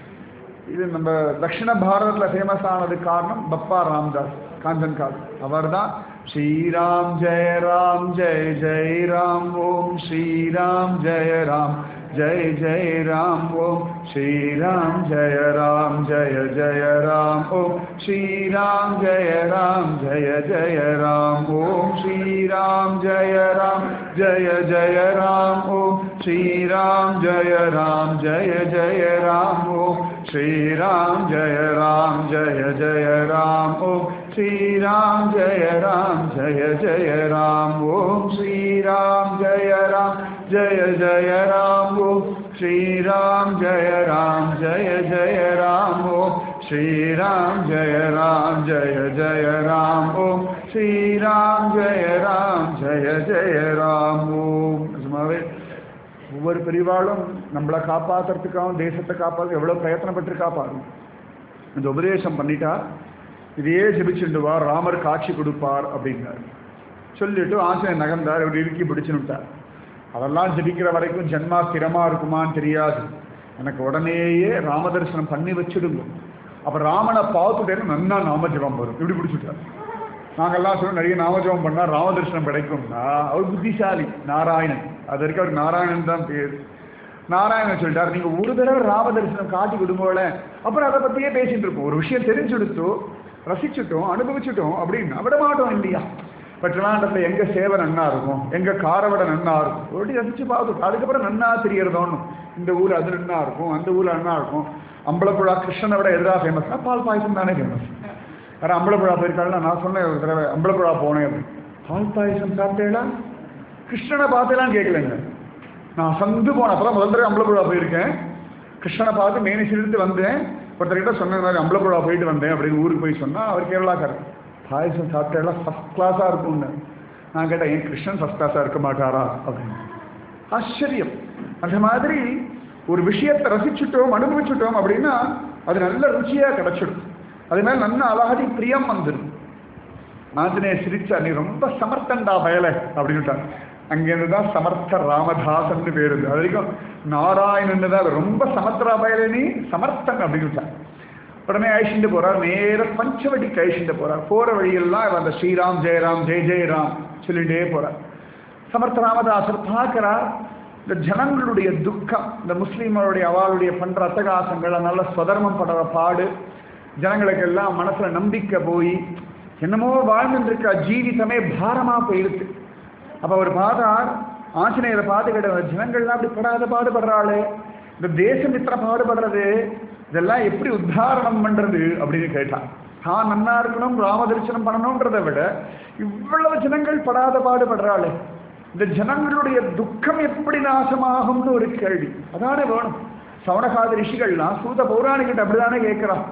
இது நம்ம தட்சிண பாரதத்தில் ஃபேமஸ் ஆனது காரணம் பப்பா ராம்தாஸ் காஞ்சன் கால் அவர் தான் ஸ்ரீராம் ஜெய ராம் ஜெய ஜெய ராம் ஓம் ஸ்ரீராம் ஜெய ராம் ஜெய ஜெய ராம் ஓம் ஸ்ரீராம் ஜெய ராம் ஜெய ஜெய ராம் ஓம் ஸ்ரீராம் ஜெய ராம் ஜெய ஜெய ராம் ஓம் ஸ்ரீராம் ஜெய ராம் ஜெய ஜெய ராம் ஓம் ஸ்ரீராம் ஜெய ராம் ஜெய ஜெய ராம் ஓம் ஸ்ரீராம் ஜெய ராம் ஜெய ஜெய ராம் ஓம் ஸ்ரீராம் ஜெய ராம் ஜெய ஜெய ராம் ஓம் ஸ்ரீராம் ஜெய ராம் ஜெய ஜெய ராம் ஓம் ஸ்ரீராம் ஜெய ராம் ஜெய ஜெய ராம் ஓம் ஸ்ரீராம் ஜெய ராம் ஜெய ஜெய ராம் ஓம் ஸ்ரீராம் ஜெய ராம் ஜெய ஜெய ராம் ஓம் சும்மாவே ஒவ்வொரு பெரியவாளும் நம்மளை காப்பாத்துறதுக்காகவும் தேசத்தை காப்பாற்ற எவ்வளோ பிரயத்தனப்பட்டிருக்கா பாருங்க இந்த உபதேசம் பண்ணிட்டா இதையே ஜெபிச்சுட்டு வா ராமர் காட்சி கொடுப்பார் அப்படின்னார் சொல்லிட்டு ஆசிரியர் நகர்ந்தார் இப்படி இறுக்கி பிடிச்சுனுட்டார் அதெல்லாம் ஜெபிக்கிற வரைக்கும் ஜென்மா ஸ்திரமா இருக்குமான்னு தெரியாது எனக்கு உடனேயே ராமதர்சனம் பண்ணி வச்சிடுங்க அப்ப ராமனை பார்த்துட்டேன்னு நன்னா நாமஜபம் வரும் இப்படி பிடிச்சுட்டார் நாங்கெல்லாம் சொல்ல நிறைய நாமஜபம் பண்ணா ராமதர்சனம் கிடைக்கும்னா அவர் புத்திசாலி நாராயணன் அது வரைக்கும் அவருக்கு நாராயணன் தான் பேர் நாராயணன் சொல்லிட்டார் நீங்க ஒரு தடவை ராமதர்சனம் காட்டி விடும்போல அப்புறம் அதை பத்தியே பேசிட்டு இருப்போம் ஒரு விஷயம் தெரிஞ்சுடுத்தோ ரசிச்சுட்டோம் அனுபவிச்சுட்டோம் அப்படின்னு விட மாட்டோம் இல்லையா இப்போ ட்ரிவாண்டத்தில் எங்க சேவை நன்னா இருக்கும் எங்க காரவடை நன்னா இருக்கும் ஒரு வாட்டி ரசிச்சு பார்த்துட்டோம் அதுக்கப்புறம் நன்னா தெரியறதோன்னு இந்த ஊர் அது நன்னா இருக்கும் அந்த ஊர்ல நன்னா இருக்கும் அம்பலப்புழா கிருஷ்ணனை விட எதிராக ஃபேமஸ்னா பால் பாயசம் தானே ஃபேமஸ் வேற அம்பலப்புழா போயிருக்காங்கன்னா நான் சொன்னேன் ஒரு தடவை அம்பலப்புழா போனேன் அப்படின்னு பால் பாயசம் சாப்பிட்டேடா கிருஷ்ணனை பார்த்தேலாம் கேட்கலங்க நான் சந்து போன அப்பதான் முதல் தடவை அம்பலப்புழா போயிருக்கேன் கிருஷ்ணனை பார்த்து மேனி சிரித்து வந்தேன் ஒருத்தர்கிட்ட சொன்ன மாதிரி அம்பலப்புழா போயிட்டு வந்தேன் அப்படின்னு ஊருக்கு போய் சொன்னா அவர் கேரளாக்காரர் பாயசம் சாப்பிட்டேலாம் ஃபஸ்ட் கிளாஸாக இருக்கும்னு நான் கேட்டேன் ஏன் கிருஷ்ணன் ஃபஸ்ட் கிளாஸாக இருக்க மாட்டாரா அப்படின்னு ஆச்சரியம் அந்த மாதிரி ஒரு விஷயத்தை ரசிச்சுட்டோம் அனுபவிச்சுட்டோம் அப்படின்னா அது நல்ல ருச்சியா கிடைச்சிடும் அது மேல நல்ல அழகாதி பிரியம் வந்துடும் ஆஞ்சநேயர் சிரிச்சா நீ ரொம்ப சமர்த்தன்டா பயல அப்படின்னுட்டார் அங்கேருந்து தான் சமர்த்த ராமதாசன் பேர் இருக்கு அது வரைக்கும் நாராயணன் தான் ரொம்ப சமர்த்தரா பயல நீ சமர்த்தன் அப்படின்னுட்டார் உடனே அழிச்சுட்டு போறார் நேர பஞ்சவடிக்கு அழிச்சுட்டு போறார் போற வழியெல்லாம் இவர் அந்த ஸ்ரீராம் ஜெயராம் ஜெய ஜெயராம் சொல்லிட்டே போறார் சமர்த்த ராமதாசர் பார்க்கிறார் இந்த ஜனங்களுடைய துக்கம் இந்த முஸ்லீம்களுடைய அவளுடைய பண்ற அட்டகாசங்கள் நல்ல ஸ்வதர்மம் படுற பாடு ஜனங்களுக்கெல்லாம் மனசுல நம்பிக்கை போய் என்னமோ வாழ்ந்துட்டு இருக்க ஜீவிதமே பாரமா போயிடுது அப்ப அவர் பார்த்தார் ஆஞ்சநேயரை பார்த்து கேட்ட ஜனங்கள்லாம் அப்படி படாத பாடுபடுறாளே இந்த தேசம் இத்தனை பாடுபடுறது இதெல்லாம் எப்படி உத்தாரணம் பண்றது அப்படின்னு கேட்டான் தான் நன்னா இருக்கணும் ராமதரிசனம் பண்ணணும்ன்றதை விட இவ்வளவு ஜனங்கள் படாத பாடுபடுறாளே இந்த ஜனங்களுடைய துக்கம் எப்படி நாசமாகும்னு ஒரு கேள்வி அதானே வேணும் சவணகாத ரிஷிகள்லாம் சூத பௌராணிகிட்ட அப்படிதானே கேட்கிறான்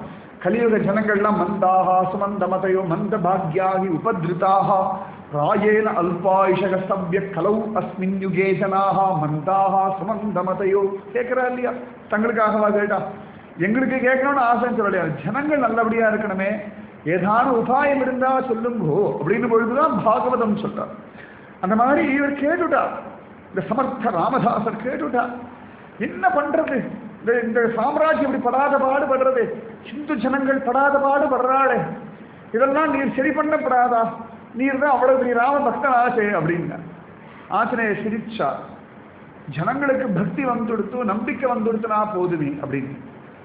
கலியுக ஜனங்கள்லாம் மந்தாகா சுமந்தமதையோ மந்த பாக்யாகி உபதிருதாக ராயேன அல்பாயுஷக சவ்ய கலௌ அஸ்மின் யுகே ஜனாக மந்தாகா சுமந்தமதையோ கேட்கிறா இல்லையா தங்களுக்காகவா கேட்டா எங்களுக்கு கேட்கணும்னு ஆசைன்னு சொல்லலையா ஜனங்கள் நல்லபடியா இருக்கணுமே ஏதான உபாயம் இருந்தா சொல்லுங்கோ அப்படின்னு பொழுதுதான் பாகவதம் சொல்றார் அந்த மாதிரி இவர் கேட்டுட்டார் இந்த சமர்த்த ராமதாசர் கேட்டுட்டார் என்ன பண்றது இந்த இந்த சாம்ராஜ்யம் இப்படி படாத பாடுபடுறது ஹிந்து ஜனங்கள் படாத பாடுபடுறாளே இதெல்லாம் நீர் சரி பண்ணப்படாதா நீர் தான் அவ்வளவு பெரிய ராம பக்தன் ஆசை அப்படின்னா ஆச்சனைய சிரிச்சா ஜனங்களுக்கு பக்தி வந்துடுத்து நம்பிக்கை வந்துடுத்துனா போதுமே அப்படின்னு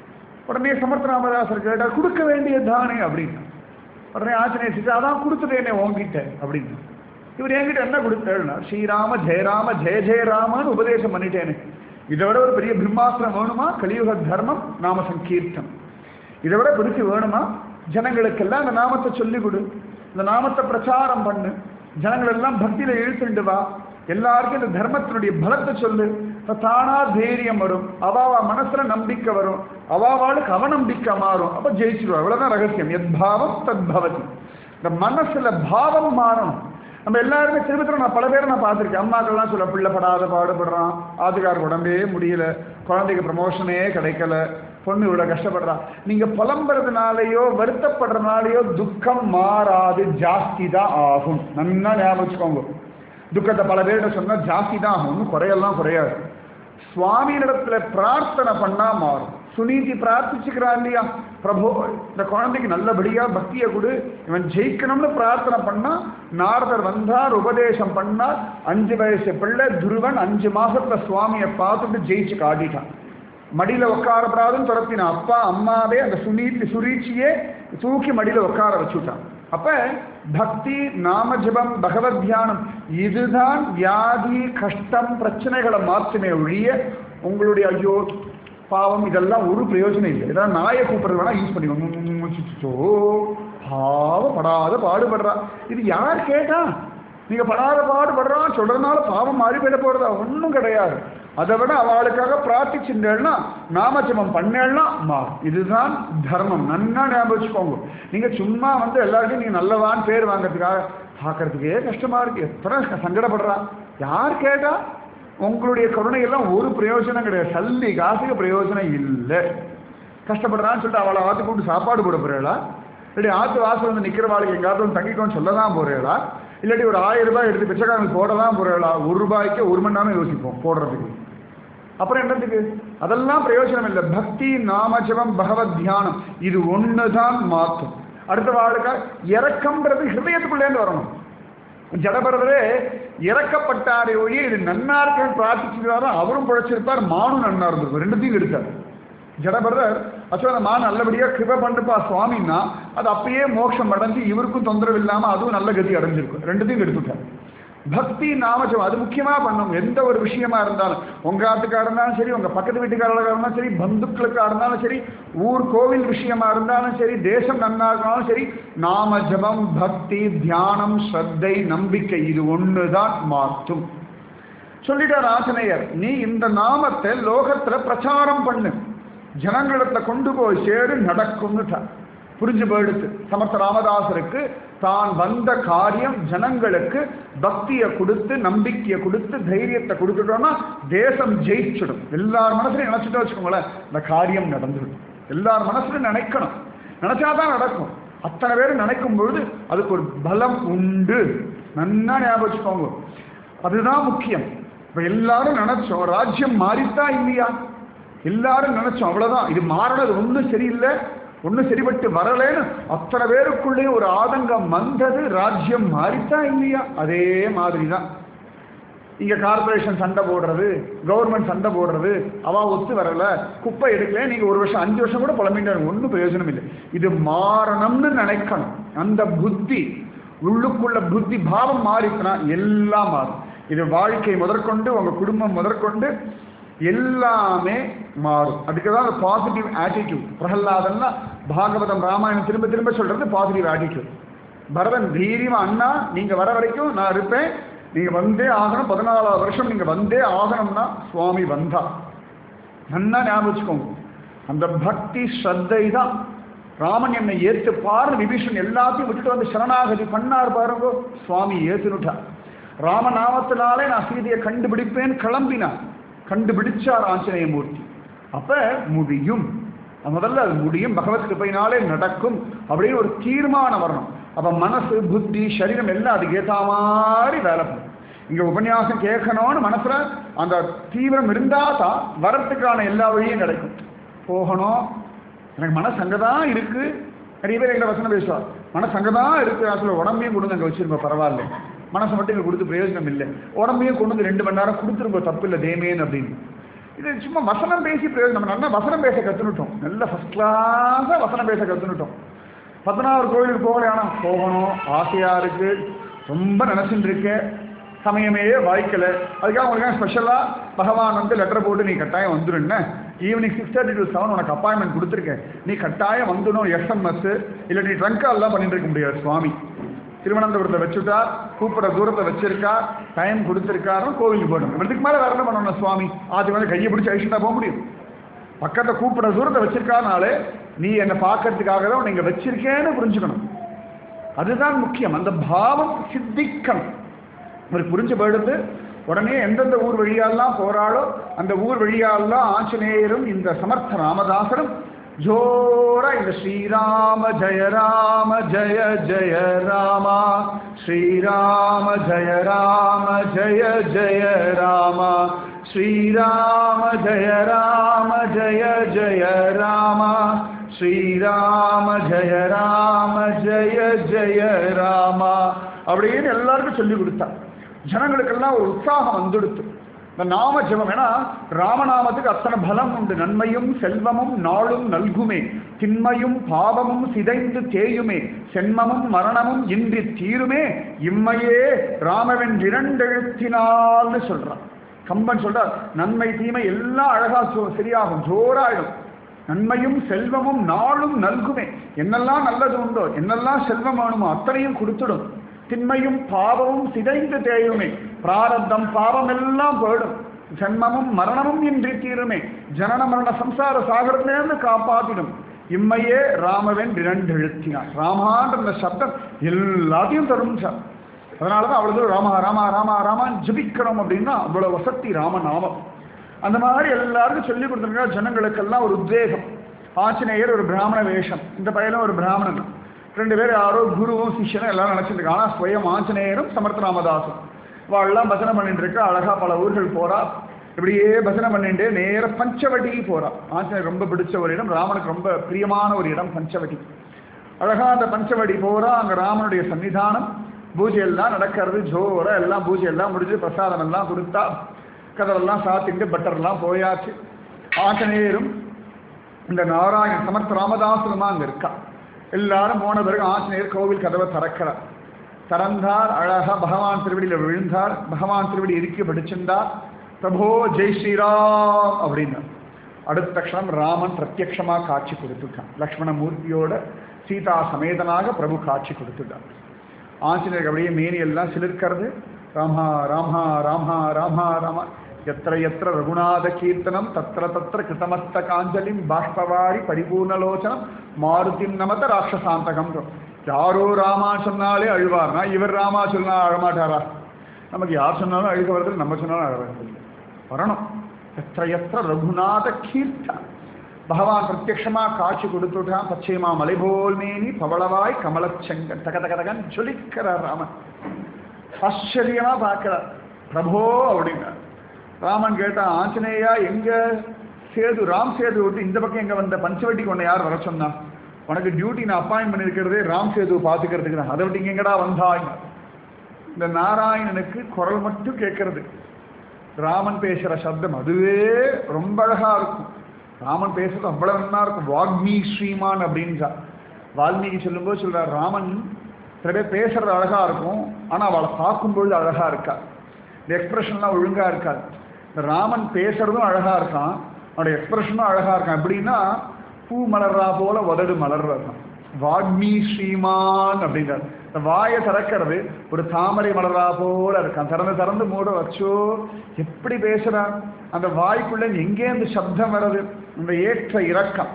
உடனே சமர்த்த ராமதாசர் கேட்டா கொடுக்க வேண்டியது தானே அப்படின்னு உடனே ஆச்சனைய சிரிச்சா அதான் கொடுத்துட்டேனே உங்ககிட்ட அப்படின்னு இவர் என்கிட்ட என்ன கொடுத்தேன்னா ஸ்ரீராம ஜெயராம ஜெய ஜெயராமன்னு உபதேசம் பண்ணிட்டேனே இதை விட ஒரு பெரிய பிரம்மாஸ்திரம் வேணுமா கலியுக தர்மம் நாம சங்கீர்த்தம் இதை விட பெருசு வேணுமா ஜனங்களுக்கெல்லாம் அந்த நாமத்தை சொல்லிக் கொடு இந்த நாமத்தை பிரச்சாரம் பண்ணு ஜனங்கள் எல்லாம் பக்தியில இழுத்துண்டு வா எல்லாருக்கும் இந்த தர்மத்தினுடைய பலத்தை சொல்லு இப்ப தானா தைரியம் வரும் அவாவா மனசுல நம்பிக்கை வரும் அவாவாளுக்கு அவநம்பிக்கை மாறும் அப்ப ஜெயிச்சிருவா அவ்வளவுதான் ரகசியம் எத் பாவம் தத் பவதி இந்த மனசுல பாவம் மாறணும் நம்ம எல்லாருமே திரும்பத்தில் நான் பல பேரை நான் பார்த்துருக்கேன் அம்மாக்கள்லாம் சொல்ல பிள்ளை படாத பாடுபடுறான் ஆத்துக்கார உடம்பே முடியல குழந்தைக்கு ப்ரமோஷனே கிடைக்கல பொண்ணு இவ்வளோ கஷ்டப்படுறா நீங்க புலம்புறதுனாலயோ வருத்தப்படுறதுனாலயோ துக்கம் மாறாது ஜாஸ்தி தான் ஆகும் நல்லா ஞாபகம் வச்சுக்கோங்க துக்கத்தை பல பேர்கிட்ட சொன்னா ஜாஸ்தி தான் ஆகும் ஒன்றும் குறையெல்லாம் குறையாது சுவாமியிடத்துல பிரார்த்தனை பண்ணா மாறும் சுனீதி பிரார்த்திச்சுக்கிறான் இல்லையா பிரபு இந்த குழந்தைக்கு நல்லபடியா பக்தியை கொடு இவன் ஜெயிக்கணும்னு பிரார்த்தனை பண்ணா நாரதர் வந்தார் உபதேசம் பண்ணார் அஞ்சு வயசு பிள்ளை துருவன் அஞ்சு மாசத்துல சுவாமியை பார்த்துட்டு ஜெயிச்சு காட்டிட்டான் மடியில உட்காரப்படாதுன்னு துரத்தினான் அப்பா அம்மாவே அந்த சுனீதி சுரீச்சியே தூக்கி மடியில உட்கார வச்சுட்டான் அப்ப பக்தி நாம ஜபம் பகவத் தியானம் இதுதான் வியாதி கஷ்டம் பிரச்சனைகளை மாற்றுமே ஒழிய உங்களுடைய ஐயோ பாவம் இதெல்லாம் ஒரு பிரயோஜனம் இல்லை இதெல்லாம் நாயை கூப்பிடுறது வேணா யூஸ் பண்ணிக்கோங்க பாவப்படாத பாடுபடுறா இது யார் கேட்டா நீங்க படாத பாடுபடுறான் சொல்றதுனால பாவம் மாறி போயிட போறதா ஒன்றும் கிடையாது அதை விட அவளுக்காக பிரார்த்திச்சுட்டேன்னா நாமஜபம் பண்ணேன்னா மாறும் இதுதான் தர்மம் நன்னா ஞாபகம் வச்சுக்கோங்க நீங்க சும்மா வந்து எல்லாருக்கும் நீங்க நல்லவான்னு பேர் வாங்குறதுக்காக பார்க்கறதுக்கே கஷ்டமா இருக்கு எத்தனை சங்கடப்படுறா யார் கேட்டா உங்களுடைய கருணை எல்லாம் ஒரு பிரயோஜனம் கிடையாது சல்லி காசுக்கு பிரயோஜனம் இல்லை கஷ்டப்படுறான்னு சொல்லிட்டு அவளை ஆத்து கூட்டு சாப்பாடு போட போறேளா இல்லாட்டி ஆத்து வாசல் வந்து நிக்கிறவாளுக்கு எங்காவது வந்து தங்கிக்கோன்னு சொல்ல தான் போறேளா இல்லாட்டி ஒரு ஆயிரம் ரூபாய் எடுத்து பிச்சைக்காரங்க போட தான் போறேளா ஒரு ரூபாய்க்கு ஒரு மணி நேரம் யோசிப்போம் போடுறதுக்கு அப்புறம் என்னத்துக்கு அதெல்லாம் பிரயோஜனம் இல்லை பக்தி நாமஜபம் பகவத் தியானம் இது ஒன்று தான் மாற்றும் அடுத்த வாழ்க்கை இறக்கம்ன்றது ஹிருதயத்துக்குள்ளேருந்து வரணும் ஜடபரதரே இறக்கப்பட்டாரே ஒழிய இது நன்னா இருக்கன்னு பிரார்த்திச்சுக்கிறாரோ அவரும் பிழைச்சிருப்பார் மானும் நன்னா இருந்திருக்கும் ரெண்டுத்தையும் எடுத்தார் ஜடபரதர் அச்சோ அந்த மான் நல்லபடியா கிருப பண்ணுப்பா சுவாமின்னா அது அப்பயே மோட்சம் அடைஞ்சு இவருக்கும் தொந்தரவு இல்லாம அதுவும் நல்ல கதி அடைஞ்சிருக்கும் ரெண்டுத்தையும் எடுத்துட்டார் பக்தி நாமஜம் அது முக்கியமா பண்ணும் எந்த ஒரு விஷயமா இருந்தாலும் உங்க ஆத்துக்கா இருந்தாலும் சரி உங்க பக்கத்து வீட்டுக்காரர்களாக இருந்தாலும் சரி பந்துக்களுக்கா இருந்தாலும் சரி ஊர் கோவில் விஷயமா இருந்தாலும் சரி தேசம் நன்னா இருந்தாலும் சரி நாம ஜபம் பக்தி தியானம் ஸ்ரத்தை நம்பிக்கை இது ஒண்ணுதான் மாற்றும் சொல்லிட்டார் ஆஞ்சநேயர் நீ இந்த நாமத்தை லோகத்துல பிரச்சாரம் பண்ணு ஜனங்களிடத்துல கொண்டு போய் சேரு நடக்கும்னுட்டார் புரிஞ்சு போயிடுச்சு சமர்த்த ராமதாசருக்கு தான் வந்த காரியம் ஜனங்களுக்கு பக்தியை கொடுத்து நம்பிக்கையை கொடுத்து தைரியத்தை கொடுத்துட்டோம்னா தேசம் ஜெயிச்சிடும் எல்லார் மனசுலையும் நினைச்சிட்டு வச்சுக்கோங்களேன் இந்த காரியம் நடந்துடும் எல்லார் மனசுலையும் நினைக்கணும் நினைச்சாதான் நடக்கும் அத்தனை பேர் நினைக்கும் பொழுது அதுக்கு ஒரு பலம் உண்டு நன்னா ஞாபகம் வச்சுக்கோங்க அதுதான் முக்கியம் இப்ப எல்லாரும் நினைச்சோம் ராஜ்யம் மாறித்தான் இல்லையா எல்லாரும் நினைச்சோம் அவ்வளவுதான் இது மாறினது ஒன்றும் சரியில்லை ஒன்றும் சரிபட்டு வரலேன்னு அத்தனை பேருக்குள்ளே ஒரு ஆதங்கம் வந்தது ராஜ்யம் மாறித்தான் இல்லையா அதே மாதிரி தான் இங்க கார்பரேஷன் சண்டை போடுறது கவர்மெண்ட் சண்டை போடுறது அவ ஒத்து வரல குப்பை எடுக்கல நீங்க ஒரு வருஷம் அஞ்சு வருஷம் கூட புலம்பிட்டு ஒன்றும் பிரயோஜனம் இல்லை இது மாறணும்னு நினைக்கணும் அந்த புத்தி உள்ளுக்குள்ள புத்தி பாவம் மாறிச்சுனா எல்லாம் மாறும் இது வாழ்க்கை முதற்கொண்டு உங்க குடும்பம் முதற்கொண்டு எல்லாமே மாறும் அதுக்கு தான் பாசிட்டிவ் ஆட்டிடியூட் பிரகலாதன்னா பாகவதம் ராமாயணம் திரும்ப திரும்ப சொல்றது பாசிட்டிவ் ஆட்டிடியூட் பரதன் தைரியமா அண்ணா நீங்க வர வரைக்கும் நான் இருப்பேன் நீங்க வந்தே ஆகணும் பதினாலாவது வருஷம் நீங்க வந்தே ஆகணும்னா சுவாமி வந்தா நன்னா ஞாபகம் வச்சுக்கோங்க அந்த பக்தி ஸ்ரத்தை தான் ராமன் என்னை ஏத்து பாரு விபீஷன் எல்லாத்தையும் விட்டுட்டு வந்து சரணாகதி பண்ணார் பாருங்க சுவாமி ஏத்துனுட்டார் ராமநாமத்தினாலே நான் சீதையை கண்டுபிடிப்பேன் கிளம்பினான் கண்டுபிடிச்சார் ஆஞ்சநேய மூர்த்தி அப்ப முடியும் முதல்ல அது முடியும் பகவத் கிருப்பையினாலே நடக்கும் அப்படின்னு ஒரு தீர்மானம் வரணும் அப்ப மனசு புத்தி சரீரம் எல்லாம் அதுக்கு ஏத்த மாதிரி வேலை பண்ணும் இங்க உபன்யாசம் கேட்கணும்னு மனசுல அந்த தீவிரம் இருந்தா தான் வரத்துக்கான எல்லா வழியும் கிடைக்கும் போகணும் எனக்கு மனசு அங்கதான் இருக்கு நிறைய பேர் எங்க வசனம் பேசுவார் மனசு அங்கதான் இருக்கு அதுல உடம்பையும் கொண்டு வந்து அங்க வச்சிருப்போம் பரவாயில்ல மனசை மட்டும் இங்க கொடுத்து பிரயோஜனம் இல்லை உடம்பையும் கொண்டு வந்து ரெண்டு மணி நேரம் கொடுத்துருப்போம் தப்பு இல்லை தேமேன் அப்படின்னு இது சும்மா வசனம் பேசி பிரயோஜனம் நம்ம நல்லா வசனம் பேச கத்துனுட்டோம் நல்ல ஃபர்ஸ்ட் கிளாஸா வசனம் பேச கத்துனுட்டோம் பத்மநாபர் கோயிலுக்கு போகலையானா போகணும் ஆசையா இருக்கு ரொம்ப நினைச்சுட்டு இருக்கேன் சமயமே வாய்க்கல அதுக்காக உங்களுக்கு ஸ்பெஷலா பகவான் வந்து லெட்டர் போட்டு நீ கட்டாயம் வந்துருன்னு evening six thirty to seven உனக்கு அப்பாயின்மெண்ட் கொடுத்துருக்கேன் நீ கட்டாயம் வந்துடணும் எஸ்எம்எஸ் இல்லை நீ ட்ரங்க் எல்லாம் பண்ணிட்டு இருக்க முடியாது சுவாமி திருவனந்தபுரத்தை வச்சுட்டா கூப்பிட தூரத்தை வச்சிருக்கா டைம் கொடுத்துருக்காரும் கோவிலுக்கு போயிடணும் இதுக்கு மேலே வேற என்ன பண்ணணும் சுவாமி ஆதி வந்து கையை பிடிச்சி அழிச்சுட்டா போக முடியும் பக்கத்தை கூப்பிட தூரத்தை வச்சிருக்கானாலே நீ என்னை பார்க்கறதுக்காக தான் நீங்க வச்சிருக்கேன்னு புரிஞ்சுக்கணும் அதுதான் முக்கியம் அந்த பாவம் சித்திக்கணும் இவர் புரிஞ்சு போயிடுது உடனே எந்தெந்த ஊர் வழியாலாம் போறாளோ அந்த ஊர் வழியாலாம் ஆஞ்சநேயரும் இந்த சமர்த்த ராமதாசரும் ஜோரா இந்த ஸ்ரீராம ஜெய ராம ஜெய ஜெய ராமா ஸ்ரீராம ஜெய ராம ஜெய ஜெய ராமா ஸ்ரீராம ஜெய ராம ஜெய ஜெய ராமா ஸ்ரீராம ஜெய ராம ஜெய ஜெய ராமா அப்படின்னு எல்லாருக்கும் சொல்லி கொடுத்தா ஜனங்களுக்கெல்லாம் ஒரு உற்சாகம் வந்துடுத்து இந்த நாம ஜெபம் ஏன்னா ராமநாமத்துக்கு அத்தனை பலம் உண்டு நன்மையும் செல்வமும் நாளும் நல்குமே திண்மையும் பாவமும் சிதைந்து தேயுமே சென்மமும் மரணமும் இன்றி தீருமே இம்மையே ராமவன் இரண்டெழுத்தினால்னு சொல்றான் கம்பன் சொல்றார் நன்மை தீமை எல்லாம் அழகா சொ- சரியாகும் ஜோராயிடும் நன்மையும் செல்வமும் நாளும் நல்குமே என்னெல்லாம் நல்லது உண்டோ என்னெல்லாம் செல்வம் வேணுமோ அத்தனையும் கொடுத்துடும் திண்மையும் பாவமும் சிதைந்து தேயுமே பிராரப்தம் பாவம் எல்லாம் போயிடும் ஜன்மமும் மரணமும் இன்றி தீருமே ஜனன மரண சம்சார சாகரத்திலிருந்து காப்பாத்திடும் இம்மையே ராமவன் இரண்டு எழுத்தினார் ராமான்ற அந்த சப்தம் எல்லாத்தையும் தரும் சார் அதனாலதான் அவ்வளவு ராமா ராமா ராமா ராமான்னு ஜபிக்கிறோம் அப்படின்னா அவ்வளவு வசதி ராமநாமம் அந்த மாதிரி எல்லாருக்கும் சொல்லி கொடுத்துருக்கா ஜனங்களுக்கெல்லாம் ஒரு உத்வேகம் ஆஞ்சநேயர் ஒரு பிராமண வேஷம் இந்த பையனும் ஒரு பிராமணன் ரெண்டு பேர் யாரோ குருவும் சிஷ்யனும் எல்லாரும் நினைச்சிட்டு ஆனா ஸ்வயம் ஆஞ்சநேயரும் சமர்த்த ராமதாசும் வாழலாம் பஜனை பண்ணிட்டு இருக்கா அழகா பல ஊர்கள் போறா இப்படியே பஜனை பண்ணிட்டு நேர பஞ்சவடி போறா ஆஞ்சநேயர் ரொம்ப பிடிச்ச ஒரு இடம் ராமனுக்கு ரொம்ப பிரியமான ஒரு இடம் பஞ்சவடி அழகா அந்த பஞ்சவடி போறா அங்க ராமனுடைய சன்னிதானம் பூஜை எல்லாம் நடக்கிறது ஜோரா எல்லாம் பூஜை எல்லாம் முடிஞ்சு பிரசாதம் எல்லாம் கொடுத்தா கதவெல்லாம் சாத்திட்டு பட்டர்லாம் போயாச்சு ஆஞ்சநேயரும் இந்த நாராயண் சமர்த்த ராமதாசனுமா அங்க இருக்கா எல்லாரும் போன பிறகு ஆஞ்சநேயர் கோவில் கதவை திறக்கிறார் திறந்தார் அழகா பகவான் திருவடியில விழுந்தார் பகவான் திருவடி இறுக்கி படிச்சிருந்தார் பிரபோ ஜெய் ஸ்ரீராம் அப்படின்னா அடுத்த க்ஷணம் ராமன் பிரத்யக்ஷமா காட்சி கொடுத்துட்டான் லக்ஷ்மண மூர்த்தியோட சீதா சமேதனாக பிரபு காட்சி கொடுத்துட்டான் ஆஞ்சநேயர் அப்படியே மேனி எல்லாம் சிலிர்க்கிறது ராமா ராமா ராமா ராமா ராமா எத்திர எத்திர ரகுநாத கீர்த்தனம் தத்திர தத்திர கிருதமஸ்த காஞ்சலிம் பாஷ்பவாரி பரிபூர்ணலோச்சனம் மாருதிம் நமத ராட்சசாந்தகம் யாரோ ராமா சொன்னாலே அழுவார்னா இவர் ராமா சொன்னா அழமாட்டாரா நமக்கு யார் சொன்னாலும் அழுக வரதில்லை நம்ம சொன்னாலும் அழ வரதில்லை வரணும் எத்திர எத்திர ரகுநாத கீர்த்தனம் பகவான் பிரத்யக்ஷமா காட்சி கொடுத்துட்டான் பச்சைமா மலைபோல் மேனி பவளவாய் கமலச்செங்கன் தக தக தகன் ஜொலிக்கிறார் ராமன் ஆச்சரியமா பார்க்கிறார் பிரபோ அப்படின்னார் ராமன் கேட்டான் ஆஞ்சநேயா எங்க சேது ராம் சேது விட்டு இந்த பக்கம் எங்க வந்த பஞ்சவட்டிக்கு உன்னை யார் வர சொன்னா உனக்கு டியூட்டி நான் அப்பாயின் பண்ணிருக்கிறதே ராம் சேது பாத்துக்கிறதுக்கு தான் அதை விட்டு இங்க எங்கடா வந்தாய் இந்த நாராயணனுக்கு குரல் மட்டும் கேட்கறது ராமன் பேசுற சப்தம் அதுவே ரொம்ப அழகா இருக்கும் ராமன் பேசுறது அவ்வளவு நல்லா இருக்கும் வாக்மி ஸ்ரீமான் அப்படின்றா வால்மீகி சொல்லும்போது சொல்றார் ராமன் சில பேர் பேசுறது அழகா இருக்கும் ஆனா அவளை பார்க்கும்பொழுது அழகா இருக்கா இந்த எக்ஸ்பிரஷன்லாம் ஒழுங்கா இருக்காது இந்த ராமன் பேசுறதும் அழகா இருக்கான் அவனோட எக்ஸ்பிரஷனும் அழகா இருக்கான் எப்படின்னா பூ மலர்றா போல உதடு மலர்றதான் வாக்மி ஸ்ரீமான் அப்படின்றார் இந்த வாயை திறக்கிறது ஒரு தாமரை மலரா போல இருக்கான் திறந்து திறந்து மூட வச்சோ எப்படி பேசுறான் அந்த வாய்க்குள்ள எங்கே அந்த சப்தம் வருது இந்த ஏற்ற இறக்கம்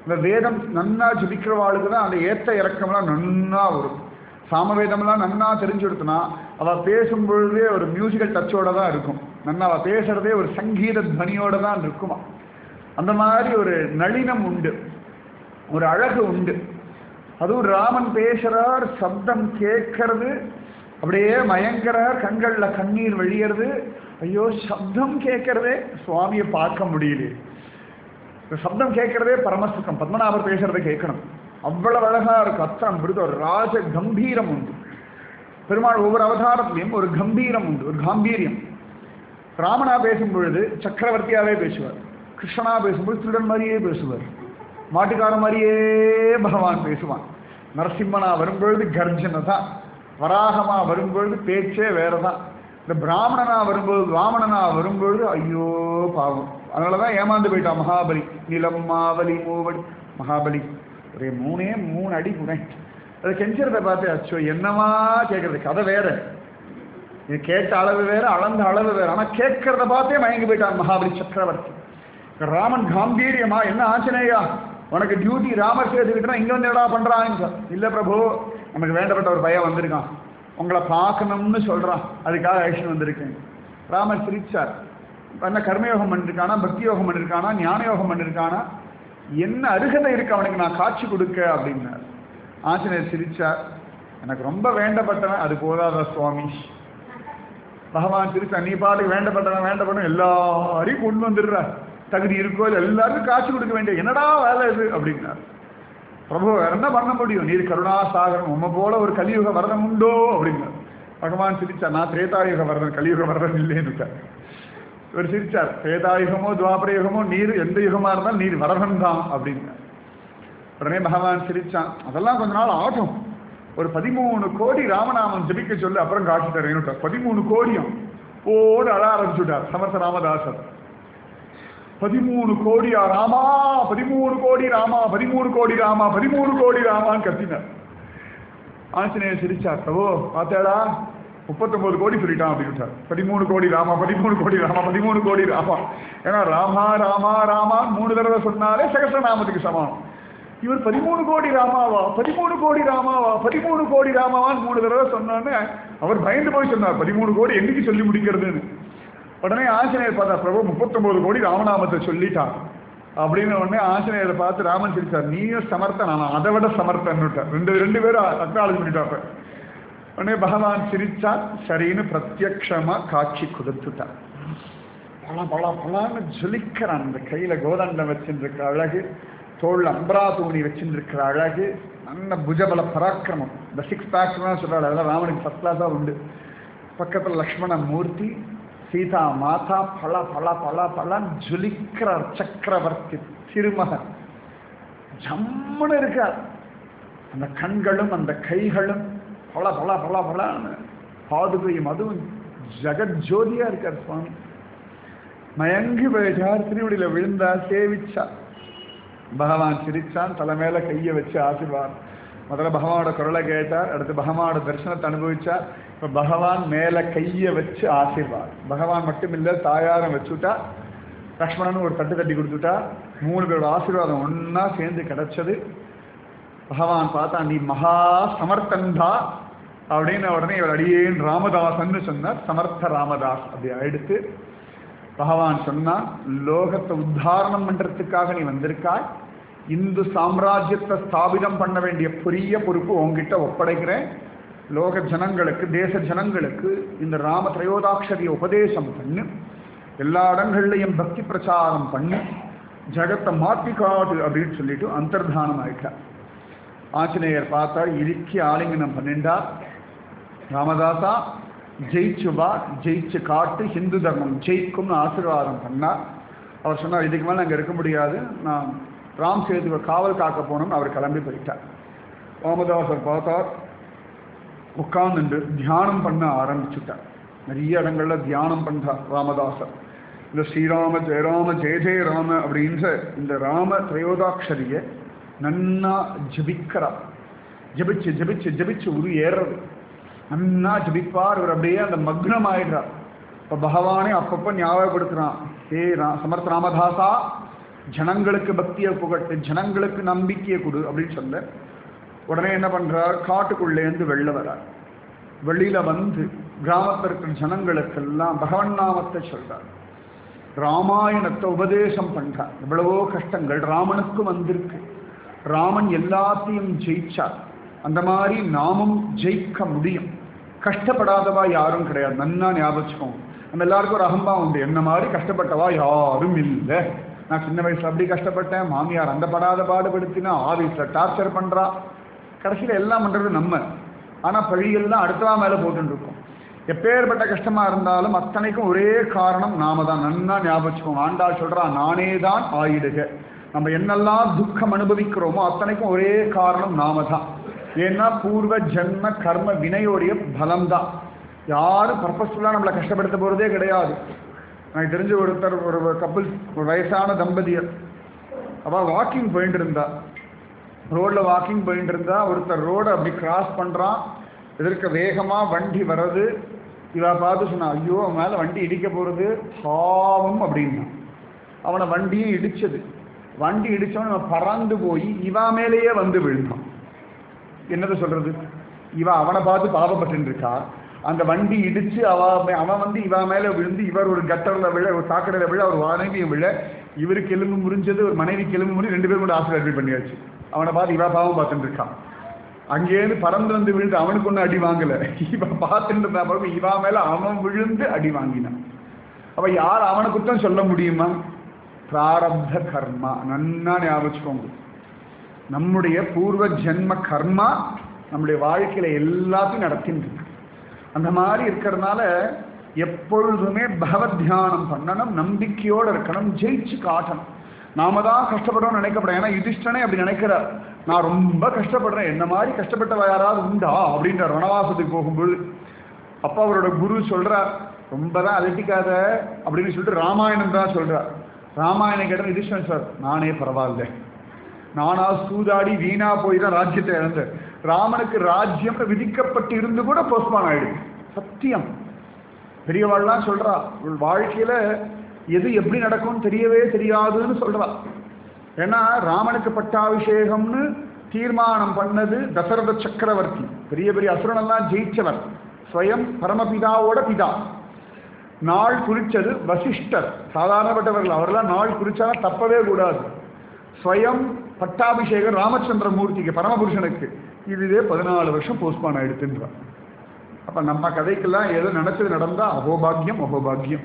இந்த வேதம் நன்னா ஜபிக்கிறவாளுக்கு தான் அந்த ஏத்த இறக்கம்லாம் நன்னா வரும் சாமவேதம்லாம் நன்னா தெரிஞ்சுடுத்துனா அவள் பேசும் பொழுதே ஒரு மியூசிக்கல் டச்சோட தான் இருக்கும் நன்னா அவள் பேசுறதே ஒரு சங்கீத துவனியோட தான் இருக்குமா அந்த மாதிரி ஒரு நளினம் உண்டு ஒரு அழகு உண்டு அதுவும் ராமன் பேசுறார் சப்தம் கேட்கறது அப்படியே மயங்கறார் கண்கள்ல கண்ணீர் வெளியறது ஐயோ சப்தம் கேட்கறதே சுவாமியை பார்க்க முடியல இந்த சப்தம் கேட்கறதே பரமசுக்கம் பத்மநாபர் பேசுறதை கேட்கணும் அவ்வளவு அழகா இருக்கும் அத்தம் விடுது ஒரு ராஜ கம்பீரம் உண்டு பெருமாள் ஒவ்வொரு அவதாரத்திலையும் ஒரு கம்பீரம் உண்டு ஒரு காம்பீரியம் ராமனா பேசும் பொழுது சக்கரவர்த்தியாவே பேசுவார் கிருஷ்ணனா பேசும்போது திருடன் மாதிரியே பேசுவார் மாட்டுக்கார மாதிரியே பகவான் பேசுவான் நரசிம்மனா வரும்பொழுது கர்ஜனை தான் வராகமா வரும்பொழுது பேச்சே வேற தான் இந்த பிராமணனா வரும்போது வாமனனா வரும்பொழுது ஐயோ பாவம் அதனாலதான் ஏமாந்து போயிட்டான் மகாபலி நிலம் மாவலி மூவடி மகாபலி ஒரே மூணே மூணு அடி புனேன் அது கெஞ்சறதை பார்த்து அச்சோ என்னமா கேட்கறது கதை வேற இது கேட்ட அளவு வேற அளந்த அளவு வேற ஆனா கேட்கறத பார்த்தே மயங்கி போயிட்டான் மகாபலி சக்கரவர்த்தி ராமன் காம்பீரியமா என்ன ஆச்சனையா உனக்கு டியூட்டி ராமர் சேர்த்துக்கிட்டா இங்க வந்து என்னடா பண்றாங்க இல்ல பிரபு நமக்கு வேண்டப்பட்ட ஒரு பையன் வந்திருக்கான் உங்களை பார்க்கணும்னு சொல்றான் அதுக்காக ஐஷன் வந்திருக்கேன் ராமர் சிரிச்சார் என்ன கர்மயோகம் பண்ணிருக்கானா பக்தி யோகம் பண்ணிருக்கானா ஞான யோகம் பண்ணிருக்கானா என்ன அருகதை இருக்கு அவனுக்கு நான் காட்சி கொடுக்க அப்படின்னார் ஆஞ்சநேயர் சிரிச்சார் எனக்கு ரொம்ப வேண்டப்பட்டவன் அது போதாதா சுவாமி பகவான் திருச்சா நீ பாட்டுக்கு வேண்டப்பட்டவன் வேண்டப்பட்டவன் எல்லாரையும் கொண்டு வந்துடுற தகுதி இருக்கோ இல்லை எல்லாருக்கும் காட்சி கொடுக்க வேண்டிய என்னடா வேலை இது அப்படின்னார் பிரபு வேற என்ன பண்ண முடியும் நீர் கருணாசாகரம் உம்ம போல ஒரு கலியுக வரதன் உண்டோ அப்படின்னார் பகவான் சிரிச்சா நான் திரேதாயுக வரதன் கலியுக வரதன் இல்லைன்னு இவர் சிரிச்சார் திரேதாயுகமோ துவாபர யுகமோ நீர் எந்த யுகமா இருந்தாலும் நீர் வரதன் தான் அப்படின்னார் உடனே பகவான் சிரிச்சான் அதெல்லாம் கொஞ்ச நாள் ஆகும் ஒரு பதிமூணு கோடி ராமநாமம் ஜபிக்க சொல்லி அப்புறம் காட்சி தரேன்னுட்டார் பதிமூணு கோடியும் ஓடு அழ ஆரம்பிச்சுட்டார் சமர்த்த ராமதாசர் பதிமூணு கோடியா ராமா பதிமூணு கோடி ராமா பதிமூணு கோடி ராமா பதிமூணு கோடி ராமான்னு கத்தினார் ஆஞ்சநேயர் சிரிச்சார் பிரபு பார்த்தாடா முப்பத்தொன்பது கோடி சொல்லிட்டான் அப்படின்ட்டார் பதிமூணு கோடி ராமா பதிமூணு கோடி ராமா பதிமூணு கோடி ராமா ஏன்னா ராமா ராமா ராமா மூணு தடவை சொன்னாலே சகசநாமத்துக்கு சமானம் இவர் பதிமூணு கோடி ராமாவா பதிமூணு கோடி ராமாவா பதிமூணு கோடி ராமாவான்னு மூணு தடவை சொன்னோன்னு அவர் பயந்து போய் சொன்னார் பதிமூணு கோடி என்னைக்கு சொல்லி முடிக்கிறதுன்னு உடனே ஆஞ்சநேயர் பார்த்தா பிரபு முப்பத்தொன்பது கோடி ராமநாமத்தை சொல்லிட்டான் அப்படின்னு உடனே ஆஞ்சநேயரை பார்த்து ராமன் சிரிச்சார் நீயும் சமர்த்தன் நான் அதை விட சமர்த்தன்னுட்டார் ரெண்டு ரெண்டு பேரும் அக்னாலஜ் பண்ணிட்டாப்ப உடனே பகவான் சிரிச்சா சரின்னு பிரத்யக்ஷமா காட்சி கொடுத்துட்டார் பல பல பலான்னு ஜொலிக்கிறான் அந்த கையில கோதண்டம் வச்சுருக்கிற அழகு தோல் அம்பரா தூணி வச்சுருக்கிற அழகு நல்ல புஜபல பராக்கிரமம் இந்த சிக்ஸ் பேக்ஸ்லாம் சொல்றாள் அதெல்லாம் ராமனுக்கு ஃபர்ஸ்ட் கிளாஸாக உண்டு பக்கத்தில் லக்ஷ்மண மூர்த்தி சீதா மாதா பல பல பல பலன்னு ஜொலிக்கிறார் சக்கரவர்த்தி திருமகன் ஜம்முன்னு இருக்கார் அந்த கண்களும் அந்த கைகளும் பல பல பல பலன்னு பாதுகையும் அதுவும் ஜெகஜோதியா இருக்கார் சுவாமி மயங்கி போயிட்டார் திருவடியில விழுந்தா சேவிச்சா பகவான் சிரிச்சான் தலை மேல கையை வச்சு ஆசீர்வாதம் முதல்ல பகவானோட குரலை கேட்டார் அடுத்து பகவானோட தரிசனத்தை அனுபவிச்சார் இப்ப பகவான் மேல கையை வச்சு ஆசீர்வாதம் பகவான் மட்டும் இல்ல தாயாரம் வச்சுட்டா லக்ஷ்மணன் ஒரு தட்டு தட்டி கொடுத்துட்டா மூணு பேரோட ஆசீர்வாதம் ஒன்னா சேர்ந்து கிடைச்சது பகவான் பார்த்தா நீ மகா சமர்த்தன்தா அப்படின்னு உடனே இவர் அடியேன் ராமதாசன்னு சொன்னார் சமர்த்த ராமதாஸ் அப்படி எடுத்து பகவான் சொன்னா லோகத்தை உத்தாரணம் பண்றதுக்காக நீ வந்திருக்காய் இந்து சாம்ராஜ்யத்தை ஸ்தாபிதம் பண்ண வேண்டிய பெரிய பொறுப்பு உங்ககிட்ட ஒப்படைக்கிறேன் லோக ஜனங்களுக்கு தேச ஜனங்களுக்கு இந்த ராம திரையோதாட்சரிய உபதேசம் பண்ணு எல்லா இடங்கள்லையும் பக்தி பிரச்சாரம் பண்ணி ஜகத்தை மாற்றி காடு அப்படின்னு சொல்லிட்டு அந்தர்தானம் ஆயிட்டார் ஆஞ்சநேயர் பார்த்தார் இறுக்கி ஆலிங்கனம் பண்ணிண்டார் ராமதாசா ஜெயிச்சு வா ஜெயிச்சு காட்டு ஹிந்து தர்மம் ஜெயிக்கும்னு ஆசீர்வாதம் பண்ணார் அவர் சொன்னார் இதுக்கு மேலே அங்கே இருக்க முடியாது நான் ராம் சேதுவை காவல் காக்க போனோம்னு அவர் கிளம்பி போயிட்டார் ராமதாசர் பார்த்தார் உட்கார்ந்துட்டு தியானம் பண்ண ஆரம்பிச்சுட்டார் நிறைய இடங்கள்ல தியானம் பண்றார் ராமதாசர் இந்த ஸ்ரீராம ஜெயராம ஜெய ஜெய ராம அப்படின்ற இந்த ராம திரையோதாட்சரிய நன்னா ஜபிக்கிறார் ஜபிச்சு ஜபிச்சு ஜபிச்சு உரு ஏறுறது நன்னா ஜபிப்பார் இவர் அப்படியே அந்த மக்னம் ஆயிடுறார் இப்போ பகவானே அப்பப்போ ஞாபகப்படுத்துறான் ஏ ரா சமர்த்த ராமதாசா ஜனங்களுக்கு பக்தியை புகட்டு ஜனங்களுக்கு நம்பிக்கையை கொடு அப்படின்னு சொல்ல உடனே என்ன பண்றார் காட்டுக்குள்ளேருந்து வெளில வரார் வெளியில வந்து கிராமத்தில் இருக்கிற ஜனங்களுக்கெல்லாம் பகவன் நாமத்தை சொல்றார் ராமாயணத்தை உபதேசம் பண்றார் எவ்வளவோ கஷ்டங்கள் ராமனுக்கும் வந்திருக்கு ராமன் எல்லாத்தையும் ஜெயிச்சார் அந்த மாதிரி நாமும் ஜெயிக்க முடியும் கஷ்டப்படாதவா யாரும் கிடையாது நன்னா ஞாபகம் நம்ம எல்லாருக்கும் ஒரு அகம்பா உண்டு என்ன மாதிரி கஷ்டப்பட்டவா யாரும் இல்லை நான் சின்ன வயசுல அப்படி கஷ்டப்பட்டேன் மாமியார் அந்த படாத பாடுபடுத்தினா ஆபீஸ்ல டார்ச்சர் பண்றா கடைசியில எல்லாம் பண்றது நம்ம ஆனா பழியெல்லாம் அடுத்தவா மேல போட்டுட்டு இருக்கோம் எப்பேற்பட்ட கஷ்டமா இருந்தாலும் அத்தனைக்கும் ஒரே காரணம் நாம தான் நன்னா ஞாபகம் ஆண்டாள் சொல்றா நானே தான் ஆயிடுக நம்ம என்னெல்லாம் துக்கம் அனுபவிக்கிறோமோ அத்தனைக்கும் ஒரே காரணம் நாம தான் ஏன்னா பூர்வ ஜென்ம கர்ம வினையோடைய பலம் தான் யாரும் பர்பஸ்ஃபுல்லாக நம்மளை கஷ்டப்படுத்த போகிறதே கிடையாது எனக்கு தெரிஞ்ச ஒருத்தர் ஒரு கப்பல் ஒரு வயசான தம்பதியர் அவள் வாக்கிங் போயிட்டு இருந்தா ரோட்டில் வாக்கிங் போயிட்டு இருந்தா ஒருத்தர் ரோடை அப்படி கிராஸ் பண்ணுறான் எதிர்க்க வேகமாக வண்டி வர்றது இவ பார்த்து சொன்னா ஐயோ அவன் மேலே வண்டி இடிக்க போகிறது பாவம் அப்படின்னா அவனை வண்டியும் இடிச்சது வண்டி இடிச்சவன் அவன் பறந்து போய் இவா மேலேயே வந்து விழுந்தான் என்னது சொல்றது இவ அவனை பார்த்து பாவப்பட்டு இருக்கா அந்த வண்டி இடிச்சு அவ அவன் வந்து இவ மேல விழுந்து இவர் ஒரு கட்டர்ல விழ ஒரு சாக்கடையில விழ ஒரு மனைவியும் விழ இவருக்கு எலும்பு முறிஞ்சது ஒரு மனைவிக்கு எலும்பு முறி ரெண்டு பேரும் கூட ஹாஸ்பிட்டல் அட்மிட் பண்ணியாச்சு அவனை பார்த்து இவ பாவம் பார்த்துட்டு இருக்கான் அங்கேருந்து பறந்து வந்து விழுந்து அவனுக்கு ஒன்றும் அடி வாங்கல இவ பார்த்துட்டு இருந்தா பாருங்க இவா மேல அவன் விழுந்து அடி வாங்கினான் அப்ப யார் அவனை குத்தம் சொல்ல முடியுமா பிராரப்த கர்மா நன்னா ஞாபகம் நம்முடைய பூர்வ ஜென்ம கர்மா நம்முடைய வாழ்க்கையில எல்லாத்தையும் நடத்தின்னு அந்த மாதிரி இருக்கிறதுனால எப்பொழுதுமே பகவத் தியானம் பண்ணணும் நம்பிக்கையோடு இருக்கணும் ஜெயிச்சு காட்டணும் நாம தான் கஷ்டப்படுறோம்னு நினைக்கப்படும் ஏன்னா யுதிஷ்டனே அப்படி நினைக்கிறார் நான் ரொம்ப கஷ்டப்படுறேன் என்ன மாதிரி கஷ்டப்பட்டவ யாராவது உண்டா அப்படின்ற வனவாசத்துக்கு போகும்போது அப்பா அவரோட குரு சொல்றார் ரொம்ப தான் அலட்டிக்காத அப்படின்னு சொல்லிட்டு ராமாயணம் தான் சொல்றார் ராமாயணம் கேட்ட யுதிஷ்டன் சார் நானே பரவாயில்ல நானா சூதாடி வீணா போய் தான் ராஜ்யத்தை இழந்தேன் ராமனுக்கு ராஜ்யம் விதிக்கப்பட்டு இருந்து கூட போஸ்ட்பான் ஆயிடுது சத்தியம் பெரியவாள்லாம் சொல்றா உள் வாழ்க்கையில எது எப்படி நடக்கும்னு தெரியவே தெரியாதுன்னு சொல்றா ஏன்னா ராமனுக்கு பட்டாபிஷேகம்னு தீர்மானம் பண்ணது தசரத சக்கரவர்த்தி பெரிய பெரிய அசுரனெல்லாம் ஜெயிச்சவர் ஸ்வயம் பரமபிதாவோட பிதா நாள் குறிச்சது வசிஷ்டர் சாதாரணப்பட்டவர்கள் அவரெல்லாம் நாள் குறிச்சா தப்பவே கூடாது ஸ்வயம் பட்டாபிஷேகம் ராமச்சந்திர மூர்த்திக்கு பரமபுருஷனுக்கு இதுவே பதினாலு வருஷம் போஸ்ட்பான் ஆயிடுத்துன்றார் அப்ப நம்ம கதைக்கெல்லாம் ஏதோ நினைச்சது நடந்தா அகோபாகியம் அகோபாகியம்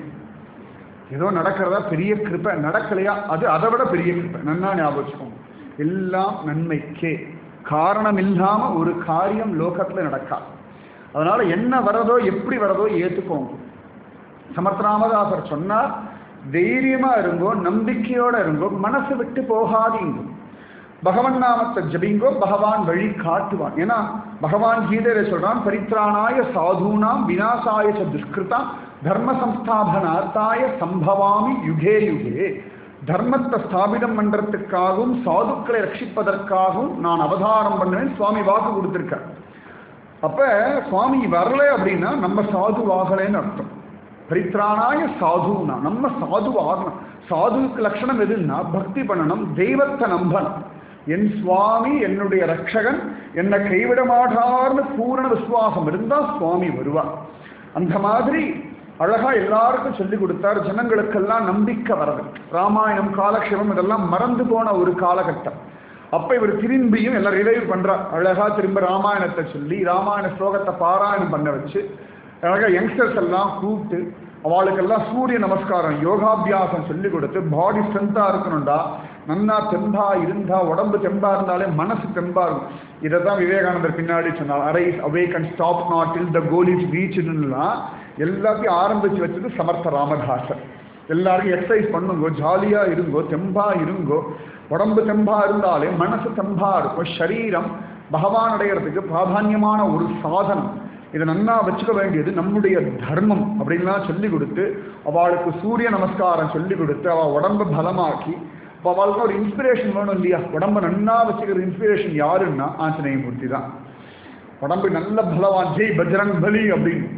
ஏதோ நடக்கிறதா பெரிய கிருப்பை நடக்கலையா அது அதை விட பெரிய கிருப்பை நன்னா ஞாபகம் எல்லாம் நன்மைக்கே காரணம் இல்லாம ஒரு காரியம் லோகத்துல நடக்காது அதனால என்ன வரதோ எப்படி வரதோ ஏத்துக்கோங்க சமர்த்தராமதாசர் சொன்னார் தைரியமா இருங்கோ நம்பிக்கையோட இருங்கோ மனசு விட்டு போகாதீங்க பகவன் நாமத்தை ஜபிங்கோ பகவான் வழி காட்டுவான் ஏன்னா பகவான் கீதையில சொல்றான் பரித்ராணாய சாதுனாம் விநாசாய ச துஷ்கிருதாம் தர்ம சம்ஸ்தாபனார்த்தாய சம்பவாமி யுகே யுகே தர்மத்தை ஸ்தாபிதம் பண்றதுக்காகவும் சாதுக்களை ரட்சிப்பதற்காகவும் நான் அவதாரம் பண்ணுவேன் சுவாமி வாக்கு கொடுத்திருக்கார் அப்ப சுவாமி வரல அப்படின்னா நம்ம சாது ஆகலைன்னு அர்த்தம் பரித்ராணாய சாதுனா நம்ம சாது ஆகணும் சாதுவுக்கு லட்சணம் எதுன்னா பக்தி பண்ணணும் தெய்வத்தை நம்பணும் என் சுவாமி என்னுடைய ரட்சகன் என்னை கைவிட மாட்டார்னு பூரண விசுவாசம் இருந்தா சுவாமி வருவார் அந்த மாதிரி அழகா எல்லாருக்கும் சொல்லி கொடுத்தார் ஜனங்களுக்கெல்லாம் நம்பிக்கை வரது ராமாயணம் காலக்ஷேபம் இதெல்லாம் மறந்து போன ஒரு காலகட்டம் அப்ப இவர் திரும்பியும் எல்லாம் ரிவைவ் பண்றார் அழகா திரும்ப ராமாயணத்தை சொல்லி ராமாயண ஸ்லோகத்தை பாராயணம் பண்ண வச்சு அழகா யங்ஸ்டர்ஸ் எல்லாம் கூப்பிட்டு அவளுக்கெல்லாம் சூரிய நமஸ்காரம் யோகாபியாசம் சொல்லி கொடுத்து பாடி ஸ்ட்ரென்த்தா இருக்கணும்டா நன்னா தெம்பா இருந்தா உடம்பு தெம்பா இருந்தாலே மனசு தெம்பா இருக்கும் இதை தான் விவேகானந்தர் பின்னாடி சொன்னார் arise awake and stop not till the goal is ரீச்னுலாம் எல்லாத்தையும் ஆரம்பிச்சு வச்சது சமர்த்த ராமதாசர் எல்லாருக்கும் எக்ஸசைஸ் பண்ணுங்கோ ஜாலியா இருங்கோ தெம்பா இருங்கோ உடம்பு தெம்பா இருந்தாலே மனசு தெம்பா இருக்கும் சரீரம் பகவான் அடைகிறதுக்கு பிராதான்யமான ஒரு சாதனம் இதை நன்னா வச்சுக்க வேண்டியது நம்முடைய தர்மம் அப்படின்லாம் சொல்லி கொடுத்து அவளுக்கு சூரிய நமஸ்காரம் சொல்லி கொடுத்து அவள் உடம்பை பலமாக்கி இப்போ அவளுக்கு ஒரு இன்ஸ்பிரேஷன் வேணும் இல்லையா உடம்பை நன்னா வச்சுக்கிற இன்ஸ்பிரேஷன் யாருன்னா ஆஞ்சநேய மூர்த்தி தான் உடம்பு நல்ல பலவான் ஜெய் பஜ்ரங் பலி அப்படின்னு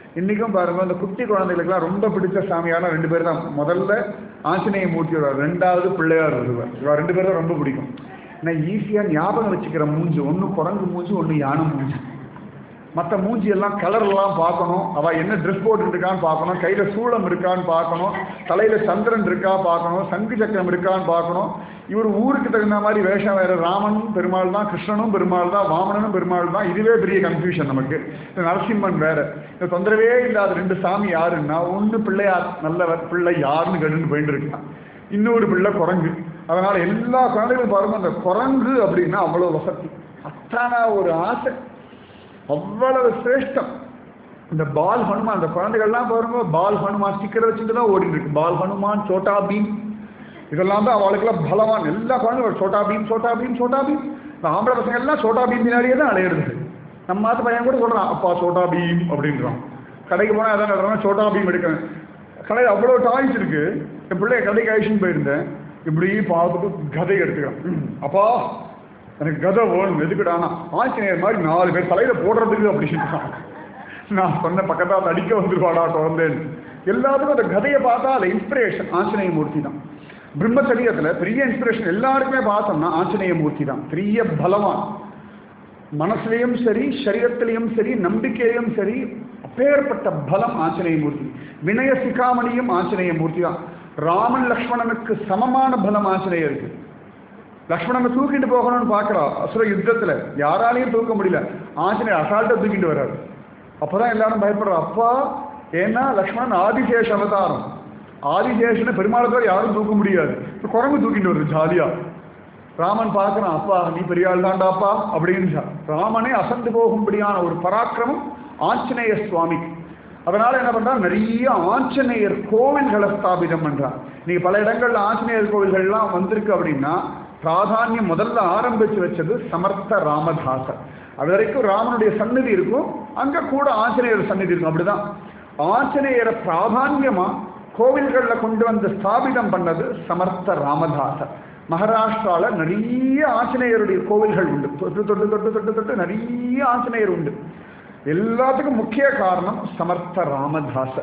இன்னைக்கும் பாருங்க அந்த குட்டி குழந்தைகளுக்கெல்லாம் ரொம்ப பிடிச்ச சாமியான ரெண்டு பேர் தான் முதல்ல ஆஞ்சநேய மூர்த்தி வருவார் ரெண்டாவது பிள்ளையார் வருவார் இவா ரெண்டு பேரும் தான் ரொம்ப பிடிக்கும் நான் ஈஸியாக ஞாபகம் வச்சுக்கிற மூஞ்சி ஒன்று குரங்கு மூஞ்சி ஒன்று யானை மூஞ்சி மற்ற மூஞ்சி எல்லாம் கலர்லாம் பார்க்கணும் அவ என்ன ட்ரெஸ் போட்டு இருக்கான்னு பார்க்கணும் கையில சூளம் இருக்கான்னு பார்க்கணும் தலையில சந்திரன் இருக்கா பார்க்கணும் சங்கு சக்கரம் இருக்கான்னு பார்க்கணும் இவர் ஊருக்கு தகுந்த மாதிரி வேஷம் வேற ராமனும் பெருமாள் தான் கிருஷ்ணனும் பெருமாள் தான் வாமனனும் பெருமாள் தான் இதுவே பெரிய கன்ஃபியூஷன் நமக்கு இந்த நரசிம்மன் வேற இந்த தொந்தரவே இல்லாத ரெண்டு சாமி யாருன்னா ஒன்று பிள்ளையார் நல்லவர் பிள்ளை யாருன்னு கேட்டுன்னு போயிட்டு இருக்கான் இன்னொரு பிள்ளை குரங்கு அதனால எல்லா குழந்தைகளும் பாருங்க அந்த குரங்கு அப்படின்னா அவ்வளவு வசதி அத்தான ஒரு ஆசை அவ்வளவு சிரேஷ்டம் இந்த பால் ஹனுமான் அந்த குழந்தைகள்லாம் பாருங்க பால் ஹனுமான் ஸ்டிக்கர் வச்சுட்டு தான் ஓடிட்டு இருக்கு பால் ஹனுமான் சோட்டா பீம் இதெல்லாம் தான் அவளுக்கெல்லாம் பலவான் எல்லா குழந்தைகளும் சோட்டா பீம் சோட்டா பீம் சோட்டா பீம் இந்த ஆம்பளை பசங்க எல்லாம் சோட்டா பீம் பின்னாடியே தான் அலையிறது நம்ம மாத்து பையன் கூட சொல்றான் அப்பா சோட்டா பீம் அப்படின்றான் கடைக்கு போனால் எதாவது நடறான் சோட்டா பீம் எடுக்கிறேன் கடையில் அவ்வளோ டாய்ஸ் இருக்கு என் பிள்ளைய கடைக்கு அழிச்சுன்னு போயிருந்தேன் இப்படி பார்த்துட்டு கதை எடுத்துக்கிறேன் ம், அப்பா எனக்கு கதை வேணும் எதுக்குடானா ஆஞ்சநேயர் மாதிரி நாலு பேர் தலையில போடுறதுக்கு அப்படின்னு நான் சொன்ன பக்கத்தால் அடிக்க வந்துருவாடா குழந்தைன்னு எல்லாத்துக்கும் அந்த கதையை பார்த்தா அது இன்ஸ்பிரேஷன் ஆஞ்சநேய மூர்த்தி தான் பிரம்மச்சரியத்தில் பெரிய இன்ஸ்பிரேஷன் எல்லாருக்குமே பார்த்தோம்னா ஆஞ்சநேய மூர்த்தி தான் பெரிய பலவான் மனசுலையும் சரி சரீரத்திலையும் சரி நம்பிக்கையிலும் சரி அப்பேற்பட்ட பலம் ஆஞ்சநேய மூர்த்தி வினய சிகாமணியும் ஆஞ்சநேய மூர்த்தி தான் ராமன் லக்ஷ்மணனுக்கு சமமான பலம் ஆஞ்சநேயருக்கு லக்ஷ்மணனை தூக்கிட்டு போகணும்னு பார்க்குறா அசுர யுத்தத்தில் யாராலையும் தூக்க முடியல ஆஞ்சநேயர் அசால்ட்டை தூக்கிட்டு வர்றாரு அப்பதான் எல்லாரும் பயப்படுறா அப்பா ஏன்னா லக்ஷ்மணன் ஆதிசேஷ அவதாரம் ஆதிசேஷனை பெருமாளத்தை யாரும் தூக்க முடியாது இப்ப குரங்கு தூக்கிட்டு வருது ஜாலியா ராமன் பார்க்கறான் அப்பா நீ பெரிய ஆள் தாண்டாப்பா அப்படின்னு ராமனே அசந்து போகும்படியான ஒரு பராக்கிரமம் ஆஞ்சநேய சுவாமிக்கு அதனால என்ன பண்றா நிறைய ஆஞ்சநேயர் கோவில்களை ஸ்தாபிதம் பண்றான் நீங்க பல இடங்கள்ல ஆஞ்சநேயர் கோவில்கள்லாம் வந்திருக்கு அப்படின்னா பிராதானியம் முதல்ல ஆரம்பிச்சு வச்சது சமர்த்த ராமதாசர் அது வரைக்கும் ராமனுடைய சந்நிதி இருக்கும் அங்க கூட ஆஞ்சநேயர் சந்நிதி இருக்கும் அப்படிதான் ஆஞ்சநேயரை பிராதான்யமா கோவில்கள்ல கொண்டு வந்து ஸ்தாபிதம் பண்ணது சமர்த்த ராமதாசர் மகாராஷ்டிரால நிறைய ஆஞ்சநேயருடைய கோவில்கள் உண்டு தொட்டு தொட்டு தொட்டு தொட்டு தொட்டு நிறைய ஆஞ்சநேயர் உண்டு எல்லாத்துக்கும் முக்கிய காரணம் சமர்த்த ராமதாசர்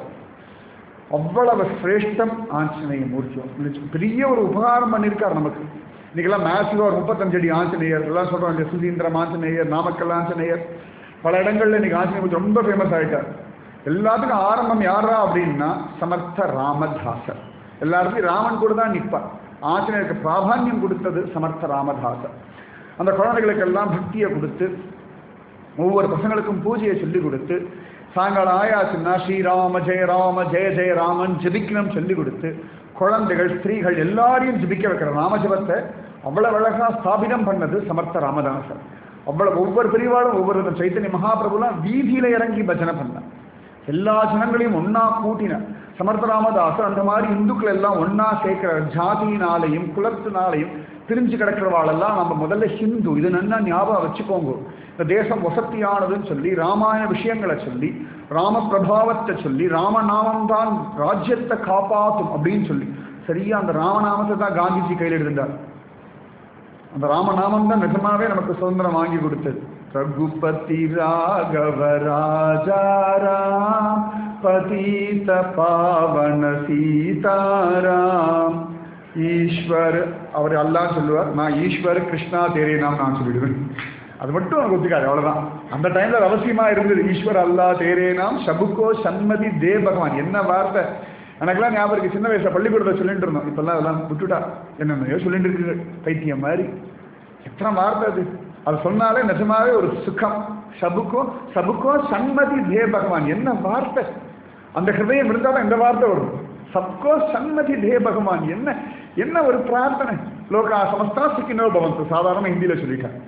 அவ்வளவு சிரேஷ்டம் ஆஞ்சநேய மூர்த்தி பெரிய ஒரு உபகாரம் பண்ணியிருக்கார் நமக்கு இன்னைக்கெல்லாம் மேசிவா ஒரு முப்பத்தஞ்சு அடி ஆஞ்சநேயர் எல்லாம் சொல்றோம் இல்லையா சுசீந்திரம் ஆஞ்சநேயர் நாமக்கல் ஆஞ்சநேயர் பல இடங்கள்ல இன்னைக்கு ஆஞ்சநேயர் மூர்த்தி ரொம்ப ஃபேமஸ் ஆயிட்டார் எல்லாத்துக்கும் ஆரம்பம் யாரா அப்படின்னா சமர்த்த ராமதாசர் எல்லாருக்கும் ராமன் கூட தான் நிற்பார் ஆஞ்சநேயருக்கு பிராதானியம் கொடுத்தது சமர்த்த ராமதாசர் அந்த குழந்தைகளுக்கெல்லாம் பக்தியை கொடுத்து ஒவ்வொரு பசங்களுக்கும் பூஜையை சொல்லி கொடுத்து சாயங்காலம் ஆயாச்சுன்னா ஸ்ரீராம ஜெய ராம ஜெய ஜெய ராமன் ஜெபிக்கணும் சொல்லி கொடுத்து குழந்தைகள் ஸ்திரீகள் எல்லாரையும் ஜெபிக்க வைக்கிற ராமஜபத்தை அவ்வளவு அழகா ஸ்தாபிதம் பண்ணது சமர்த்த ராமதாசர் அவ்வளவு ஒவ்வொரு பிரிவாலும் ஒவ்வொரு விதம் சைத்தன்ய மகாபிரபுலாம் வீதியில இறங்கி பஜனை பண்ணார் எல்லா ஜனங்களையும் ஒன்னா கூட்டின சமர்த்த ராமதாசர் அந்த மாதிரி இந்துக்கள் எல்லாம் ஒன்னா சேர்க்கிற ஜாதியினாலையும் குலத்தினாலையும் பிரிஞ்சு கிடக்கிறவாளெல்லாம் நம்ம முதல்ல ஹிந்து இது நல்லா ஞாபகம் வச்சுக்கோங்க இந்த தேசம் வசத்தியானதுன்னு சொல்லி ராமாயண விஷயங்களை சொல்லி ராம பிரபாவத்தை சொல்லி ராமநாமம் தான் ராஜ்யத்தை காப்பாற்றும் அப்படின்னு சொல்லி சரியா அந்த ராமநாமத்தை தான் காந்திஜி கையில் இருந்தார் அந்த ராமநாமம் தான் நிஜமாவே நமக்கு சுதந்திரம் வாங்கி கொடுத்தது ரகுபதி ராகவ ராஜாராம் பதீத பாவன சீதாராம் ஈஸ்வர் அவர் அல்லாஹ் சொல்லுவார் நான் ஈஸ்வர் கிருஷ்ணா தேரேனாம் நான் சொல்லிடுவேன் அது மட்டும் எனக்கு ஒத்துக்காது அவ்வளவுதான் அந்த டைம்ல அது அவசியமா இருந்தது ஈஸ்வர் அல்லா தேரேனாம் சபுக்கோ சன்மதி தே பகவான் என்ன வார்த்தை எனக்கெல்லாம் ஞாபகம் இருக்கு சின்ன வயசுல பள்ளிக்கூடத்தை சொல்லிட்டு இருந்தோம் இப்பெல்லாம் அதெல்லாம் விட்டுட்டா என்னென்னையோ சொல்லிட்டு இருக்கு பைத்தியம் மாதிரி எத்தனை வார்த்தை அது அது சொன்னாலே நிஜமாவே ஒரு சுகம் சபுக்கோ சபுக்கோ சன்மதி தே பகவான் என்ன வார்த்தை அந்த ஹிருதயம் இருந்தால் தான் இந்த வார்த்தை வரும் சப்கோ சன்மதி தே பகவான் என்ன என்ன ஒரு பிரார்த்தனை லோகா சமஸ்தா சுக்கினோ பவந்து சாதாரண ஹிந்தியில சொல்லிட்டேன்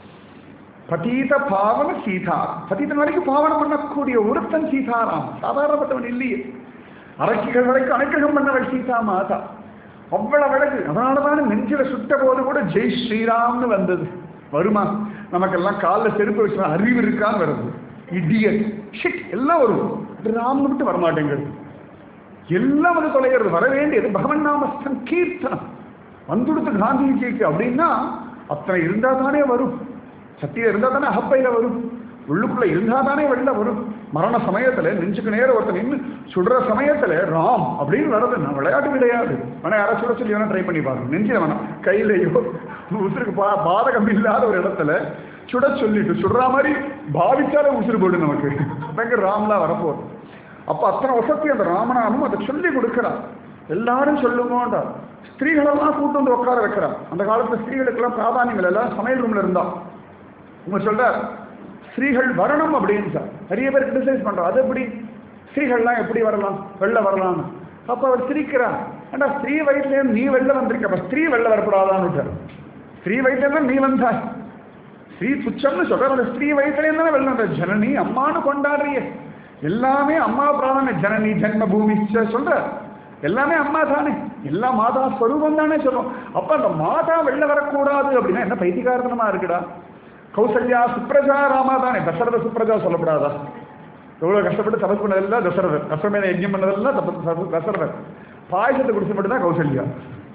பதீத பாவன சீதா பதீதன் வரைக்கும் பாவனம் பண்ணக்கூடிய ஒருத்தன் சீதாராம் சாதாரணப்பட்டவன் இல்லையே அரக்கிகள் வரைக்கும் அனுக்கிரகம் பண்ணவள் சீதா மாதா அவ்வளவு அழகு அதனால தானே நெஞ்சில சுட்ட போது கூட ஜெய் ஸ்ரீராம்னு வந்தது வருமா நமக்கெல்லாம் காலில் செருப்பு வச்சு அறிவு இருக்கான்னு வருது இடியட் ஷிட் எல்லாம் வரும் ராம்னு விட்டு வரமாட்டேங்கிறது எல்லாம் வந்து தொலைகிறது வர வேண்டியது பகவன் நாம சங்கீர்த்தனம் வந்துடுத்து காந்திஜிக்கு அப்படின்னா அத்தனை இருந்தா தானே வரும் சத்தியம் இருந்தா தானே அகப்பையில வரும் உள்ளுக்குள்ள இருந்தா தானே வெளில வரும் மரண சமயத்துல நெஞ்சுக்கு நேரம் ஒருத்தர் நின்று சுடுற சமயத்துல ராம் அப்படின்னு வர்றது நான் விளையாட்டு கிடையாது வேணா யாராச்சும் சுட சொல்லி வேணா ட்ரை பண்ணி பாருங்க நெஞ்சில வேணாம் கையிலையோ உசுருக்கு பா பாதகம் இல்லாத ஒரு இடத்துல சுட சொல்லிட்டு சுடுற மாதிரி பாவிச்சாலே உசுறு போடு நமக்கு அங்க ராம்லாம் வரப்போகுது அப்ப அத்தனை வசதி அந்த ராமநாமம் அதை சொல்லி கொடுக்கிறார் எல்லாரும் சொல்லுங்கோண்டா ஸ்திரீகளெல்லாம் கூட்டு வந்து உட்கார வைக்கிறார் அந்த காலத்துல ஸ்திரீகளுக்கெல்லாம் பிராதானியங்கள் எல்லாம் சமையல் ரூம்ல இருந்தா உங்க சொல்றார் ஸ்திரீகள் வரணும் அப்படின்னு சார் நிறைய பேர் கிரிட்டிசைஸ் பண்றோம் அது எப்படி ஸ்திரீகள்லாம் எப்படி வரலாம் வெளில வரலாம்னு அப்ப அவர் சிரிக்கிறார் ஏண்டா ஸ்திரீ வயிற்றுல நீ வெளில வந்திருக்க அப்ப ஸ்திரீ வெளில வரக்கூடாதான்னு விட்டார் ஸ்திரீ வயிற்றுல நீ வந்தாய் ஸ்ரீ துச்சம்னு சொல்ற அந்த ஸ்திரீ வயிற்றுல இருந்தா வெளில வந்த ஜனனி அம்மான்னு கொண்டாடுறிய எல்லாமே அம்மா பிராணம் ஜனனி ஜென்ம பூமி சொல்ற எல்லாமே அம்மா தானே எல்லா மாதா ஸ்வரூபம் தானே சொல்லும் அப்ப அந்த மாதா வெளில வரக்கூடாது அப்படின்னா என்ன பைத்தியகாரணமா இருக்குடா கௌசல்யா சுப்ரஜா ராமா தானே தசரத சுப்ரஜா சொல்லப்படாதா எவ்வளவு கஷ்டப்பட்டு தபஸ் பண்ணதெல்லாம் தசரதர் கஷ்டமேல யஜ்யம் பண்ணதெல்லாம் தப- தப- தசரதர் பாயசத்தை குடிச்சு மட்டும் தான் கௌசல்யா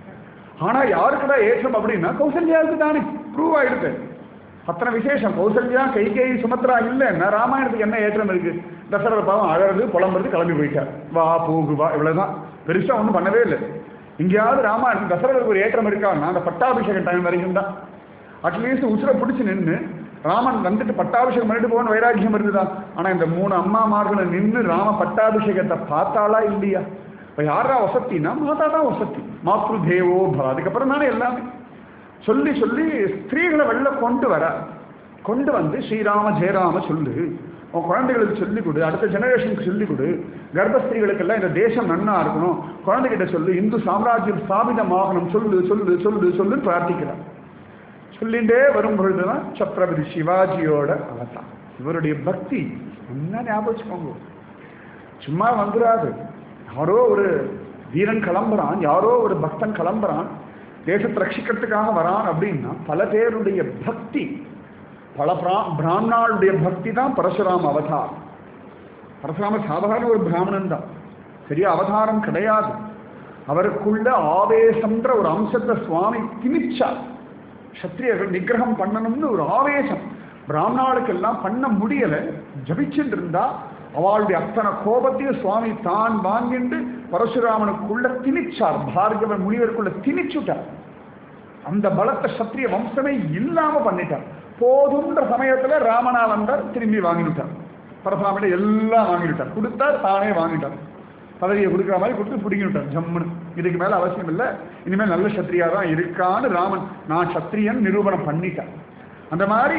ஆனா யாருக்குடா ஏற்றம் அப்படின்னா கௌசல்யாவுக்கு தானே ப்ரூவ் ஆயிடுது அத்தனை விசேஷம் கௌசல்யா கைகேயி சுமத்ரா இல்லைன்னா ராமாயணத்துக்கு என்ன ஏற்றம் இருக்கு தசரத பாவம் அழறது புலம்புறது கிளம்பி போயிட்டார் வா போகு வா இவ்வளவுதான் பெருசா ஒன்றும் பண்ணவே இல்லை எங்கேயாவது ராமாயணம் தசரதற்கு ஒரு ஏற்றம் இருக்கான்னா அந்த பட்டாபிஷேகம் டைம் வரைக்கும் தான் அட்லீஸ்ட் உசுரை பிடிச்சு நின்று ராமன் வந்துட்டு பட்டாபிஷேகம் பண்ணிட்டு போகணும் வைராக்கியம் இருந்துதா ஆனா இந்த மூணு அம்மாமார்களை நின்று ராம பட்டாபிஷேகத்தை பார்த்தாளா இல்லையா இப்ப யாரா வசத்தினா மாதா தான் வசத்தி மாத்ரு தேவோ பவ அதுக்கப்புறம் தானே எல்லாமே சொல்லி சொல்லி ஸ்திரீகளை வெளில கொண்டு வர கொண்டு வந்து ஸ்ரீராம ஜெயராம சொல்லு உன் குழந்தைகளுக்கு சொல்லிக் கொடு அடுத்த ஜெனரேஷனுக்கு சொல்லிக் கொடு கர்ப்பஸ்திரீகளுக்கெல்லாம் இந்த தேசம் நன்னா இருக்கணும் குழந்தைகிட்ட சொல்லு இந்து சாம்ராஜ்யம் ஸ்தாபிதமாகணும் சொல்லு சொல்லு சொல்லு சொல்லுன்னு பிரார்த்திக்கிறார் சொல்லிண்டே வரும் பொழுதுதான் சத்ரபதி சிவாஜியோட அவதான் இவருடைய பக்தி என்ன ஞாபகம் வச்சுக்கோங்க சும்மா வந்துடாது யாரோ ஒரு வீரன் கிளம்புறான் யாரோ ஒரு பக்தன் கிளம்புறான் தேசத்தை ரட்சிக்கிறதுக்காக வரான் அப்படின்னா பல பேருடைய பக்தி பல பிரா- பிராமணாளுடைய பக்தி தான் பரசுராம அவதாரம் பரசுராம சாதாரண ஒரு பிராமணன் தான் பெரிய அவதாரம் கிடையாது அவருக்குள்ள ஆவேசம்ன்ற ஒரு அம்சத்தை சுவாமி திணிச்சார் சத்திரியர்கள் நிகிரகம் பண்ணணும்னு ஒரு ஆவேசம் பிராமணாளுக்கெல்லாம் பண்ண முடியல ஜபிச்சுட்டு இருந்தா அவளுடைய அத்தனை கோபத்தையும் சுவாமி தான் வாங்கிட்டு பரசுராமனுக்குள்ள திணிச்சார் பார்கவன் முனிவருக்குள்ள திணிச்சுட்டார் அந்த பலத்தை சத்திரிய வம்சமே இல்லாம பண்ணிட்டார் போதுன்ற சமயத்துல ராமனா வந்தார் திரும்பி வாங்கிவிட்டார் பரசுராமன் எல்லாம் வாங்கிவிட்டார் கொடுத்தார் தானே வாங்கிட்டார் பதவியை கொடுக்குற மாதிரி கொடுத்து பிடிங்கிவிட்டார் ஜம்முன்னு இதுக்கு மேல அவசியம் இல்லை இனிமேல் நல்ல சத்திரியா தான் இருக்கான்னு ராமன் நான் சத்திரியன் நிரூபணம் பண்ணிட்டார் அந்த மாதிரி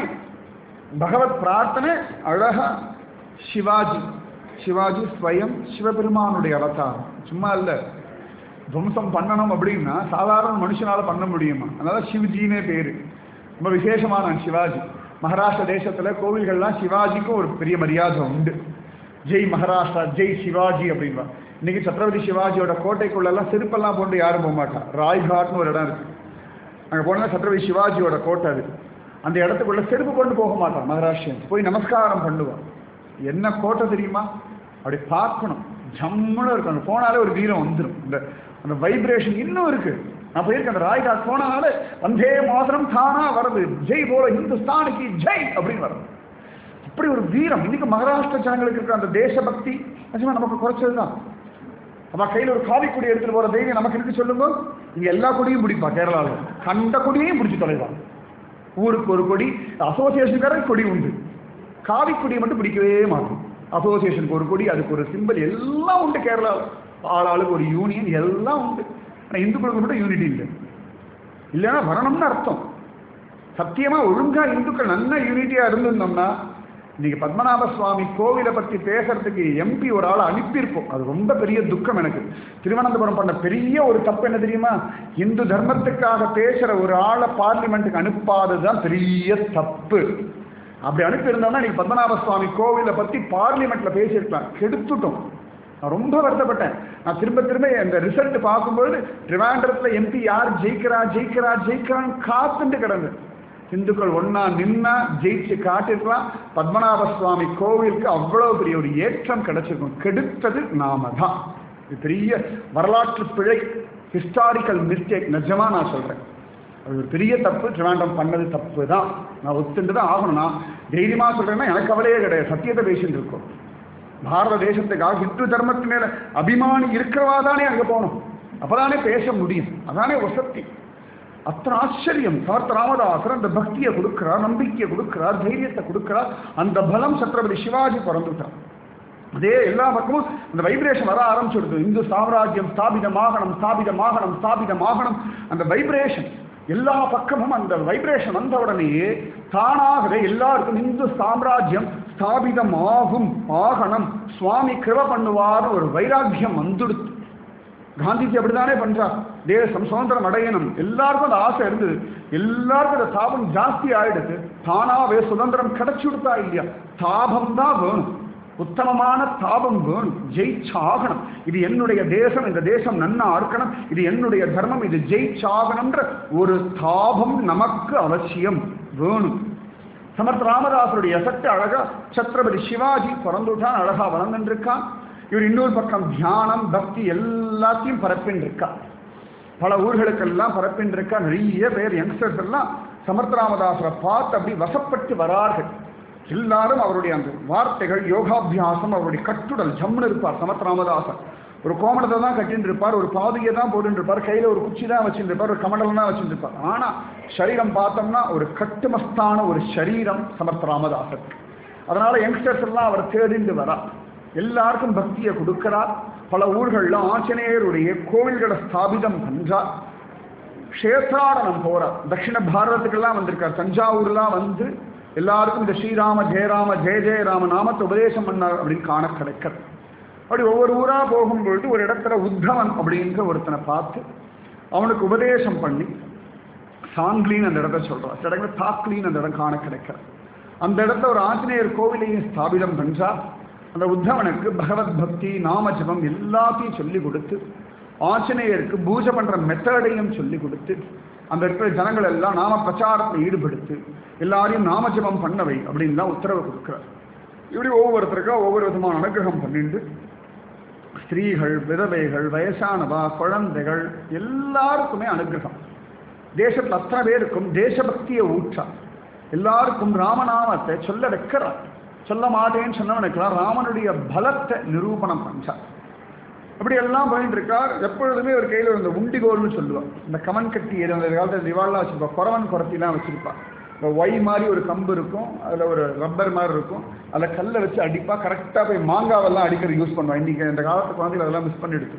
பகவத் பிரார்த்தனை அழகா சிவாஜி சிவாஜி ஸ்வயம் சிவபெருமானுடைய அவதாரம் சும்மா இல்லை துவம்சம் பண்ணணும் அப்படின்னா சாதாரண மனுஷனால பண்ண முடியுமா அதனால சிவஜினே பேரு ரொம்ப விசேஷமான சிவாஜி மகாராஷ்டிர தேசத்துல கோவில்கள்லாம் சிவாஜிக்கும் ஒரு பெரிய மரியாதை உண்டு ஜெய் மகாராஷ்டிரா ஜெய் சிவாஜி அப்படின்பா இன்னைக்கு சத்ரபதி சிவாஜியோட கோட்டைக்குள்ளெல்லாம் செருப்பெல்லாம் போட்டு யாரும் போக மாட்டா ராய்காட்னு ஒரு இடம் இருக்கு அங்கே போனால் சத்ரபதி சிவாஜியோட கோட்டை அது அந்த இடத்துக்குள்ள செருப்பு கொண்டு போக மாட்டான் மகாராஷ்டிரன் போய் நமஸ்காரம் பண்ணுவான் என்ன கோட்டை தெரியுமா அப்படி பார்க்கணும் ஜம்முன்னு இருக்கும் அங்கே போனாலே ஒரு வீரம் வந்துடும் இந்த அந்த வைப்ரேஷன் இன்னும் இருக்கு நான் போயிருக்கேன் அந்த ராய்காட் போனாலே வந்தே மாதரம் தானா வருது ஜெய் போல இந்துஸ்தானுக்கு ஜெய் அப்படின்னு வருது அப்படி ஒரு வீரம் இன்னைக்கு மகாராஷ்டிர ஜனங்களுக்கு இருக்கிற அந்த தேசபக்தி நிஜமா நமக்கு குறைச்சது தான் அவ கையில ஒரு காவி கொடி எடுத்துட்டு போற தைரியம் நமக்கு இருக்கு சொல்லுங்க இங்க எல்லா கொடியும் பிடிப்பா கேரளாவில் கண்ட கொடியையும் பிடிச்சு தொலைவான் ஊருக்கு ஒரு கொடி அசோசியேஷனுக்கார கொடி உண்டு காவி கொடியை மட்டும் பிடிக்கவே மாட்டோம் அசோசியேஷனுக்கு ஒரு கொடி அதுக்கு ஒரு சிம்பிள் எல்லாம் உண்டு கேரளாவில் ஆளாளுக்கு ஒரு யூனியன் எல்லாம் உண்டு ஆனால் இந்துக்களுக்கு மட்டும் யூனிட்டி இல்லை இல்லைன்னா வரணும்னு அர்த்தம் சத்தியமா ஒழுங்கா இந்துக்கள் நல்ல யூனிட்டியா இருந்திருந்தோம்னா இன்னைக்கு பத்மநாப சுவாமி கோவிலை பத்தி பேசுறதுக்கு எம்பி ஒரு ஆளை அனுப்பியிருப்போம் அது ரொம்ப பெரிய துக்கம் எனக்கு திருவனந்தபுரம் பண்ண பெரிய ஒரு தப்பு என்ன தெரியுமா இந்து தர்மத்துக்காக பேசுற ஒரு ஆளை பார்லிமெண்ட்டுக்கு அனுப்பாததுதான் பெரிய தப்பு அப்படி அனுப்பியிருந்தோம்னா இன்னைக்கு பத்மநாப சுவாமி கோவிலை பத்தி பார்லிமெண்ட்ல பேசியிருக்கலாம் கெடுத்துட்டோம் நான் ரொம்ப வருத்தப்பட்டேன் நான் திரும்ப திரும்ப இந்த ரிசல்ட் பார்க்கும்போது ட்ரிவாண்டரத்தில் எம்பி யார் ஜெயிக்கிறா ஜெயிக்கிறா ஜெயிக்கிறான்னு காத்துட்டு கிடந்து இந்துக்கள் ஒன்னா நின்னா ஜெயிச்சு காட்டிருக்கலாம் பத்மநாப சுவாமி கோவிலுக்கு அவ்வளவு பெரிய ஒரு ஏற்றம் கிடைச்சிருக்கும் கெடுத்தது நாம தான் இது பெரிய வரலாற்று பிழை ஹிஸ்டாரிக்கல் மிஸ்டேக் நிஜமா நான் சொல்றேன் அது ஒரு பெரிய தப்பு ட்ரிவாண்டம் பண்ணது தப்பு தான் நான் ஒத்துண்டு தான் ஆகணும் நான் தைரியமா சொல்றேன்னா எனக்கு கவலையே கிடையாது சத்தியத்தை பேசிட்டு இருக்கோம் பாரத தேசத்துக்காக ஹிந்து தர்மத்து மேல அபிமானி இருக்கிறவா தானே அங்க போகணும் அப்பதானே பேச முடியும் அதானே வசதி அத்தனை ஆச்சரியம் சமர்த்த ராமதாசர் அந்த பக்தியை கொடுக்கிறார் நம்பிக்கையை கொடுக்கிறார் தைரியத்தை கொடுக்கிறார் அந்த பலம் சத்ரபதி சிவாஜி பிறந்துட்டார் அதே எல்லா பக்கமும் அந்த வைப்ரேஷன் வர ஆரம்பிச்சுடுது இந்து சாம்ராஜ்யம் ஸ்தாபிதமாகணும் ஸ்தாபிதமாகணும் ஸ்தாபிதமாகணும் அந்த வைப்ரேஷன் எல்லா பக்கமும் அந்த வைப்ரேஷன் வந்த உடனேயே தானாகவே எல்லாருக்கும் இந்து சாம்ராஜ்யம் ஸ்தாபிதமாகும் ஆகணும் சுவாமி கிருப பண்ணுவார்னு ஒரு வைராக்கியம் வந்துடுத்து காந்திஜி அப்படித்தானே பண்றார் தேசம் சுதந்திரம் அடையணும் எல்லாருக்கும் அந்த ஆசை இருந்தது எல்லாருக்கும் அந்த தாபம் ஜாஸ்தி ஆயிடுது தானாவே சுதந்திரம் கிடைச்சு கொடுத்தா இல்லையா தாபம் தான் வேணும் உத்தமமான தாபம் வேணும் ஜெயிச்சாகணும் இது என்னுடைய தேசம் இந்த தேசம் நன்னா இருக்கணும் இது என்னுடைய தர்மம் இது ஜெயிச்சாகணும்ன்ற ஒரு தாபம் நமக்கு அவசியம் வேணும் சமர்த்த ராமதாசருடைய எஃபெக்ட் அழகா சத்ரபதி சிவாஜி பிறந்துட்டான் அழகா வளர்ந்துருக்கான் இவர் இன்னொரு பக்கம் தியானம் பக்தி எல்லாத்தையும் பரப்பின்னு இருக்கா பல ஊர்களுக்கெல்லாம் பரப்பின்னு இருக்கா நிறைய பேர் யங்ஸ்டர்ஸ் எல்லாம் சமர்த்த ராமதாசரை பார்த்து அப்படி வசப்பட்டு வரார்கள் எல்லாரும் அவருடைய அந்த வார்த்தைகள் யோகாபியாசம் அவருடைய கட்டுடல் ஜம்முன்னு இருப்பார் சமத் ராமதாசர் ஒரு கோமணத்தை தான் கட்டின்னு இருப்பார் ஒரு பாதையை தான் போட்டுட்டு இருப்பார் கையில ஒரு குச்சி தான் வச்சுட்டு இருப்பார் ஒரு கமண்டலம் தான் வச்சுட்டு இருப்பார் ஆனா சரீரம் பார்த்தோம்னா ஒரு கட்டுமஸ்தான ஒரு சரீரம் சமர்த்த ராமதாசர் அதனால யங்ஸ்டர்ஸ் எல்லாம் அவர் தேடிண்டு வரா எல்லாருக்கும் பக்தியை கொடுக்கிறார் பல ஊர்கள்ல ஆஞ்சநேயருடைய கோவில்களை ஸ்தாபிதம் பண்றார் க்ஷேத்ராடனம் போறார் தட்சிண பாரதத்துக்கெல்லாம் வந்திருக்கார் தஞ்சாவூர்லாம் வந்து எல்லாருக்கும் இந்த ஸ்ரீராம ஜெயராம ஜெய ஜெயராம நாமத்தை உபதேசம் பண்ணார் அப்படின்னு காண கிடைக்கிறது அப்படி ஒவ்வொரு ஊரா போகும்பொழுது ஒரு இடத்துல உத்தவன் அப்படின்ற ஒருத்தனை பார்த்து அவனுக்கு உபதேசம் பண்ணி சாங்கிலின்னு அந்த இடத்த சொல்றான் சில இடத்துல தாக்லின்னு அந்த இடம் காண கிடைக்கிறது அந்த இடத்துல ஒரு ஆஞ்சநேயர் கோவிலையும் ஸ்தாபிதம் பண்றா அந்த உத்தவனுக்கு பகவத் பக்தி நாம ஜபம் எல்லாத்தையும் சொல்லி கொடுத்து ஆஞ்சநேயருக்கு பூஜை பண்ற மெத்தடையும் சொல்லி கொடுத்து அந்த இருக்கிற ஜனங்கள் எல்லாம் நாம பிரச்சாரத்தில் ஈடுபடுத்து எல்லாரையும் நாம ஜபம் பண்ணவை அப்படின்னு தான் உத்தரவு கொடுக்கிறார் இப்படி ஒவ்வொருத்தருக்கும் ஒவ்வொரு விதமான அனுகிரகம் பண்ணிட்டு ஸ்திரீகள் விதவைகள் வயசானவா குழந்தைகள் எல்லாருக்குமே அனுகிரகம் தேசத்தில் அத்தனை பேருக்கும் தேசபக்தியை ஊற்றா எல்லாருக்கும் ராமநாமத்தை சொல்ல வைக்கிறார் சொல்ல மாட்டேன்னு சொன்னவனுக்கெல்லாம் ராமனுடைய பலத்தை நிரூபணம் பண்றார் அப்படி எல்லாம் பண்ணிட்டு இருக்கார் எப்பொழுதுமே ஒரு கையில் இந்த உண்டிகோல்னு சொல்லுவான் இந்த கமன் கட்டி ஏதோ அந்த காலத்தில் திவாலாம் வச்சிருப்பா குறவன் குரத்திலாம் வச்சிருப்பா இந்த ஒய் மாதிரி ஒரு கம்பு இருக்கும் அதில் ஒரு ரப்பர் மாதிரி இருக்கும் அதில் கல்லை வச்சு அடிப்பா கரெக்டாக போய் மாங்காவெல்லாம் அடிக்கிறது யூஸ் பண்ணுவான் இன்றைக்கி இந்த காலத்து குழந்தைகள் அதெல்லாம் மிஸ் பண்ணிடுது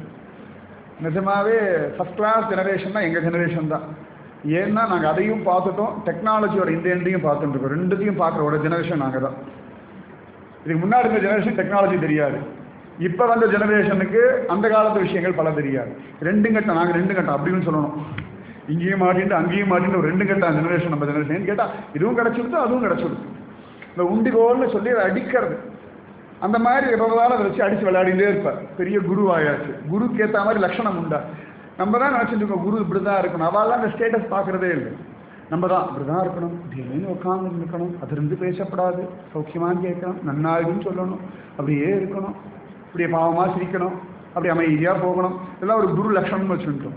நிஜமாவே ஃபஸ்ட் கிளாஸ் ஜெனரேஷன்னா எங்கள் ஜெனரேஷன் தான் ஏன்னா நாங்கள் அதையும் பார்த்துட்டோம் டெக்னாலஜியோட இந்த எண்டையும் பார்த்துட்டு இருக்கோம் ரெண்டுத்தையும் பார்க்குற ஒரு ஜெனரேஷன் நாங்கள் தான் இதுக்கு முன்னாடி இருந்த ஜெனரேஷன் டெக்னாலஜி தெரியாது இப்போ வந்த ஜெனரேஷனுக்கு அந்த காலத்து விஷயங்கள் பல தெரியாது ரெண்டு கட்டம் நாங்கள் ரெண்டு கட்டம் அப்படின்னு சொல்லணும் இங்கேயும் மாட்டிட்டு அங்கேயும் மாட்டிட்டு ஒரு ரெண்டு கட்டம் ஜெனரேஷன் நம்ம ஜெனரேஷன் கேட்டால் இதுவும் கிடச்சிடுது அதுவும் கிடச்சிடுது இந்த உண்டிகோல்னு சொல்லி அதை அடிக்கிறது அந்த மாதிரி எப்போதாலும் அதை வச்சு அடித்து விளையாடிட்டே இருப்பார் பெரிய குரு ஆயாச்சு குருக்கு ஏற்ற மாதிரி லட்சணம் உண்டா நம்ம தான் நினச்சிட்டு இருக்கோம் குரு இப்படி தான் இருக்கணும் அவெல்லாம் அந்த ஸ்டேட்டஸ் பார்க்குறதே இல்லை நம்ம தான் இப்படி தான் இருக்கணும் திடீர்னு உட்காந்து இருக்கணும் அது இருந்து பேசப்படாது சௌக்கியமான்னு கேட்கணும் நன்னாகுன்னு சொல்லணும் அப்படியே இருக்கணும் இப்படியே பாவமாக சிரிக்கணும் அப்படி அமைதியாக போகணும் இதெல்லாம் ஒரு குரு லட்சணம்னு வச்சுருக்கோம்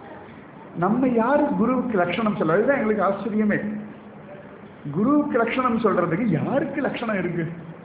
நம்ம யாரு குருவுக்கு லட்சணம் சொல்ல அதுதான் எங்களுக்கு ஆச்சரியமே குருவுக்கு லட்சணம் சொல்றதுக்கு யாருக்கு லட்சணம் இருக்கு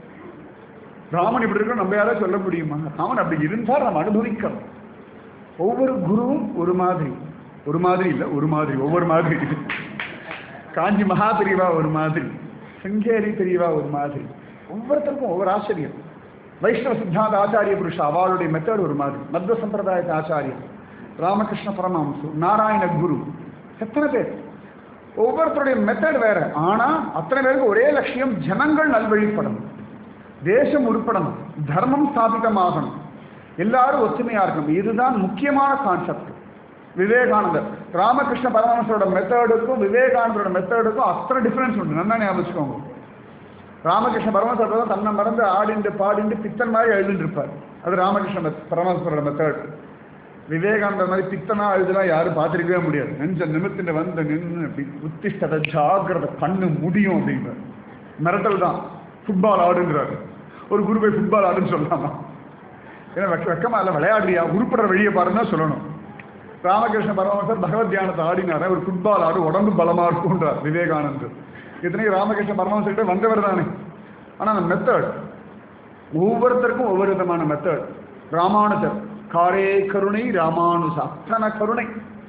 ராமன் இப்படி இருக்கணும் நம்ம யாராவது சொல்ல முடியுமா ராமன் அப்படி இருந்தால் நம்ம அனுபவிக்கிறோம் ஒவ்வொரு குருவும் ஒரு மாதிரி ஒரு மாதிரி இல்லை ஒரு மாதிரி ஒவ்வொரு மாதிரி காஞ்சி மகா பிரிவா ஒரு மாதிரி சிங்கேரி பிரிவா ஒரு மாதிரி ஒவ்வொருத்தருக்கும் ஒவ்வொரு ஆச்சரியம் வைஷ்ணவ சித்தாந்த ஆச்சாரிய புருஷா அவளுடைய மெத்தட் ஒரு மாதிரி மத்வ சம்பிரதாயத்து ஆச்சாரியம் ராமகிருஷ்ண பரமஹம்சு நாராயண குரு எத்தனை பேர் ஒவ்வொருத்தருடைய மெத்தட் வேற ஆனா அத்தனை பேருக்கு ஒரே லட்சியம் ஜனங்கள் நல்வழிப்படணும் தேசம் உருப்படணும் தர்மம் ஸ்தாபிதமாகணும் எல்லாரும் ஒத்துமையா இருக்கணும் இதுதான் முக்கியமான கான்செப்ட் விவேகானந்தர் ராமகிருஷ்ண பரமஹம்சரோட மெத்தடுக்கும் விவேகானந்தரோட மெத்தடுக்கும் அத்தனை டிஃபரன்ஸ் உண்டு நல்லா ஞாபகம் வச்சுக்கோங்க ராமகிருஷ்ண பரமஹம்சர் தான் தன்னை மறந்து ஆடிண்டு பாடிண்டு பித்தன் மாதிரி எழுதிட்டு இருப்பார் அது ராமகிருஷ்ண மெத்- பரமஹம்சரோட மெத்தட் விவேகானந்தர் மாதிரி பித்தனா எழுதலாம் யாரும் பார்த்துருக்கவே முடியாது நெஞ்ச நிமித்திட்டு வந்து நின்று அப்படி உத்திஷ்டத ஜாகிரத கண்ணு முடியும் அப்படிங்கிற மிரட்டல் தான் ஃபுட்பால் ஆடுங்கிறாரு ஒரு குரு போய் ஃபுட்பால் ஆடுன்னு சொல்லலாமா ஏன்னா வெக்க வெக்கமா இல்லை விளையாடுறியா உருப்படுற வழியை பாருன்னு தான் சொல்லணும் ராமகிருஷ்ண பரமஹம்சர் பகவத் தியானத்தை ஆடினாரு ஒரு ஃபுட்பால் ஆடு உடம்பு பலமா இருக்கும்ன்றார் விவேகானந்தர் இத்தனைக்கு ராமகிருஷ்ண பரமஹம்சர்கிட்ட வந்தவர் தானே ஆனா அந்த மெத்தட் ஒவ்வொருத்தருக்கும் ஒவ்வொரு விதமான மெத்தட் ராமானுஜர் காரே கருணை ராமானுஜ அத்தனை கருணை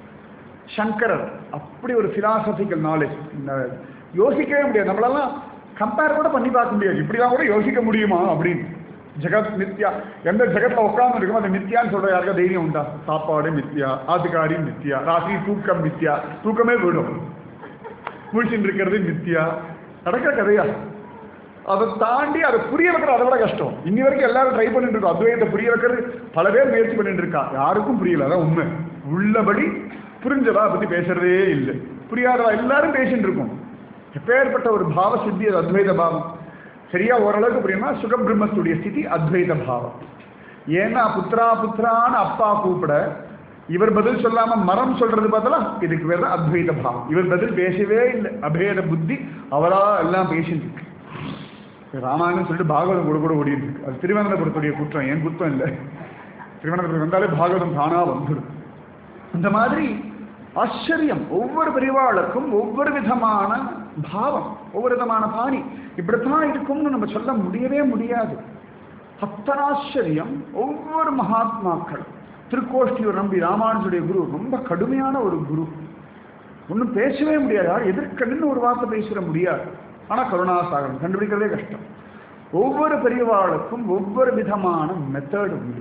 சங்கரர் அப்படி ஒரு பிலாசபிக்கல் நாலேஜ் யோசிக்கவே முடியாது நம்மளெல்லாம் கம்பேர் கூட பண்ணி பார்க்க முடியாது இப்படிலாம் கூட யோசிக்க முடியுமா அப்படின்னு ஜெகத் மித்யா எந்த ஜெகத்தில் உட்கார்ந்து இருக்குமோ அது மித்யான்னு சொல்ற யாருக்கா தைரியம் உண்டா சாப்பாடு மித்யா ஆத்துக்காரி மித்யா ராத்திரி தூக்கம் மித்யா தூக்கமே போயிடும் முழிச்சுட்டு இருக்கிறது மித்யா நடக்கிற கதையா அதை தாண்டி அதை புரிய வைக்கிறது அதை விட கஷ்டம் இன்னி வரைக்கும் எல்லாரும் ட்ரை பண்ணிட்டு இருக்கோம் அத்வைதத்தை புரிய வைக்கிறது பல பேர் முயற்சி பண்ணிட்டு இருக்கா யாருக்கும் புரியல அதான் உண்மை உள்ளபடி புரிஞ்சதா அதை பத்தி பேசுறதே இல்லை புரியாதவா எல்லாரும் பேசிட்டு இருக்கோம் எப்பேற்பட்ட ஒரு பாவ சித்தி அது அத்வைத பாவம் சரியா ஓரளவுக்கு புரியுமா சுகபிரம்மத்துடைய ஸ்திதி அத்வைத பாவம் ஏன்னா புத்ரா புத்ரான்னு அப்பா கூப்பிட இவர் பதில் சொல்லாம மரம் சொல்றது பதிலா இதுக்கு பேர் தான் அத்வைத பாவம் இவர் பதில் பேசவே இல்லை அபேத புத்தி அவரா எல்லாம் பேசிட்டு இருக்கு ராமாயணம் சொல்லிட்டு பாகவதம் கூட கூட ஓடிட்டு இருக்கு அது திருவனந்தபுரத்துடைய குற்றம் ஏன் குற்றம் இல்லை திருவனந்தபுரம் வந்தாலே பாகவதம் தானா வந்துடும் இந்த மாதிரி ஆச்சரியம் ஒவ்வொரு பிரிவாளுக்கும் ஒவ்வொரு விதமான பாவம் ஒவ்வொரு விதமான பாணி இப்படித்தான் இருக்கும்னு நம்ம சொல்ல முடியவே முடியாது அத்தனாச்சரியம் ஒவ்வொரு மகாத்மாக்களும் திருக்கோஷ்டியூர் நம்பி ராமானுஜுடைய குரு ரொம்ப கடுமையான ஒரு குரு ஒன்றும் பேசவே முடியாது யார் எதிர்க்கணுன்னு ஒரு வார்த்தை பேசிட முடியாது ஆனால் கருணாசாகரம் கண்டுபிடிக்கிறதே கஷ்டம் ஒவ்வொரு பெரியவாளுக்கும் ஒவ்வொரு விதமான மெத்தட் உண்டு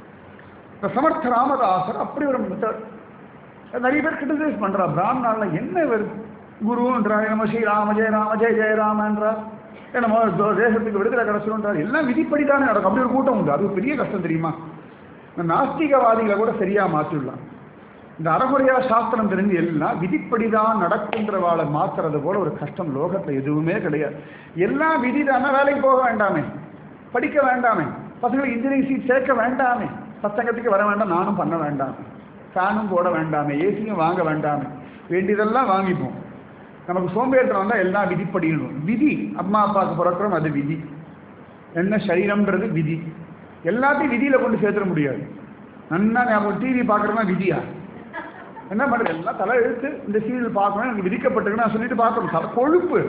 இந்த சமர்த்த ராமதாசர் அப்படி ஒரு மெத்தட் நிறைய பேர் கிரிட்டிசைஸ் பண்றா பிராமணால என்ன இவர் குருன்றார் நம்ம ஸ்ரீ ராம ஜெய ராம ஜெய ஜெய ராமன்றார் நம்ம தேசத்துக்கு விடுதலை கிடைச்சிருன்றார் எல்லாம் விதிப்படி தானே நடக்கும் அப்படி ஒரு கூட்டம் உண்டு அது ஒரு பெரிய கஷ்டம் தெரியுமா இந்த நாஸ்திகவாதிகளை கூட சரியா மாற்றிடலாம் இந்த அறகுறையா சாஸ்திரம் தெரிஞ்சு எல்லாம் விதிப்படிதான் நடக்குன்றவாளை மாத்துறது போல ஒரு கஷ்டம் லோகத்துல எதுவுமே கிடையாது எல்லாம் விதி தானே வேலைக்கு போக வேண்டாமே படிக்க வேண்டாமே பசங்களுக்கு இன்ஜினியரிங் சீட் சேர்க்க வேண்டாமே சத்தங்கத்துக்கு வர வேண்டாம் நானும் பண்ண வேண்டாம் ஃபேனும் போட வேண்டாமே ஏசியும் வாங்க வேண்டாமே வேண்டியதெல்லாம் வாங்கிப்போம் நமக்கு சோம்பேறித்தனம் வந்தால் எல்லாம் விதிப்படிக்கணும் விதி அம்மா அப்பாவுக்கு பிறக்கிறோம் அது விதி என்ன சரீரம்ன்றது விதி எல்லாத்தையும் விதியில கொண்டு சேர்த்துட முடியாது நன்னா ஞாபகம் டிவி பார்க்குறோம்னா விதியா என்ன பண்ணுறது எல்லாம் தலை எழுத்து இந்த சீரியல் பார்க்கணும் எனக்கு விதிக்கப்பட்டிருக்கு நான் சொல்லிட்டு பார்க்கணும் தலை கொழுப்பு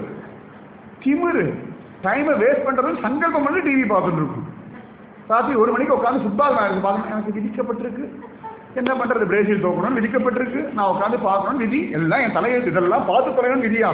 திமிரு டைமை வேஸ்ட் பண்ணுறது சங்கல்பம் பண்ணி டிவி பார்த்துட்டு இருக்கும் ராத்திரி ஒரு மணிக்கு உட்காந்து ஃபுட்பால் மேட்ச் பார்க்கணும் எனக்கு விதிக்கப்பட்டிருக்கு என்ன பண்றது பிரேசில் தோக்கணும் விதிக்கப்பட்டிருக்கு நான் உட்காந்து பார்க்கணும் விதி எல்லாம் என் தலையெழுத்து இதெல்லாம் பார்த்து தொலைணும் விதியா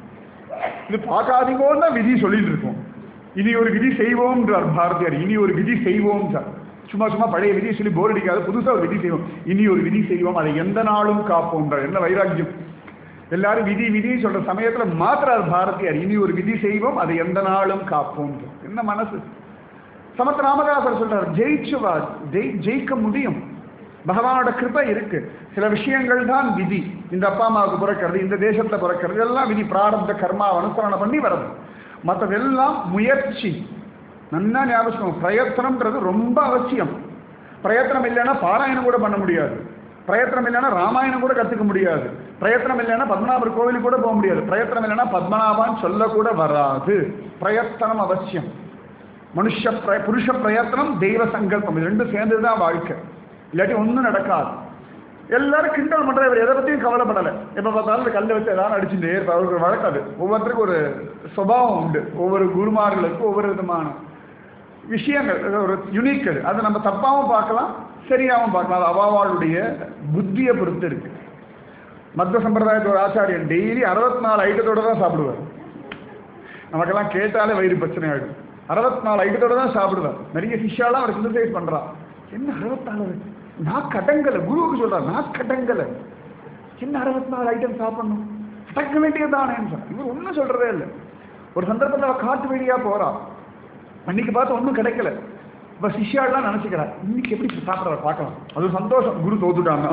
இது பார்க்காதீங்கன்னு தான் விதி சொல்லிட்டு இருக்கோம் இனி ஒரு விதி செய்வோம்ன்றார் பாரதியார் இனி ஒரு விதி செய்வோம் சார் சும்மா சும்மா பழைய விதியை சொல்லி போர் அடிக்காது புதுசா ஒரு விதி செய்வோம் இனி ஒரு விதி செய்வோம் அதை எந்த நாளும் காப்போம்ன்றார் என்ன வைராக்கியம் எல்லாரும் விதி விதி சொல்ற சமயத்துல மாத்திரார் பாரதியார் இனி ஒரு விதி செய்வோம் அதை எந்த நாளும் காப்போம் என்ன மனசு சமத்த ராமதாசர் சொல்றார் ஜெயிச்சுவா ஜெய் ஜெயிக்க முடியும் பகவானோட கிருபை இருக்கு சில விஷயங்கள் தான் விதி இந்த அப்பா அம்மாவுக்கு பிறக்கிறது இந்த தேசத்துல பிறக்கிறது எல்லாம் விதி பிராரப்த கர்மா அனுசரணை பண்ணி வர்றது மற்றதெல்லாம் முயற்சி நன்னா ஞாபகம் பிரயத்தனம்ன்றது ரொம்ப அவசியம் பிரயத்தனம் இல்லைன்னா பாராயணம் கூட பண்ண முடியாது பிரயத்தனம் இல்லைன்னா ராமாயணம் கூட கத்துக்க முடியாது பிரயத்தனம் இல்லைன்னா பத்மநாபர் கோவிலுக்கு கூட போக முடியாது பிரயத்தனம் இல்லைன்னா பத்மநாபான்னு சொல்ல கூட வராது பிரயத்தனம் அவசியம் மனுஷ பிர புருஷ பிரயத்தனம் தெய்வ சங்கல்பம் இது ரெண்டும் சேர்ந்தது தான் வாழ்க்கை இல்லாட்டி ஒன்றும் நடக்காது எல்லாரும் கிண்டல் பண்ற இவர் எதை பத்தியும் கவலைப்படலை எப்ப பார்த்தாலும் இந்த கல்லை வச்சு ஏதாவது அடிச்சுட்டே இருப்பார் அவருக்கு ஒரு வழக்காது ஒவ்வொருத்தருக்கும் ஒரு சுபாவம் உண்டு ஒவ்வொரு குருமார்களுக்கும் ஒவ்வொரு விதமான விஷயங்கள் ஒரு யுனிக் அது அதை நம்ம தப்பாவும் பார்க்கலாம் சரியாகவும் பார்க்கலாம் அது அவாவாளுடைய புத்தியை பொறுத்து இருக்கு மத்த சம்பிரதாயத்தோட ஆச்சாரியன் டெய்லி அறுபத்தி நாலு ஐட்டத்தோட தான் சாப்பிடுவார் நமக்கெல்லாம் கேட்டாலே வயிறு பிரச்சனை ஆகிடும் அறுபத்தி நாலு ஐட்டத்தோட தான் சாப்பிடுவார் நிறைய சிஷ்யாலாம் அவர் சிந்தசைஸ் பண்றா என்ன அறுபத்தாலு நான் கடங்கலை குருவுக்கு சொல்றார் நான் கடங்கலை என்ன அறுபத்தி நாலு ஐட்டம் சாப்பிடணும் அடக்க வேண்டியதானேன்னு சொன்ன இவர் ஒன்றும் சொல்றதே இல்லை ஒரு சந்தர்ப்பத்தில் அவ காட்டு வழியா போறா அன்னைக்கு பார்த்து ஒன்றும் கிடைக்கல இப்ப சிஷ்யாலாம் நினைச்சுக்கிறா இன்னைக்கு எப்படி சாப்பிட்ற பார்க்கலாம் அது சந்தோஷம் குரு தோத்துட்டாங்க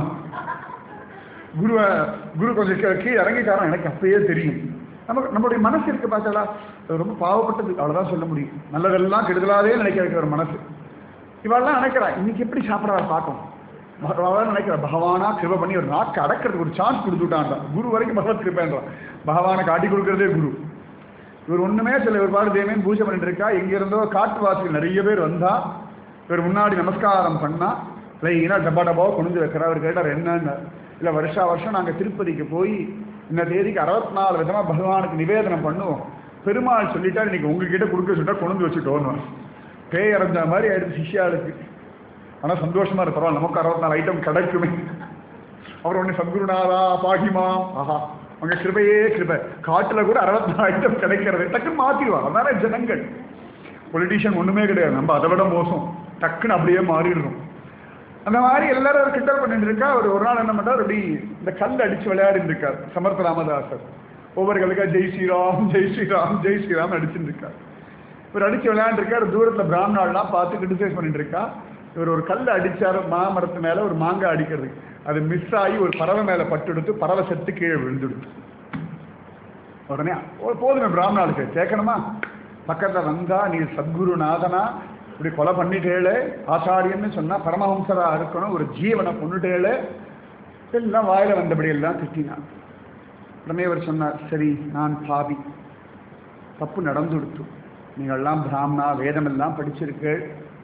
குரு குரு கொஞ்சம் கீழே கீழே இறங்கிட்டாரா எனக்கு அப்பயே தெரியும் நமக்கு நம்மளுடைய மனசு இருக்கு பார்த்தாலா அது ரொம்ப பாவப்பட்டது அவ்வளவுதான் சொல்ல முடியும் நல்லதெல்லாம் கெடுதலாவே நினைக்க வைக்கிற ஒரு மனசு இவெல்லாம் நினைக்கிறா இன்னைக்கு எப்படி சாப்பிட்றா பார்க்கும் பகவான் நினைக்கிற பகவானா கிருப பண்ணி ஒரு நாக்கு அடக்கிறதுக்கு ஒரு சான்ஸ் கொடுத்துட்டான்டா குரு வரைக்கும் பகவத் கிருப்பேன்றான் பகவானை காட்டி கொடுக்கறதே குரு இவர் ஒண்ணுமே சொல்ல இவர் பாடு தேவன் பூஜை பண்ணிட்டு இருக்கா எங்க இருந்தோ காட்டுவாசிகள் நிறைய பேர் வந்தா இவர் முன்னாடி நமஸ்காரம் பண்ணா லைனா டப்பா டப்பாவை கொண்டு வைக்கிறா அவர் கேட்டார் என்னன்னு இல்ல வருஷா வருஷம் நாங்க திருப்பதிக்கு போய் இந்த தேதிக்கு அறுபத்தி நாலு விதமா பகவானுக்கு நிவேதனம் பண்ணுவோம் பெருமாள் சொல்லிட்டா இன்னைக்கு உங்ககிட்ட கொடுக்க சொல்லிட்டா கொண்டு வச்சுட்டோன்னு பேய் அரைஞ்ச மாதிரி ஆயிடுச்சு சிஷ்யாளுக்கு ஆனா சந்தோஷமா இருக்கு பரவாயில்ல நமக்கு அறுபத்தி நாலு ஐட்டம் கிடைக்குமே அவர் ஒண்ணு சத்குருநாதா பாகிமா ஆஹா அவங்க கிருபையே கிருபை காட்டுல கூட அறுபத்தி நாலு ஐட்டம் கிடைக்கிறது டக்குன்னு மாத்திடுவா அதனால ஜனங்கள் பொலிட்டீஷியன் ஒண்ணுமே கிடையாது நம்ம அதை விட மோசம் டக்குன்னு அப்படியே மாறிடுறோம் அந்த மாதிரி எல்லாரும் ஒரு கிண்டல் பண்ணிட்டு இருக்கா அவர் ஒரு நாள் என்ன பண்றாரு அப்படி இந்த கல் அடிச்சு விளையாடிட்டு இருக்கார் சமர்த்த ராமதாசர் ஒவ்வொரு கல்லுக்கா ஜெய் ஸ்ரீராம் ஜெய் ஸ்ரீராம் ஜெய் ஸ்ரீராம் அடிச்சுட்டு இருக்கார் இவர் அடிச்சு விளையாண்டுருக்காரு தூரத்துல பிராமணாலாம் பார்த்து கிரிட்டிசைஸ் பண்ணிட்டு இருக்கா இவர் ஒரு கல் அடிச்சாரு மாமரத்து மேல ஒரு மாங்காய் அடிக்கிறது அது மிஸ் ஆகி ஒரு பறவை மேல பட்டுடுத்து பறவை செத்து கீழே விழுந்துடுது உடனே "ஓ, போதுமே பிராமணாளுக்கு கேட்கணுமா பக்கத்துல வந்தா நீ சத்குருநாதனா இப்படி கொலை பண்ணிட்டேளே ஆச்சாரியன்னு சொன்னா பரமஹம்சரா இருக்கணும் ஒரு ஜீவனை கொண்டுட்டேளே எல்லாம் வாயில வந்தபடி எல்லாம் திட்டினான் உடனே இவர் சொன்னார் சரி நான் பாவி தப்பு நடந்துடுத்து நீங்கள்லாம் பிராமணா வேதமெல்லாம் படிச்சிருக்கு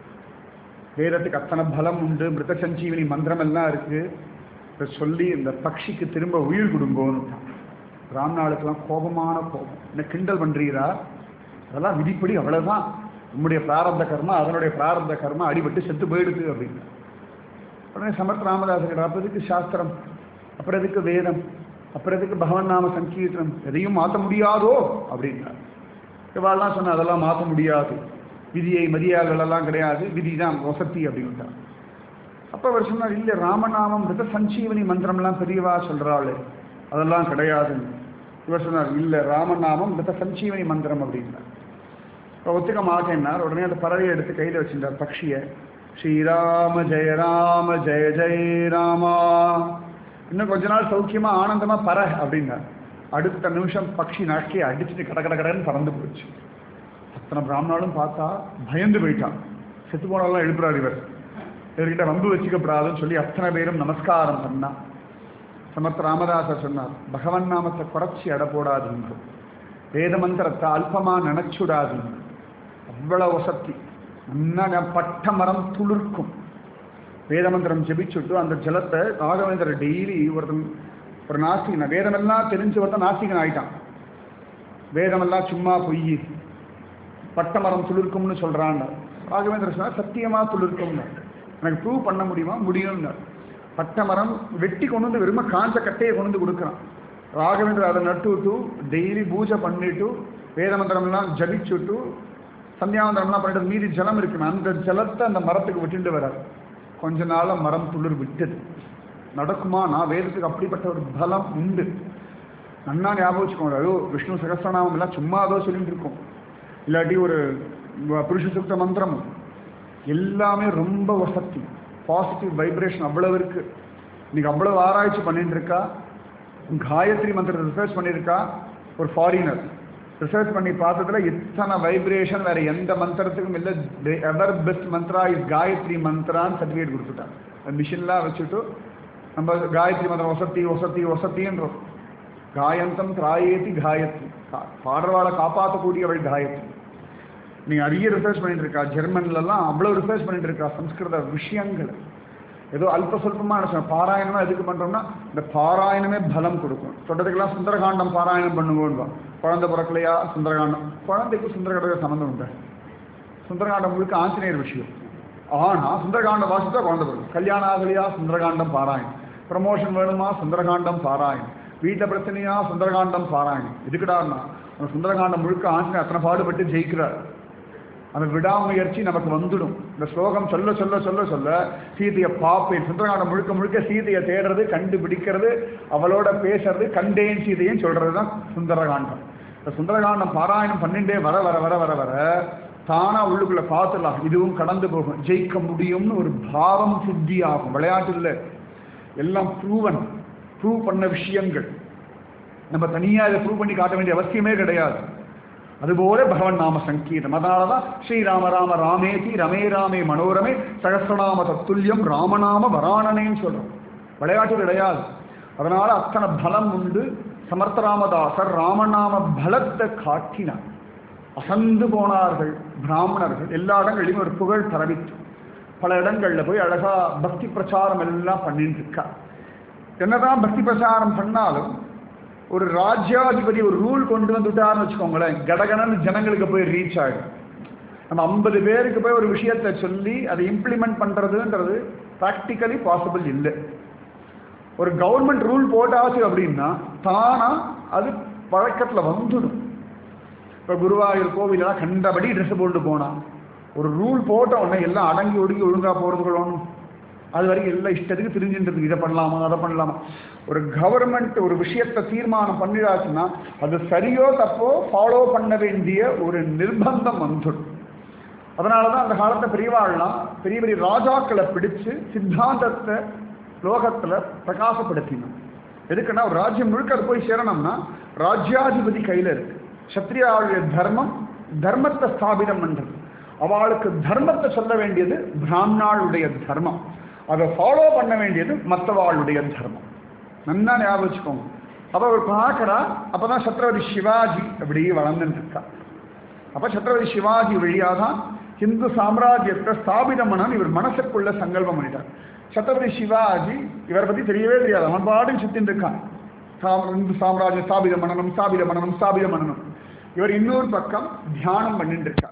வேதத்துக்கு அத்தனை பலம் உண்டு மிருத சஞ்சீவனி மந்திரம் எல்லாம் இருக்கு இதை சொல்லி இந்த பக்ஷிக்கு திரும்ப உயிர் கொடுங்கோன்னு பிராமணாளுக்கெல்லாம் கோபமான கோபம் என்ன கிண்டல் பண்றீரா அதெல்லாம் விதிப்படி அவ்வளவுதான் உம்முடைய பிராரப்த கர்மா அதனுடைய பிராரப்த கர்மா அடிபட்டு செத்து போயிடுது அப்படின்னு உடனே சமர்த்த ராமதாசர் அப்ப எதுக்கு சாஸ்திரம் அப்புறம் எதுக்கு வேதம் அப்புறம் எதுக்கு பகவன் நாம சங்கீர்த்தனம் எதையும் மாற்ற முடியாதோ அப்படின்னார் இவாள்லாம் சொன்ன அதெல்லாம் மாற்ற முடியாது விதியை மதியார்கள் எல்லாம் கிடையாது விதி தான் வசதி அப்படின்ட்டார் அப்ப அவர் சொன்னார் இல்ல ராமநாமம் மிருத சஞ்சீவனி மந்திரம்லாம் பெரியவா சொல்றாள் அதெல்லாம் கிடையாது இவர் சொன்னார் இல்ல ராமநாமம் மிருத சஞ்சீவனி மந்திரம் அப்படின்னார் இப்போ ஒத்துக்க மாட்டேன்னார் உடனே அந்த பறவையை எடுத்து கையில் வச்சிருந்தார் பக்ஷியை ஸ்ரீராம ஜெய ராம ஜெய ஜெய ராமா இன்னும் கொஞ்ச நாள் சௌக்கியமா ஆனந்தமா பற அப்படின்னார் அடுத்த நிமிஷம் பக்ஷி நாக்கி அடிச்சுட்டு கட கட கடன்னு பறந்து போச்சு அத்தனை பிராமணாலும் பார்த்தா பயந்து போயிட்டான் செத்து போனாலும் எழுப்புறாரு இவர் இவர்கிட்ட வம்பு வச்சுக்கப்படாதுன்னு சொல்லி அத்தனை பேரும் நமஸ்காரம் பண்ணா சமர்த்த ராமதாசர் சொன்னார் பகவன் நாமத்தை குறைச்சி அட போடாதீங்க வேத மந்திரத்தை அல்பமா நினைச்சுடாதீங்க அவ்வளவு வசதி நல்லா பட்ட மரம் துளிர்க்கும் வேத மந்திரம் ஜெபிச்சுட்டு அந்த ஜலத்தை ராகவேந்தர் டெய்லி ஒருத்தன் ஒரு நாஸ்திகன் வேதமெல்லாம் தெரிஞ்சு ஒருத்தன் நாஸ்திகன் ஆயிட்டான் வேதமெல்லாம் சும்மா பொய் பட்ட மரம் துளிர்க்கும்னு சொல்றான் ராகவேந்திர சொன்னா சத்தியமா துளிர்க்கும்னு எனக்கு ப்ரூவ் பண்ண முடியுமா முடியும்னு பட்ட மரம் வெட்டி கொண்டு வந்து வெறும காஞ்ச கட்டையை கொண்டு வந்து கொடுக்குறான் ராகவேந்திர அதை நட்டு விட்டு டெய்லி பூஜை பண்ணிட்டு வேத மந்திரம்லாம் ஜபிச்சுட்டு சந்தியாவந்தனம்லாம் பண்ணிட்டு மீதி ஜலம் இருக்குமே அந்த ஜலத்தை அந்த மரத்துக்கு விட்டுட்டு வரார் கொஞ்ச நாள மரம் துளிர் விட்டது நடக்குமா நான் வேதத்துக்கு அப்படிப்பட்ட ஒரு பலம் உண்டு நன்னா ஞாபகம் வச்சுக்கோங்க ஐயோ விஷ்ணு சகசிரநாமம் எல்லாம் சும்மா அதோ சொல்லிட்டு இருக்கோம் இல்லாட்டி ஒரு வ- புருஷ சுத்த மந்திரம் எல்லாமே ரொம்ப வசதி பாசிட்டிவ் வைப்ரேஷன் அவ்வளவு இருக்கு இன்னைக்கு அவ்வளவு ஆராய்ச்சி பண்ணிட்டு இருக்கா காயத்ரி மந்திரத்தை ரிசர்ச் பண்ணியிருக்கா ஒரு ஃபாரினர் ரிசர்ச் பண்ணி பார்த்ததுல இத்தனை வைப்ரேஷன் வேற எந்த மந்திரத்துக்கும் இல்லை ever best mantra is Gayatri மந்த்ரான்னு சர்டிஃபிகேட் கொடுத்துட்டாங்க அந்த மிஷின்லாம் வச்சுட்டு நம்ம காயத்ரி மந்திரம் வசதி வசதி வசத்தின்றோம் காயந்தம் திராயேதி காயத்ரி கா- பாடுறவாளை காப்பாற்றக்கூடியவள் காயத்ரி நீ நிறைய ரிசர்ச் பண்ணிட்டு இருக்கா ஜெர்மன்லலாம் அவ்வளோ ரிசர்ச் பண்ணிட்டு இருக்கா சம்ஸ்கிருத விஷயங்கள் ஏதோ அல்ப சொல்பமா நினைச்சேன் பாராயணமா எதுக்கு பண்றோம்னா இந்த பாராயணமே பலம் கொடுக்கும் சொல்றதுக்கெல்லாம் சுந்தரகாண்டம் பாராயணம் பண்ணுவோம் குழந்தை பிறக்கலையா சுந்தரகாண்டம் குழந்தைக்கு சுந்தரகாண்ட சம்மந்தம் உண்டு சுந்தரகாண்டம் முழுக்க ஆஞ்சநேயர் விஷயம் ஆனா சுந்தரகாண்டம் வாசித்தா குழந்தை பிறக்கும் கல்யாணம் ஆகலையா சுந்தரகாண்டம் பாராயணம் ப்ரமோஷன் வேணுமா சுந்தரகாண்டம் பாராயணம் வீட்டில் பிரச்சனையா சுந்தரகாண்டம் பாராயணம் எதுக்குடாருன்னா அந்த சுந்தரகாண்டம் முழுக்க ஆஞ்சநேயர் அத்தனை பாடுபட்டு ஜெயிக்கிறார் அந்த விடாமுயற்சி நமக்கு வந்துடும் இந்த ஸ்லோகம் சொல்ல சொல்ல சொல்ல சொல்ல சீதையை பார்ப்பேன் சுந்தரகாண்டம் முழுக்க முழுக்க சீதையை தேடுறது கண்டுபிடிக்கிறது அவளோட பேசுறது கண்டேன் சீதையும் சொல்றது தான் சுந்தரகாண்டம் இந்த சுந்தரகாண்டம் பாராயணம் பண்ணிட்டே வர வர வர வர வர தானா உள்ளுக்குள்ள பார்த்துடலாம் இதுவும் கடந்து போகும் ஜெயிக்க முடியும்னு ஒரு பாவம் சித்தி ஆகும் விளையாட்டு இல்லை எல்லாம் ப்ரூவன் ப்ரூவ் பண்ண விஷயங்கள் நம்ம தனியா இதை ப்ரூவ் பண்ணி காட்ட வேண்டிய அவசியமே கிடையாது அதுபோல பகவன் நாம சங்கீதம் அதனாலதான் ஸ்ரீராம ராம ராமேதி ரமே ராமே மனோரமே சகசிரநாம தத்துல்யம் ராமநாம வராணனேன்னு சொல்றோம் விளையாட்டு கிடையாது அதனால அத்தனை பலம் உண்டு சமர்த்த ராமதாசர் ராமநாம பலத்தை காட்டினார் அசந்து போனார்கள் பிராமணர்கள் எல்லா இடங்களிலும் ஒரு புகழ் பரவித்து பல இடங்கள்ல போய் அழகா பக்தி பிரச்சாரம் எல்லாம் பண்ணிட்டு இருக்கா என்னதான் பக்தி பிரச்சாரம் பண்ணாலும் ஒரு ராஜ்யாதிபதி ஒரு ரூல் கொண்டு வந்துட்டார்னு வச்சுக்கோங்களேன் கடகடன்னு ஜனங்களுக்கு போய் ரீச் ஆகிடும் நம்ம ஐம்பது பேருக்கு போய் ஒரு விஷயத்தை சொல்லி அதை இம்ப்ளிமெண்ட் பண்ணுறதுன்றது ப்ராக்டிக்கலி பாசிபிள் இல்லை ஒரு கவர்மெண்ட் ரூல் போட்டாச்சு அப்படின்னா தானா அது வழக்கத்தில் வந்துடும் இப்போ குருவாயூர் கோவிலெல்லாம் கண்டபடி ட்ரெஸ் போட்டு போனான் ஒரு ரூல் போட்ட உடனே எல்லாம் அடங்கி ஒடுங்கி ஒழுங்காக போகிறதுக்கணும் அது வரைக்கும் எல்லாம் இஷ்டத்துக்கு தெரிஞ்சுன்றது இதை பண்ணலாமா அதை பண்ணலாமா ஒரு கவர்மெண்ட் ஒரு விஷயத்தை தீர்மானம் பண்ணிடாச்சுன்னா அது சரியோ தப்போ ஃபாலோ பண்ண வேண்டிய ஒரு நிர்பந்தம் வந்துடும் அதனால தான் அந்த காலத்தை பெரியவாள்லாம் பெரிய பெரிய ராஜாக்களை பிடிச்சு சித்தாந்தத்தை லோகத்தில் பிரகாசப்படுத்தினான் எதுக்குன்னா ஒரு ராஜ்யம் முழுக்க அது போய் சேரணும்னா ராஜ்யாதிபதி கையில் இருக்கு சத்ரியாவுடைய தர்மம் தர்மத்தை ஸ்தாபிதம் பண்றது அவளுக்கு தர்மத்தை சொல்ல வேண்டியது பிராமணாளுடைய தர்மம் அதை ஃபாலோ பண்ண வேண்டியது மற்றவாளுடைய தர்மம் நல்லா ஞாபகம் வச்சுக்கோங்க அப்போ அவர் பார்க்குறா அப்போ தான் சத்ரவதி சிவாஜி அப்படி வளர்ந்துட்டு இருக்கா அப்போ சத்ரவதி சிவாஜி வழியாக தான் ஹிந்து சாம்ராஜ்யத்தை ஸ்தாபிதம் பண்ணணும் இவர் மனசுக்குள்ள சங்கல்பம் பண்ணிட்டார் சத்ரபதி சிவாஜி இவரை பற்றி தெரியவே தெரியாது அவன் பாடும் சுத்தின்னு இருக்கான் சாம் இந்து சாம்ராஜ்யம் ஸ்தாபிதம் பண்ணணும் ஸ்தாபிதம் பண்ணணும் ஸ்தாபிதம் பண்ணணும் இவர் இன்னொரு பக்கம் தியானம் பண்ணிட்டு இருக்கார்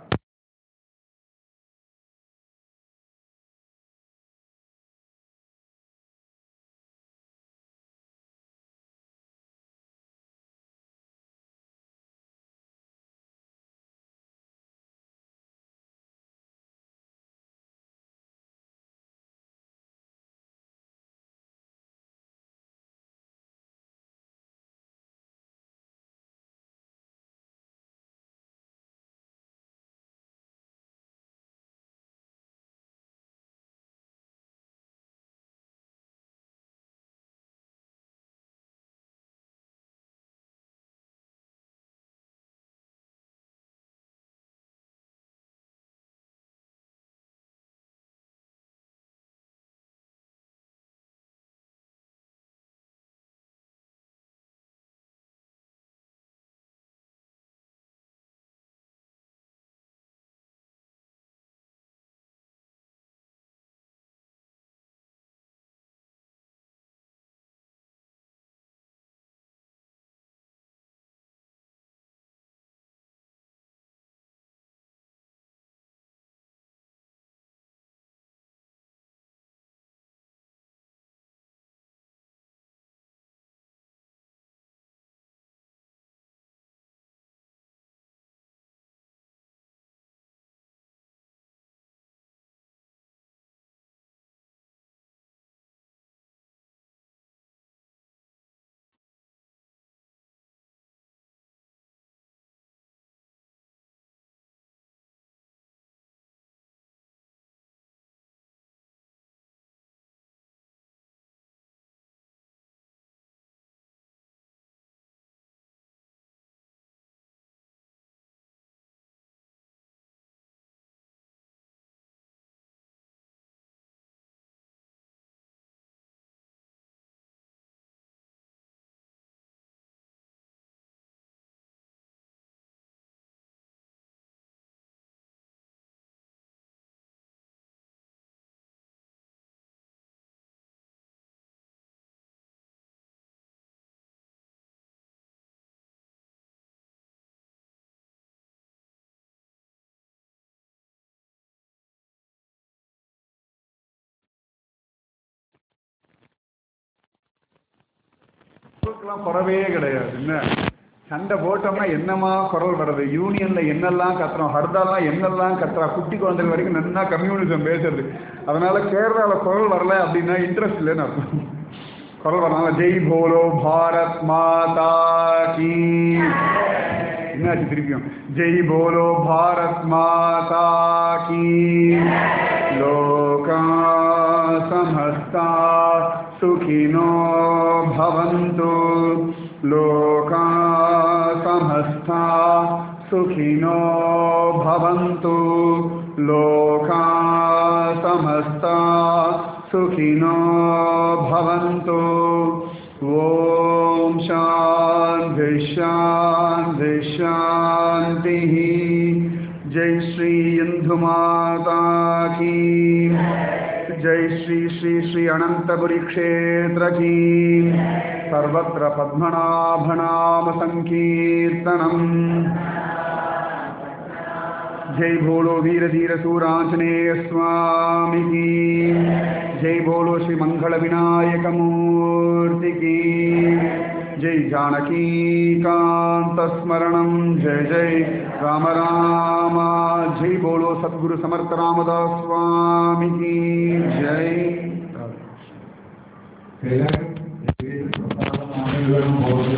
குரலுக்கெல்லாம் குறவே கிடையாது என்ன சண்டை போட்டோம்னா என்னமா குரல் வருது யூனியன்ல என்னெல்லாம் கத்துறோம் ஹர்தாலாம் என்னெல்லாம் கத்துறா குட்டி குழந்தைகள் வரைக்கும் நல்லா கம்யூனிசம் பேசுறது அதனால கேரளால குரல் வரல அப்படின்னா இன்ட்ரெஸ்ட் இல்லைன்னு அர்த்தம் குரல் வரனால ஜெய் போலோ பாரத் மாதா கீ என்னாச்சு திருப்பியும் ஜெய் போலோ பாரத் மாதா கீ லோகா சமஸ்தா சுகினோ பவந்து லோகா சமஸ்தா சுகினோ பவந்து லோகா சமஸ்தா சுகினோ பவந்து ஓம் சாந்தி शान्ति शान्तिः जय श्री इंदु माता की जय श्री श्री श्री अनंतपुरी क्षेत्र की सर्वत्र पद्मनाभनाम संकीर्तनम् जय भोलो वीर धीर सूरांजनेय स्वामी की जय भोलो श्री मंगल विनायक मूर्ति की जय जानकी कांत स्मरणम जय जय राम राम जय बोलो सद्गुरु समर्थ रामदास स्वामी की जय എല്ലാവരും